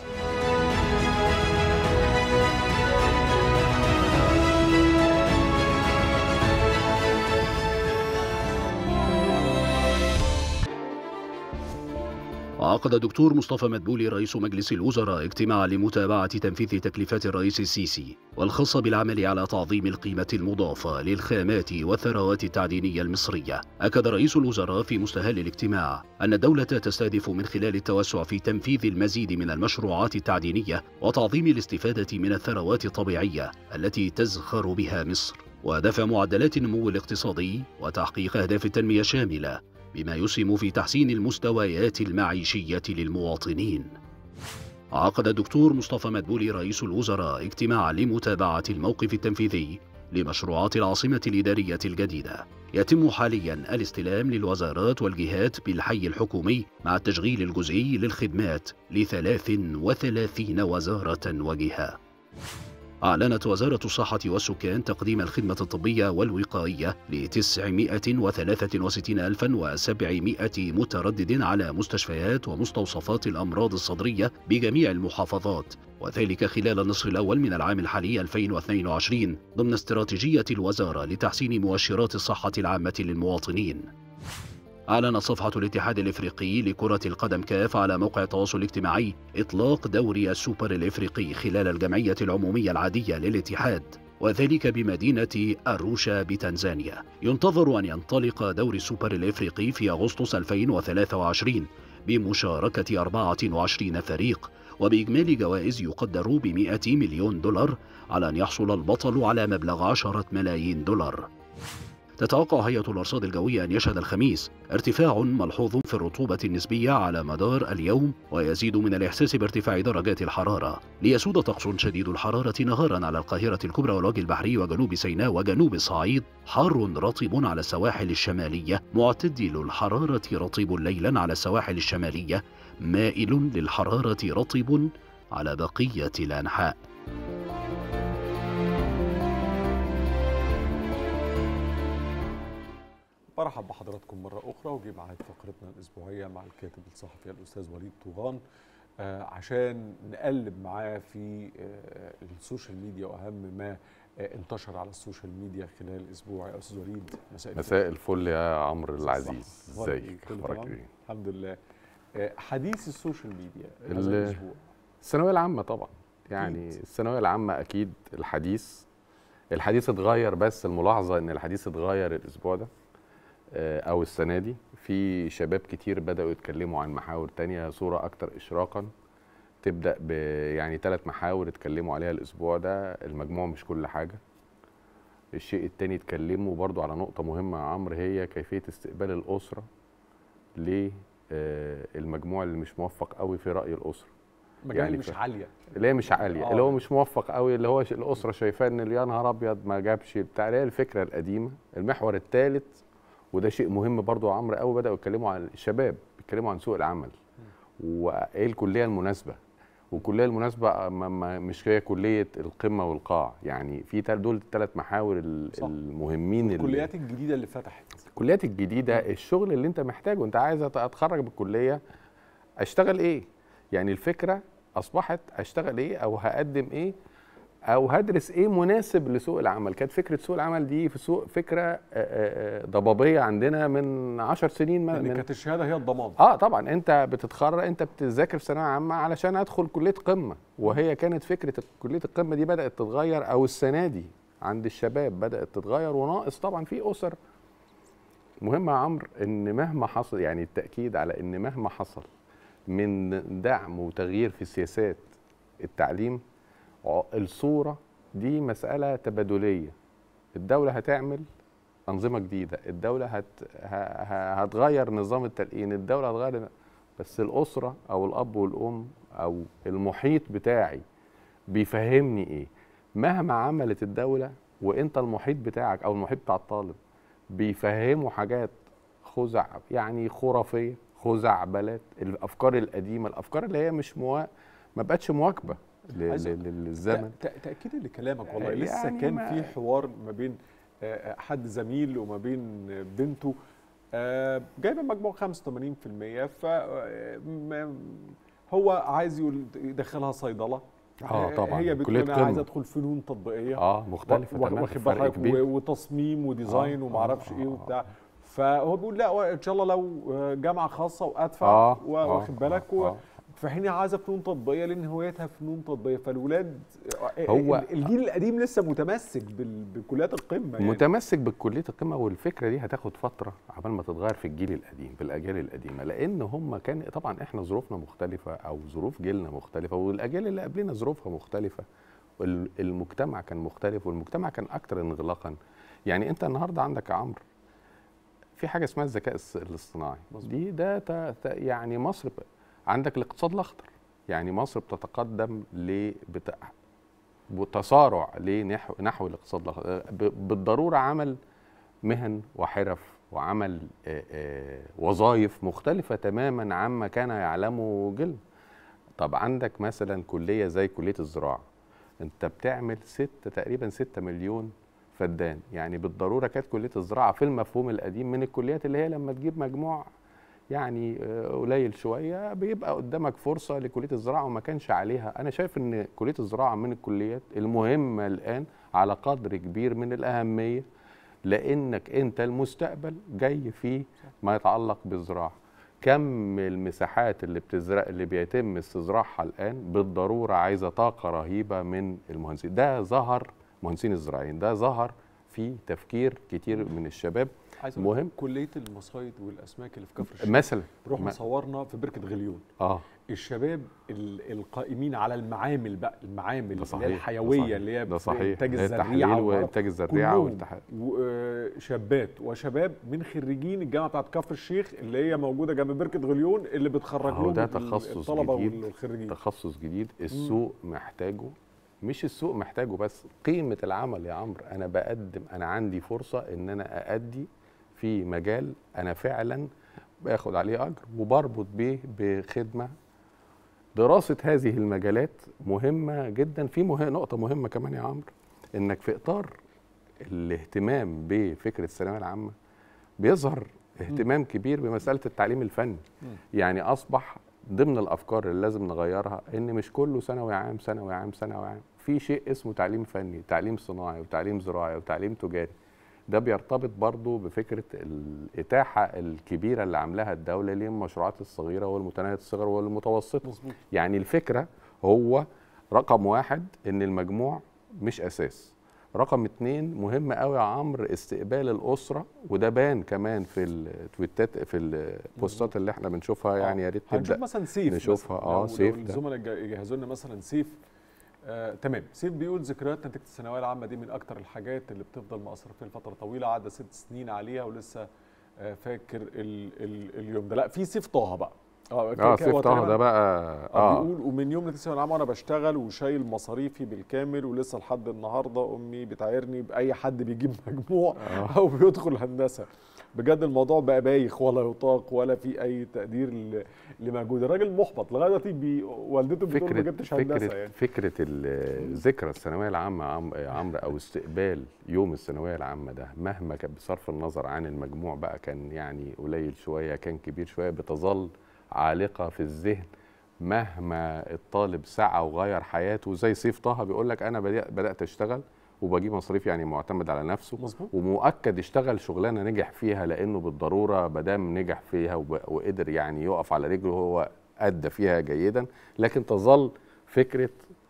Speaker 23: عقد دكتور مصطفى مدبولي رئيس مجلس الوزراء اجتماعا لمتابعة تنفيذ تكليفات الرئيس السيسي والخاصة بالعمل على تعظيم القيمة المضافة للخامات والثروات التعدينية المصرية أكد رئيس الوزراء في مستهل الاجتماع أن الدولة تستهدف من خلال التوسع في تنفيذ المزيد من المشروعات التعدينية وتعظيم الاستفادة من الثروات الطبيعية التي تزخر بها مصر ودفع معدلات النمو الاقتصادي وتحقيق أهداف التنمية الشاملة بما يسهم في تحسين المستويات المعيشية للمواطنين. عقد الدكتور مصطفى مدبولي رئيس الوزراء اجتماعا لمتابعة الموقف التنفيذي لمشروعات العاصمة الإدارية الجديدة. يتم حاليا الاستلام للوزارات والجهات بالحي الحكومي مع التشغيل الجزئي للخدمات لثلاث وثلاثين وزارة وجهة. أعلنت وزارة الصحة والسكان تقديم الخدمة الطبية والوقائية ل 963700 متردد على مستشفيات ومستوصفات الأمراض الصدرية بجميع المحافظات وذلك خلال النصف الأول من العام الحالي 2022 ضمن استراتيجية الوزارة لتحسين مؤشرات الصحة العامة للمواطنين أعلنت صفحة الاتحاد الإفريقي لكرة القدم كاف على موقع التواصل الاجتماعي إطلاق دوري السوبر الإفريقي خلال الجمعية العمومية العادية للاتحاد وذلك بمدينة أروشا بتنزانيا ينتظر أن ينطلق دوري السوبر الإفريقي في أغسطس 2023 بمشاركة 24 فريق وبإجمالي جوائز يقدر ب 100 مليون دولار على أن يحصل البطل على مبلغ 10 ملايين دولار تتوقع هيئة الأرصاد الجوية أن يشهد الخميس ارتفاع ملحوظ في الرطوبة النسبية على مدار اليوم ويزيد من الإحساس بارتفاع درجات الحرارة ليسود طقس شديد الحرارة نهارا على القاهرة الكبرى والوجه البحري وجنوب سيناء وجنوب الصعيد حار رطب على السواحل الشمالية معتدل الحرارة رطب ليلا على السواحل الشمالية مائل للحرارة رطب على بقية الأنحاء
Speaker 1: برحب بحضراتكم مرة أخرى وجي معاك فقرتنا الأسبوعية مع الكاتب الصحفي الأستاذ وليد طوغان آه عشان نقلب معاه في آه السوشيال ميديا وأهم ما آه انتشر على السوشيال ميديا خلال الأسبوع يا أستاذ وليد
Speaker 2: مساء مساء الفل يا عمرو العزيز
Speaker 1: ازيك اخبارك ايه الحمد لله آه حديث السوشيال ميديا هذا
Speaker 2: ال-
Speaker 1: الأسبوع
Speaker 2: الثانوية العامة طبعا يعني الثانوية العامة أكيد الحديث الحديث اتغير بس الملاحظة إن الحديث اتغير الأسبوع ده آه، أو السنة دي في شباب كتير بدأوا يتكلموا عن محاور تانية صورة أكتر إشراقا تبدأ ب يعني ثلاث محاور اتكلموا عليها الأسبوع ده المجموع مش كل حاجة الشيء التاني اتكلموا برضو على نقطة مهمة يا عمرو هي كيفية استقبال الأسرة للمجموع اللي مش موفق قوي في رأي الأسرة
Speaker 1: مجال مش
Speaker 2: ف-
Speaker 1: عالية
Speaker 2: اللي هي مش عاليه
Speaker 1: آه.
Speaker 2: اللي هو مش موفق قوي اللي هو ش- الاسره شايفاه ان اللي يا نهار ابيض ما جابش بتاع اللي هي الفكره القديمه المحور الثالث وده شيء مهم برضو يا عمرو قوي بداوا يتكلموا عن الشباب بيتكلموا عن سوق العمل وايه الكليه المناسبه والكليه المناسبه ما ما مش هي كليه القمه والقاع يعني في تل- دول الثلاث محاور ال-
Speaker 1: صح.
Speaker 2: المهمين اللي-
Speaker 1: الكليات الجديدة اللي فتحت
Speaker 2: الكليات الجديده الشغل اللي انت محتاجه انت عايز أت- اتخرج بالكليه اشتغل ايه يعني الفكره اصبحت اشتغل ايه او هقدم ايه او هدرس ايه مناسب لسوق العمل كانت فكره سوق العمل دي في سوق فكره آه، آه، آه، ضبابيه عندنا من عشر سنين ما-
Speaker 1: يعني
Speaker 2: من
Speaker 1: كانت الشهادة هي الضمان
Speaker 2: اه طبعا انت بتتخرج انت بتذاكر في ثانويه عامه علشان ادخل كليه قمه وهي كانت فكره كليه القمه دي بدات تتغير او السنه دي عند الشباب بدات تتغير وناقص طبعا في اسر مهم يا عمرو ان مهما حصل يعني التاكيد على ان مهما حصل من دعم وتغيير في سياسات التعليم ع- الصوره دي مساله تبادليه الدوله هتعمل انظمه جديده الدوله هت ه- ه- هتغير نظام التلقين الدوله هتغير بس الاسره او الاب والام او المحيط بتاعي بيفهمني ايه مهما عملت الدوله وانت المحيط بتاعك او المحيط بتاع الطالب بيفهموا حاجات خزع يعني خرافيه خزعبلات الافكار القديمه الافكار اللي هي مش موا... ما بقتش مواكبه ل-
Speaker 1: عايز-
Speaker 2: ل- للزمن
Speaker 1: تأ- تأكيدا لكلامك والله
Speaker 2: آه،
Speaker 1: لسه
Speaker 2: يعني
Speaker 1: كان
Speaker 2: ما-
Speaker 1: في حوار ما بين آه، حد زميل وما بين بنته آه، جايبه مجموع 85% ف آه، م- هو عايز يقول يدخلها صيدله
Speaker 2: آه، طبعاً.
Speaker 1: هي بتقول
Speaker 2: كلية
Speaker 1: انا
Speaker 2: قمة.
Speaker 1: عايز ادخل فنون تطبيقيه
Speaker 2: آه، مختلفة
Speaker 1: و- و-
Speaker 2: تماماً،
Speaker 1: واخد
Speaker 2: فرق
Speaker 1: بالك
Speaker 2: كبير.
Speaker 1: و- وتصميم وديزاين
Speaker 2: آه،
Speaker 1: وما اعرفش ايه وبتاع فهو بيقول لا ان شاء الله لو جامعه خاصه وادفع
Speaker 2: آه،
Speaker 1: و-
Speaker 2: آه،
Speaker 1: واخد بالك
Speaker 2: آه،
Speaker 1: و-
Speaker 2: آه.
Speaker 1: في حين هي عايزه فنون تطبيقيه لان هوايتها فنون تطبيقيه فالولاد
Speaker 2: هو-
Speaker 1: ال- الجيل القديم لسه متمسك بال- بكليات القمه يعني
Speaker 2: متمسك بكليه القمه والفكره دي هتاخد فتره عبال ما تتغير في الجيل القديم في الاجيال القديمه لان هم كان طبعا احنا ظروفنا مختلفه او ظروف جيلنا مختلفه والاجيال اللي قبلنا ظروفها مختلفه وال- المجتمع كان مختلف والمجتمع كان اكتر انغلاقا يعني انت النهارده عندك يا عمرو في حاجه اسمها الذكاء الص- الاصطناعي دي ده ت- ت- يعني مصر ب- عندك الاقتصاد الاخضر يعني مصر بتتقدم ل بت... وتسارع لنحو نحو الاقتصاد الأخضر. ب- بالضروره عمل مهن وحرف وعمل آه، آه، وظائف مختلفه تماما عما كان يعلمه جيلنا طب عندك مثلا كليه زي كليه الزراعه انت بتعمل ستة تقريبا ستة مليون فدان يعني بالضروره كانت كليه الزراعه في المفهوم القديم من الكليات اللي هي لما تجيب مجموع يعني آه، قليل شويه بيبقى قدامك فرصه لكليه الزراعه وما كانش عليها انا شايف ان كليه الزراعه من الكليات المهمه الان على قدر كبير من الاهميه لانك انت المستقبل جاي فيه ما يتعلق بالزراعه كم المساحات اللي بتزرع اللي بيتم استزراعها الان بالضروره عايزه طاقه رهيبه من المهندسين ده ظهر مهندسين الزراعيين ده ظهر في تفكير كتير من الشباب
Speaker 1: عايز أقول لك
Speaker 2: مهم
Speaker 1: كليه المصايد والاسماك اللي في كفر الشيخ
Speaker 2: مثلا
Speaker 1: رحنا
Speaker 2: ما-
Speaker 1: صورنا في بركه غليون
Speaker 2: اه
Speaker 1: الشباب ال- القائمين على المعامل بقى المعامل اللي هي
Speaker 2: صحيح، ده
Speaker 1: الحيويه
Speaker 2: صحيح،
Speaker 1: اللي هي
Speaker 2: ده
Speaker 1: في
Speaker 2: صحيح.
Speaker 1: انتاج
Speaker 2: هي
Speaker 1: الزريعه
Speaker 2: التحليل
Speaker 1: والعرب.
Speaker 2: وإنتاج الزريعة
Speaker 1: كلهم
Speaker 2: والتح-
Speaker 1: و- آه، شابات وشباب من خريجين الجامعه بتاعت كفر الشيخ اللي هي موجوده جنب بركه غليون اللي بتخرج
Speaker 2: هو
Speaker 1: لهم
Speaker 2: ده
Speaker 1: ال-
Speaker 2: تخصص
Speaker 1: الطلبه
Speaker 2: جديد
Speaker 1: والخريجين
Speaker 2: تخصص جديد السوق محتاجه مش السوق محتاجه بس قيمة العمل يا عمرو أنا بقدم أنا عندي فرصة إن أنا أأدي في مجال أنا فعلا باخد عليه أجر وبربط بيه بخدمة دراسة هذه المجالات مهمة جدا في مه... نقطة مهمة كمان يا عمرو إنك في إطار الاهتمام بفكرة الثانوية العامة بيظهر اهتمام كبير بمسألة التعليم الفني يعني اصبح ضمن الافكار اللي لازم نغيرها ان مش كله ثانوي عام ثانوي عام ثانوي عام في شيء اسمه تعليم فني تعليم صناعي وتعليم زراعي وتعليم تجاري ده بيرتبط برضه بفكره الاتاحه الكبيره اللي عاملاها الدوله للمشروعات الصغيره والمتناهيه الصغر والمتوسطه
Speaker 1: مظبوط.
Speaker 2: يعني الفكره هو رقم واحد ان المجموع مش اساس رقم اتنين مهم قوي يا عمرو استقبال الاسره وده بان كمان في التويتات في البوستات اللي احنا بنشوفها يعني يا ريت
Speaker 1: هنشوف
Speaker 2: تبدا
Speaker 1: مثلا سيف
Speaker 2: نشوفها
Speaker 1: مثلاً.
Speaker 2: اه
Speaker 1: لو-
Speaker 2: سيف
Speaker 1: لو
Speaker 2: ده
Speaker 1: الزملاء يج- يجهزوا لنا مثلا سيف آه، تمام سيف بيقول ذكريات نتيجه الثانويه العامه دي من اكتر الحاجات اللي بتفضل مأثره فيها لفتره طويله عدى ست سنين عليها ولسه آه، فاكر ال ال اليوم ده لا في سيف طه بقى
Speaker 2: اه
Speaker 1: ك- ك-
Speaker 2: سيف
Speaker 1: هو
Speaker 2: طه
Speaker 1: تقريباً-
Speaker 2: ده بقى
Speaker 1: اه
Speaker 2: اه
Speaker 1: بيقول ومن يوم نتيجه الثانويه العامه وانا بشتغل وشايل مصاريفي بالكامل ولسه لحد النهارده امي بتعايرني باي حد بيجيب مجموع او بيدخل هندسه بجد الموضوع بقى بايخ ولا يطاق ولا في اي تقدير ل- لمجهود الراجل محبط لغايه دلوقتي بي- والدته بتقول ما
Speaker 2: فكره
Speaker 1: جبتش هندسه
Speaker 2: فكره
Speaker 1: يعني
Speaker 2: فكره ال- ذكرى الثانويه العامه عم- يا عمرو او استقبال يوم الثانويه العامه ده مهما كان بصرف النظر عن المجموع بقى كان يعني قليل شويه كان كبير شويه بتظل عالقه في الذهن مهما الطالب سعى وغير حياته زي سيف طه بيقول لك انا بدأ- بدات اشتغل وبجيب مصاريف يعني معتمد على نفسه
Speaker 1: مظبوط.
Speaker 2: ومؤكد اشتغل شغلانه نجح فيها لانه بالضروره مادام نجح فيها وب- وقدر يعني يقف على رجله هو ادى فيها جيدا لكن تظل فكره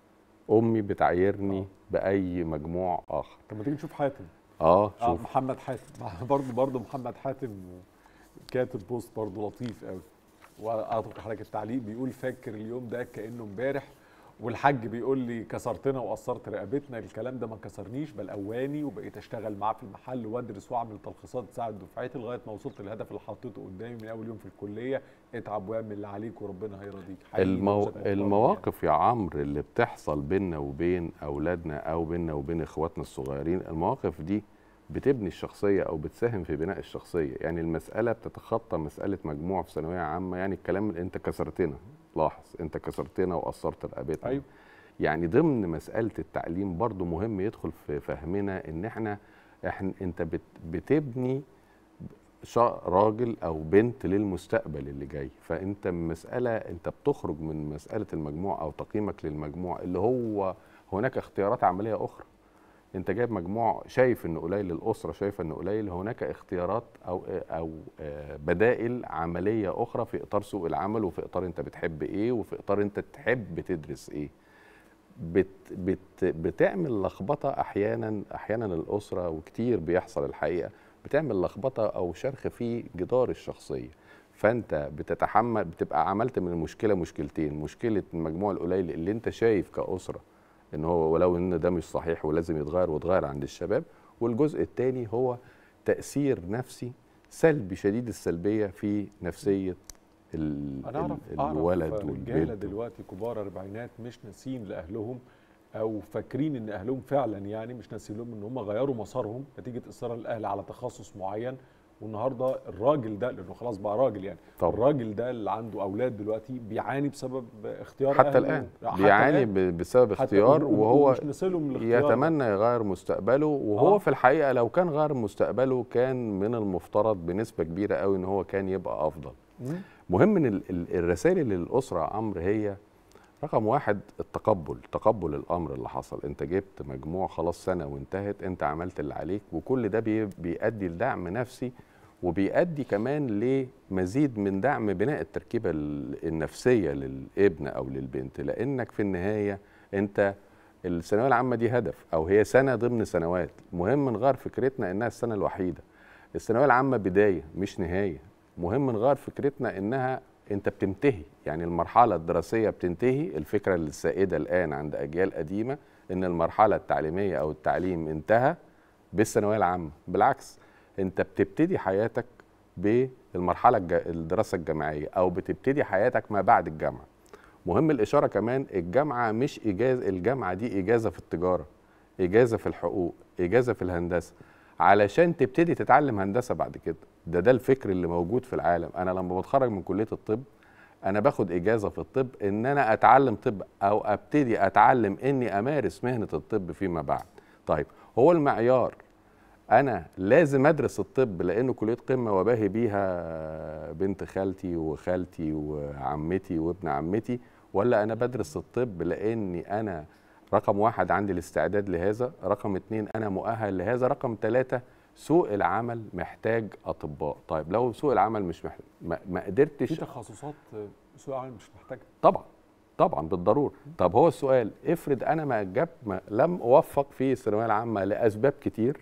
Speaker 2: امي بتعايرني باي مجموع اخر
Speaker 1: طب ما تيجي نشوف حاتم
Speaker 2: اه
Speaker 1: اه
Speaker 2: شوف
Speaker 1: محمد حاتم برضه برضه محمد حاتم كاتب بوست برضه لطيف قوي واعطيك حضرتك التعليق بيقول فاكر اليوم ده كانه امبارح والحاج بيقول لي كسرتنا وقصرت رقبتنا الكلام ده ما كسرنيش بل قواني وبقيت اشتغل معاه في المحل وادرس واعمل تلخيصات تساعد دفعتي لغايه ما وصلت للهدف اللي حطيته قدامي من اول يوم في الكليه اتعب واعمل اللي عليك وربنا هيرضيك حقيقي
Speaker 2: المو...
Speaker 1: نموذج محترم
Speaker 2: المواقف يا عمرو اللي بتحصل بيننا وبين اولادنا او بيننا وبين اخواتنا الصغيرين المواقف دي بتبني الشخصيه او بتساهم في بناء الشخصيه يعني المساله بتتخطى مساله مجموع في ثانويه عامه يعني الكلام اللي انت كسرتنا لاحظ انت كسرتنا وقصرت رقبتنا
Speaker 1: أيوة.
Speaker 2: يعني ضمن مساله التعليم برضو مهم يدخل في فهمنا ان احنا احنا انت بت... بتبني شا- راجل او بنت للمستقبل اللي جاي فانت مساله انت بتخرج من مساله المجموع او تقييمك للمجموع اللي هو هناك اختيارات عمليه اخرى انت جايب مجموع شايف انه قليل الاسره شايفه انه قليل هناك اختيارات او او آه، بدائل عمليه اخرى في اطار سوق العمل وفي اطار انت بتحب ايه وفي اطار انت تحب تدرس ايه بت بت بتعمل لخبطه احيانا احيانا الاسره وكتير بيحصل الحقيقه بتعمل لخبطه او شرخ في جدار الشخصيه فانت بتتحمل بتبقى عملت من المشكله مشكلتين مشكله المجموع القليل اللي انت شايف كاسره ان هو ولو ان ده مش صحيح ولازم يتغير ويتغير عند الشباب والجزء الثاني هو تاثير نفسي سلبي شديد السلبيه في نفسيه ال-
Speaker 1: انا اعرف
Speaker 2: ال-
Speaker 1: اعرف
Speaker 2: الولد
Speaker 1: رجاله
Speaker 2: والبنت
Speaker 1: دلوقتي كبار اربعينات مش ناسين لاهلهم او فاكرين ان اهلهم فعلا يعني مش ناسين لهم ان هم غيروا مسارهم نتيجه اصرار الاهل على تخصص معين والنهارده الراجل ده لانه خلاص بقى راجل يعني
Speaker 2: طبعا.
Speaker 1: الراجل ده اللي عنده اولاد دلوقتي بيعاني بسبب اختيار
Speaker 2: حتى
Speaker 1: أهله.
Speaker 2: الان
Speaker 1: حتى
Speaker 2: بيعاني
Speaker 1: الآن.
Speaker 2: ب- بسبب
Speaker 1: حتى
Speaker 2: اختيار
Speaker 1: و- و-
Speaker 2: وهو
Speaker 1: ومش نسيلهم الاختيار ده.
Speaker 2: يتمنى يغير مستقبله وهو
Speaker 1: آه.
Speaker 2: في الحقيقه لو كان غير مستقبله كان من المفترض بنسبه كبيره قوي ان هو كان يبقى افضل
Speaker 1: مم.
Speaker 2: مهم ان ال- ال- الرسائل اللي للاسره يا عمرو هي رقم واحد التقبل تقبل الامر اللي حصل انت جبت مجموع خلاص سنه وانتهت انت عملت اللي عليك وكل ده بي- بيؤدي لدعم نفسي وبيؤدي كمان لمزيد من دعم بناء التركيبه ال- النفسيه للابن او للبنت لانك في النهايه انت الثانويه العامه دي هدف او هي سنه ضمن سنوات مهم نغير فكرتنا انها السنه الوحيده الثانويه العامه بدايه مش نهايه مهم نغير فكرتنا انها انت بتنتهي يعني المرحله الدراسيه بتنتهي الفكره السائده الان عند اجيال قديمه ان المرحله التعليميه او التعليم انتهى بالثانويه العامه بالعكس انت بتبتدي حياتك بالمرحله الج... الدراسه الجامعيه او بتبتدي حياتك ما بعد الجامعه مهم الاشاره كمان الجامعه مش اجازه الجامعه دي اجازه في التجاره اجازه في الحقوق اجازه في الهندسه علشان تبتدي تتعلم هندسه بعد كده ده ده الفكر اللي موجود في العالم انا لما بتخرج من كليه الطب انا باخد اجازه في الطب ان انا اتعلم طب او ابتدي اتعلم اني امارس مهنه الطب فيما بعد طيب هو المعيار انا لازم ادرس الطب لانه كليه قمه وباهي بيها بنت خالتي وخالتي وعمتي وابن عمتي ولا انا بدرس الطب لاني انا رقم واحد عندي الاستعداد لهذا رقم اتنين انا مؤهل لهذا رقم ثلاثة سوق العمل محتاج اطباء طيب لو سوق العمل مش محتاج ما, ما
Speaker 1: في
Speaker 2: قدرتش
Speaker 1: تخصصات سوق العمل مش محتاجها
Speaker 2: طبعا طبعا بالضروره طب هو السؤال افرض انا ما جبت ما لم اوفق في الثانويه العامه لاسباب كتير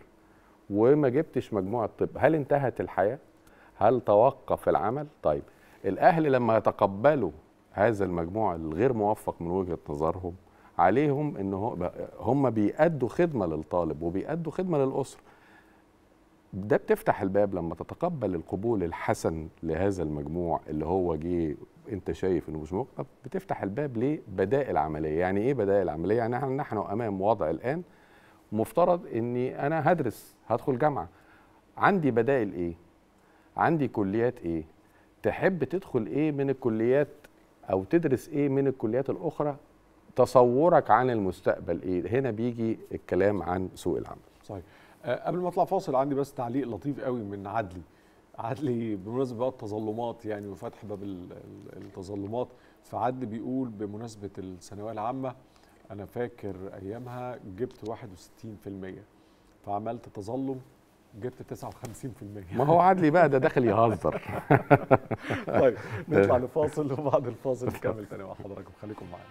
Speaker 2: وما جبتش مجموع الطب هل انتهت الحياه هل توقف العمل طيب الاهل لما يتقبلوا هذا المجموع الغير موفق من وجهه نظرهم عليهم ان هو هم بيأدوا خدمه للطالب وبيأدوا خدمه للاسره ده بتفتح الباب لما تتقبل القبول الحسن لهذا المجموع اللي هو جه انت شايف انه مش مقبل بتفتح الباب لبدائل عمليه يعني ايه بدائل عمليه يعني نحن نحن امام وضع الان مفترض اني انا هدرس هدخل جامعه عندي بدائل ايه عندي كليات ايه تحب تدخل ايه من الكليات او تدرس ايه من الكليات الاخرى تصورك عن المستقبل ايه هنا بيجي الكلام عن سوق العمل
Speaker 1: صحيح أه قبل ما اطلع فاصل عندي بس تعليق لطيف قوي من عدلي عدلي بمناسبه بقى التظلمات يعني وفتح باب ال- ال- التظلمات فعدلي بيقول بمناسبه الثانويه العامه انا فاكر ايامها جبت 61% فعملت تظلم جبت 59%
Speaker 2: ما هو عدلي بقى ده داخل يهزر
Speaker 1: طيب نطلع لفاصل وبعد الفاصل نكمل تاني مع حضراتكم خليكم معانا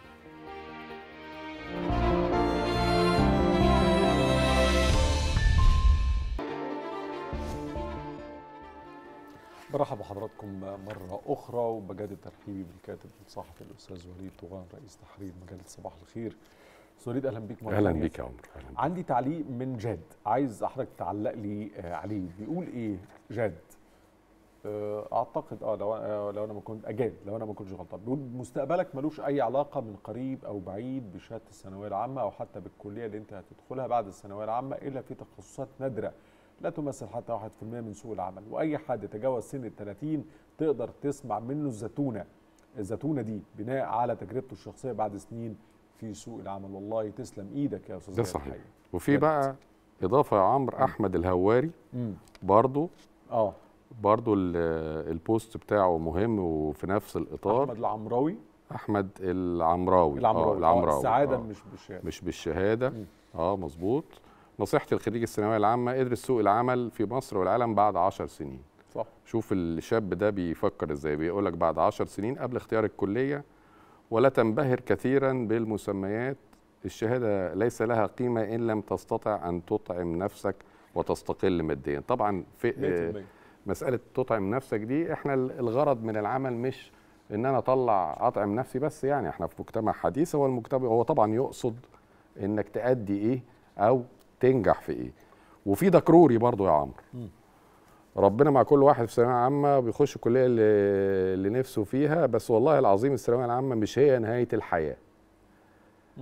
Speaker 1: برحب بحضراتكم مرة أخرى وبجدد ترحيبي بالكاتب الصحفي الأستاذ وليد طوغان رئيس تحرير مجلة صباح الخير أستاذ وليد أهلا بيك مرة
Speaker 2: اهلا
Speaker 1: تانية.
Speaker 2: بيك يا عمرو أهلاً بيك.
Speaker 1: عندي تعليق من جاد عايز حضرتك تعلق لي آه، عليه بيقول إيه جاد آه، اعتقد اه لو آه، لو انا ما كنت اجاد لو انا ما كنتش غلطان بيقول مستقبلك ملوش اي علاقه من قريب او بعيد بشهاده الثانويه العامه او حتى بالكليه اللي انت هتدخلها بعد الثانويه العامه الا في تخصصات نادره لا تمثل حتى 1% من سوق العمل واي حد تجاوز سن ال 30 تقدر تسمع منه الزتونه الزتونه دي بناء على تجربته الشخصيه بعد سنين في سوق العمل والله تسلم ايدك يا استاذ
Speaker 2: ده
Speaker 1: زياد
Speaker 2: صحيح
Speaker 1: الحقيقة.
Speaker 2: وفي بقى اضافه يا عمرو احمد الهواري
Speaker 1: مم.
Speaker 2: برضو
Speaker 1: اه
Speaker 2: برضو ال- البوست بتاعه مهم وفي نفس الاطار
Speaker 1: احمد العمراوي
Speaker 2: احمد العمراوي
Speaker 1: العمراوي.
Speaker 2: آه
Speaker 1: آه،
Speaker 2: العمراوي
Speaker 1: السعادة
Speaker 2: آه.
Speaker 1: مش بالشهادة.
Speaker 2: مش بالشهاده اه مظبوط نصيحتي لخريج الثانويه العامه ادرس سوق العمل في مصر والعالم بعد 10 سنين
Speaker 1: صح
Speaker 2: شوف الشاب ده بيفكر ازاي بيقول لك بعد 10 سنين قبل اختيار الكليه ولا تنبهر كثيرا بالمسميات الشهاده ليس لها قيمه ان لم تستطع ان تطعم نفسك وتستقل ماديا طبعا في
Speaker 1: 100%.
Speaker 2: مساله تطعم نفسك دي احنا الغرض من العمل مش ان انا اطلع اطعم نفسي بس يعني احنا في مجتمع حديث هو المجتمع هو طبعا يقصد انك تأدي ايه او تنجح في ايه وفي دكروري برضو يا عمرو ربنا مع كل واحد في ثانويه عامه بيخش الكليه اللي, اللي نفسه فيها بس والله العظيم الثانويه العامه مش هي نهايه الحياه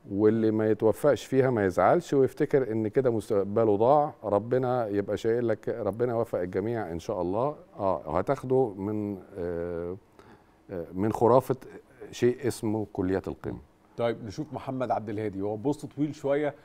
Speaker 2: واللي ما يتوفقش فيها ما يزعلش ويفتكر ان كده مستقبله ضاع ربنا يبقى شايل لك ربنا يوفق الجميع ان شاء الله اه هتاخده من آه آه من خرافه شيء اسمه كليات القمه
Speaker 1: طيب نشوف محمد عبد الهادي هو بوست طويل شويه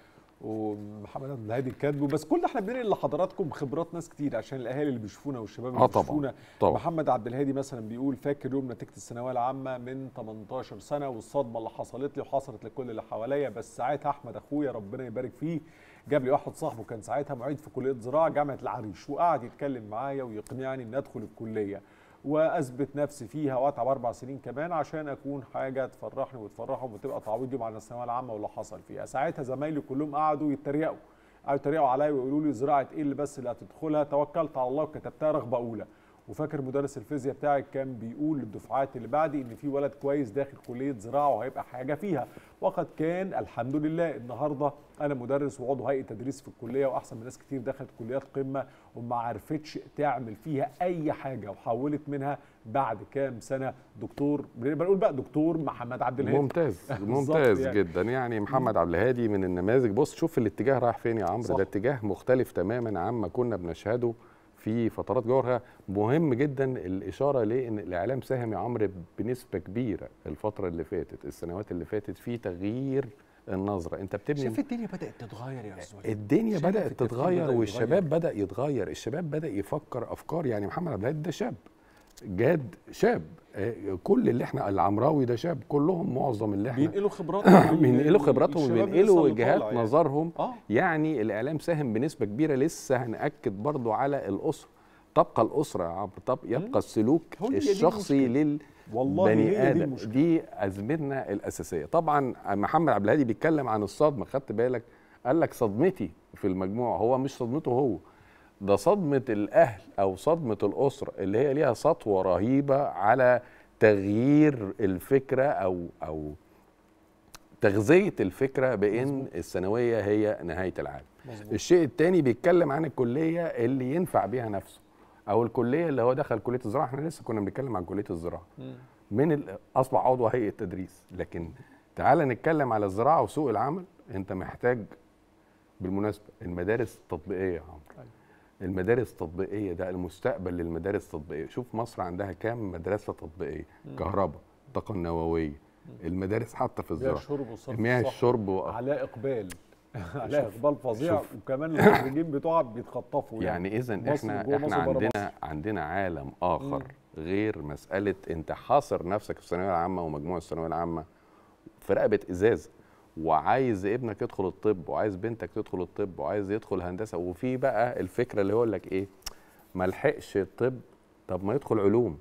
Speaker 1: ومحمد عبد الهادي كاتبه بس كل ده احنا بننقل لحضراتكم خبرات ناس كتير عشان الاهالي اللي بيشوفونا والشباب اللي
Speaker 2: آه طبعاً،
Speaker 1: بيشوفونا
Speaker 2: طبعاً.
Speaker 1: محمد عبد الهادي مثلا بيقول فاكر يوم نتيجه الثانويه العامه من 18 سنه والصدمه اللي حصلت لي وحصلت لكل اللي حواليا بس ساعتها احمد اخويا ربنا يبارك فيه جاب لي واحد صاحبه كان ساعتها معيد في كليه زراعه جامعه العريش وقعد يتكلم معايا ويقنعني ان ادخل الكليه واثبت نفسي فيها واتعب اربع سنين كمان عشان اكون حاجه تفرحني وتفرحهم وتبقى تعويض يوم على الثانويه العامه واللي حصل فيها ساعتها زمايلي كلهم قعدوا يتريقوا قعدوا يتريقوا عليا ويقولوا لي زراعه ايه اللي بس اللي هتدخلها توكلت على الله وكتبتها رغبه اولى وفاكر مدرس الفيزياء بتاعي كان بيقول للدفعات اللي بعدي ان في ولد كويس داخل كليه زراعه وهيبقى حاجه فيها وقد كان الحمد لله النهارده انا مدرس وعضو هيئه تدريس في الكليه واحسن من ناس كتير دخلت كليات قمه وما عرفتش تعمل فيها اي حاجه وحولت منها بعد كام سنه دكتور بنقول بقى دكتور محمد عبد الهادي
Speaker 2: ممتاز
Speaker 1: بالظبط
Speaker 2: ممتاز
Speaker 1: يعني.
Speaker 2: جدا يعني محمد عبد الهادي من النماذج بص شوف الاتجاه رايح فين يا عمرو
Speaker 1: صح.
Speaker 2: ده اتجاه مختلف تماما عما كنا بنشهده في فترات جوهرها مهم جدا الاشاره ليه ان الاعلام ساهم يا عمرو بنسبه كبيره الفتره اللي فاتت السنوات اللي فاتت في تغيير النظره انت بتبني
Speaker 1: شايف الدنيا بدات تتغير يا استاذ
Speaker 2: الدنيا
Speaker 1: شايف
Speaker 2: بدات
Speaker 1: التفكير
Speaker 2: تتغير
Speaker 1: بدأ
Speaker 2: والشباب
Speaker 1: يتغير.
Speaker 2: بدا يتغير الشباب بدا يفكر افكار يعني محمد عبد الهادي ده شاب جاد شاب آه، كل اللي احنا العمراوي ده شاب كلهم معظم اللي احنا
Speaker 1: بينقلوا خبراتهم
Speaker 2: بينقلوا خبراتهم
Speaker 1: الشباب لسه
Speaker 2: وبينقلوا
Speaker 1: اللي
Speaker 2: وجهات
Speaker 1: طالع يعني.
Speaker 2: نظرهم
Speaker 1: آه.
Speaker 2: يعني الاعلام ساهم بنسبه كبيره لسه هناكد برضو على الاسره تبقى الاسره يا عمرو طب يبقى السلوك
Speaker 1: هو دي- هي دي
Speaker 2: الشخصي لل
Speaker 1: والله هي
Speaker 2: بني
Speaker 1: دي
Speaker 2: ادم
Speaker 1: المشكلة.
Speaker 2: دي ازمتنا الاساسيه طبعا محمد عبد الهادي بيتكلم عن الصدمه خدت بالك قال لك صدمتي في المجموعه هو مش صدمته هو ده صدمه الاهل او صدمه الاسره اللي هي ليها سطوه رهيبه على تغيير الفكره او او تغذيه الفكره بان الثانويه هي نهايه العالم
Speaker 1: مظبوط.
Speaker 2: الشيء الثاني بيتكلم عن الكليه اللي ينفع بيها نفسه او الكليه اللي هو دخل كليه الزراعه احنا لسه كنا بنتكلم عن كليه الزراعه من ال- اصبح عضو هيئه تدريس لكن تعال نتكلم على الزراعه وسوق العمل انت محتاج بالمناسبه المدارس التطبيقيه يا عمرو المدارس التطبيقيه ده المستقبل للمدارس التطبيقيه شوف مصر عندها كام مدرسه تطبيقيه
Speaker 1: مم.
Speaker 2: كهرباء الطاقه النوويه المدارس حتى في
Speaker 1: مياه
Speaker 2: الزراعه
Speaker 1: الشرب والصرف
Speaker 2: مياه
Speaker 1: الصحي.
Speaker 2: الشرب و...
Speaker 1: على اقبال على
Speaker 2: شوف-
Speaker 1: اقبال فظيع
Speaker 2: شوف.
Speaker 1: وكمان المخرجين بتوعها بيتخطفوا
Speaker 2: يعني اذا
Speaker 1: مصر
Speaker 2: احنا
Speaker 1: جوه
Speaker 2: احنا
Speaker 1: مصر وبره
Speaker 2: عندنا
Speaker 1: مصر.
Speaker 2: عندنا عالم اخر غير مساله انت حاصر نفسك في الثانويه العامه ومجموع الثانويه العامه في رقبه ازاز وعايز ابنك يدخل الطب وعايز بنتك تدخل الطب وعايز يدخل هندسه وفي بقى الفكره اللي يقول لك ايه ما لحقش الطب طب ما يدخل علوم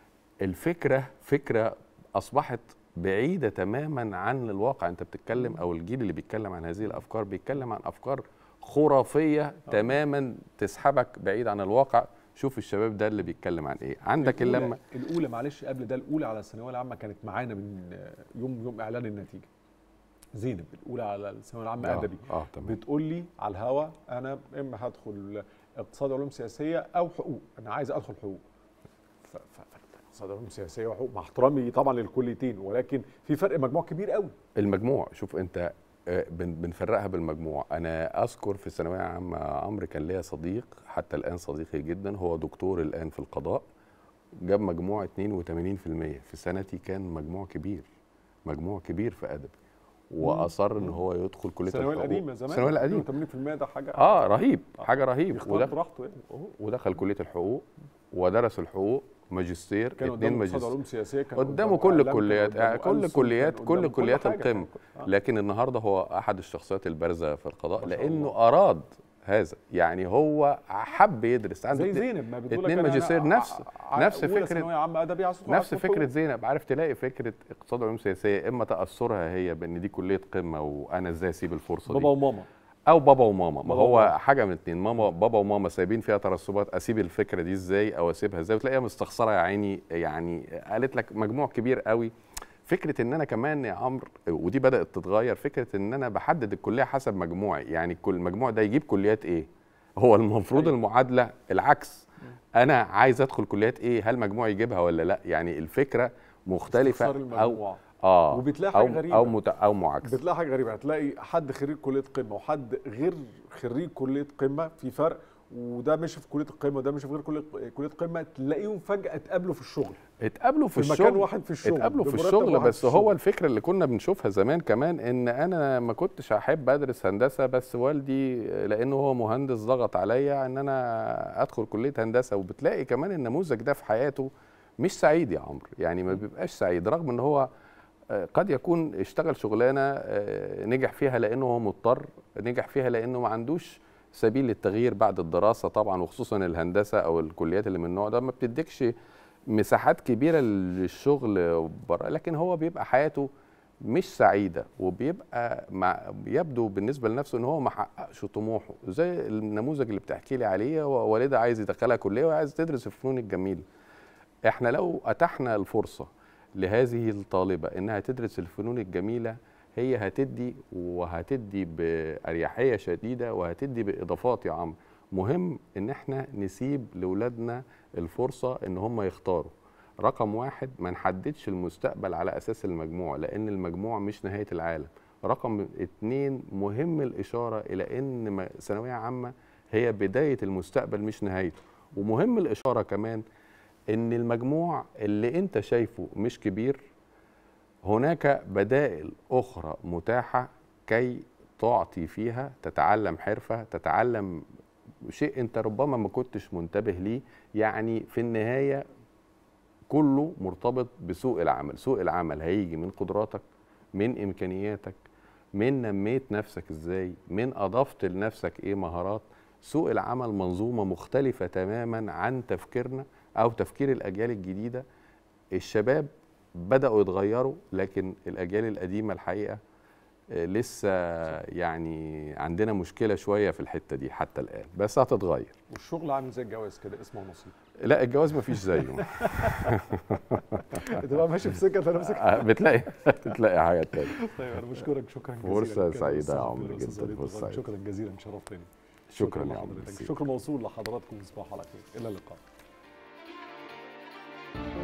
Speaker 2: الفكره فكره اصبحت بعيده تماما عن الواقع انت بتتكلم او الجيل اللي بيتكلم عن هذه الافكار بيتكلم عن افكار خرافيه تماما تسحبك بعيد عن الواقع شوف الشباب ده اللي بيتكلم عن ايه عندك
Speaker 1: الأولى-
Speaker 2: اللمه
Speaker 1: الاولى معلش قبل ده الاولى على الثانويه العامه كانت معانا من يوم يوم اعلان النتيجه زينب الاولى على الثانويه العامه
Speaker 2: آه،
Speaker 1: ادبي
Speaker 2: اه تمام
Speaker 1: بتقول لي على الهوا انا اما هدخل اقتصاد علوم سياسيه او حقوق انا عايز ادخل حقوق ف- ف- اقتصاد علوم سياسيه وحقوق مع احترامي طبعا للكليتين ولكن في فرق مجموع كبير قوي
Speaker 2: المجموع شوف انت آه، بن- بنفرقها بالمجموع انا اذكر في الثانويه العامه عمرو كان ليا صديق حتى الان صديقي جدا هو دكتور الان في القضاء جاب مجموع 82% في سنتي كان مجموع كبير مجموع كبير في ادبي واصر ان هو يدخل كليه
Speaker 1: الثانويه
Speaker 2: الحقوق
Speaker 1: القديمه زمان
Speaker 2: الثانويه القديمه
Speaker 1: 80% ده حاجه
Speaker 2: اه رهيب حاجه رهيب
Speaker 1: يختار
Speaker 2: ودخل
Speaker 1: براحته يعني
Speaker 2: ودخل كليه الحقوق ودرس الحقوق ماجستير
Speaker 1: كان
Speaker 2: اتنين
Speaker 1: قدامه اقتصاد
Speaker 2: ماجستير
Speaker 1: علوم سياسيه كان
Speaker 2: قدامه
Speaker 1: قدامه
Speaker 2: كل
Speaker 1: إعلام، كان
Speaker 2: الكليات
Speaker 1: قدامه
Speaker 2: آه، كل
Speaker 1: ألسن،
Speaker 2: كليات
Speaker 1: كان
Speaker 2: كل
Speaker 1: قدامه
Speaker 2: كليات
Speaker 1: حاجة،
Speaker 2: القمه
Speaker 1: كان- آه.
Speaker 2: لكن النهارده هو احد الشخصيات البارزه في القضاء
Speaker 1: ما شاء
Speaker 2: لانه
Speaker 1: الله.
Speaker 2: اراد هذا يعني هو حب يدرس عنده
Speaker 1: زي
Speaker 2: اتنين-
Speaker 1: زينب ما بتقول لك
Speaker 2: اتنين
Speaker 1: أنا
Speaker 2: ماجستير
Speaker 1: ع-
Speaker 2: نفس
Speaker 1: ع-
Speaker 2: نفس
Speaker 1: أولى
Speaker 2: فكره
Speaker 1: ثانوية عامة أدبي عايز تدخل
Speaker 2: نفس
Speaker 1: على
Speaker 2: فكره
Speaker 1: حقوق.
Speaker 2: زينب عارف تلاقي فكره اقتصاد علوم سياسيه اما تاثرها هي بان دي كليه قمه وانا ازاي اسيب الفرصه
Speaker 1: بابا
Speaker 2: دي
Speaker 1: وماما
Speaker 2: او بابا وماما ما
Speaker 1: بابا
Speaker 2: هو
Speaker 1: وماما.
Speaker 2: حاجه من اتنين ماما بابا وماما سايبين فيها ترسبات اسيب الفكره دي ازاي او اسيبها ازاي وتلاقيها مستخسره يا عيني يعني قالت لك مجموع كبير قوي فكره ان انا كمان يا عمرو ودي بدات تتغير فكره ان انا بحدد الكليه حسب مجموعي يعني كل مجموع ده يجيب كليات ايه هو المفروض المعادله العكس انا عايز ادخل كليات ايه هل مجموعي يجيبها ولا لا يعني الفكره مختلفه
Speaker 1: استخسار
Speaker 2: او
Speaker 1: المجموع.
Speaker 2: اه
Speaker 1: وبتلاقي
Speaker 2: او
Speaker 1: حاجه غريبه
Speaker 2: او مت... او معاكس
Speaker 1: بتلاقي حاجه غريبه هتلاقي حد خريج كليه قمه وحد غير خريج كليه قمه في فرق وده مشي في كليه القمه وده مشي في غير كليه كليه قمه تلاقيهم فجاه اتقابلوا في الشغل
Speaker 2: اتقابلوا في,
Speaker 1: في
Speaker 2: الشغل
Speaker 1: مكان واحد في الشغل
Speaker 2: اتقابلوا في
Speaker 1: بمرتب
Speaker 2: الشغل
Speaker 1: واحد
Speaker 2: بس
Speaker 1: في
Speaker 2: هو
Speaker 1: الشغل.
Speaker 2: الفكره اللي كنا بنشوفها زمان كمان ان انا ما كنتش احب ادرس هندسه بس والدي لانه هو مهندس ضغط عليا ان انا ادخل كليه هندسه وبتلاقي كمان النموذج ده في حياته مش سعيد يا عمرو يعني ما بيبقاش سعيد رغم ان هو آه، قد يكون اشتغل شغلانه آه، نجح فيها لانه هو مضطر نجح فيها لانه ما عندوش سبيل للتغيير بعد الدراسه طبعا وخصوصا الهندسه او الكليات اللي من النوع ده ما بتديكش مساحات كبيره للشغل بره لكن هو بيبقى حياته مش سعيده وبيبقى مع يبدو بالنسبه لنفسه ان هو ما حققش طموحه زي النموذج اللي بتحكي لي عليه هو والدها عايز يدخلها كليه وعايز تدرس الفنون الجميله احنا لو اتحنا الفرصه لهذه الطالبه انها تدرس الفنون الجميله هي هتدي وهتدي باريحيه شديده وهتدي باضافات يا عمرو مهم ان احنا نسيب لاولادنا الفرصه ان هم يختاروا رقم واحد ما نحددش المستقبل على اساس المجموع لان المجموع مش نهايه العالم رقم اتنين مهم الاشاره الى ان م- ثانويه عامه هي بدايه المستقبل مش نهايته ومهم الاشاره كمان ان المجموع اللي انت شايفه مش كبير هناك بدائل اخرى متاحه كي تعطي فيها تتعلم حرفه تتعلم شيء انت ربما ما كنتش منتبه ليه يعني في النهايه كله مرتبط بسوق العمل سوق العمل هيجي من قدراتك من امكانياتك من نميت نفسك ازاي من اضفت لنفسك ايه مهارات سوق العمل منظومه مختلفه تماما عن تفكيرنا او تفكير الاجيال الجديده الشباب بداوا يتغيروا لكن الاجيال القديمه الحقيقه آه، لسه يعني عندنا مشكله شويه في الحته دي حتى الان بس هتتغير
Speaker 1: والشغل عامل زي الجواز كده اسمه نصيب
Speaker 2: لا الجواز مفيش زيه
Speaker 1: تبقى ماشي في سكه تلاقي نفسك
Speaker 2: آه، بتلاقي بتلاقي حاجه تانية
Speaker 1: طيب انا بشكرك شكرا جزيلا
Speaker 2: فرصة
Speaker 1: كان
Speaker 2: سعيدة يا
Speaker 1: أستاذ
Speaker 2: عمرو
Speaker 1: الأستاذ
Speaker 2: جدا،
Speaker 1: وليد
Speaker 2: فرصة
Speaker 1: الغالي.
Speaker 2: سعيدة.
Speaker 1: شكرا جزيلا شرفتني
Speaker 2: شكرا يا عمرو،
Speaker 1: لحضرتك
Speaker 2: ميرسي.
Speaker 1: الشكر موصول لحضراتكم تصبحوا على خير الى اللقاء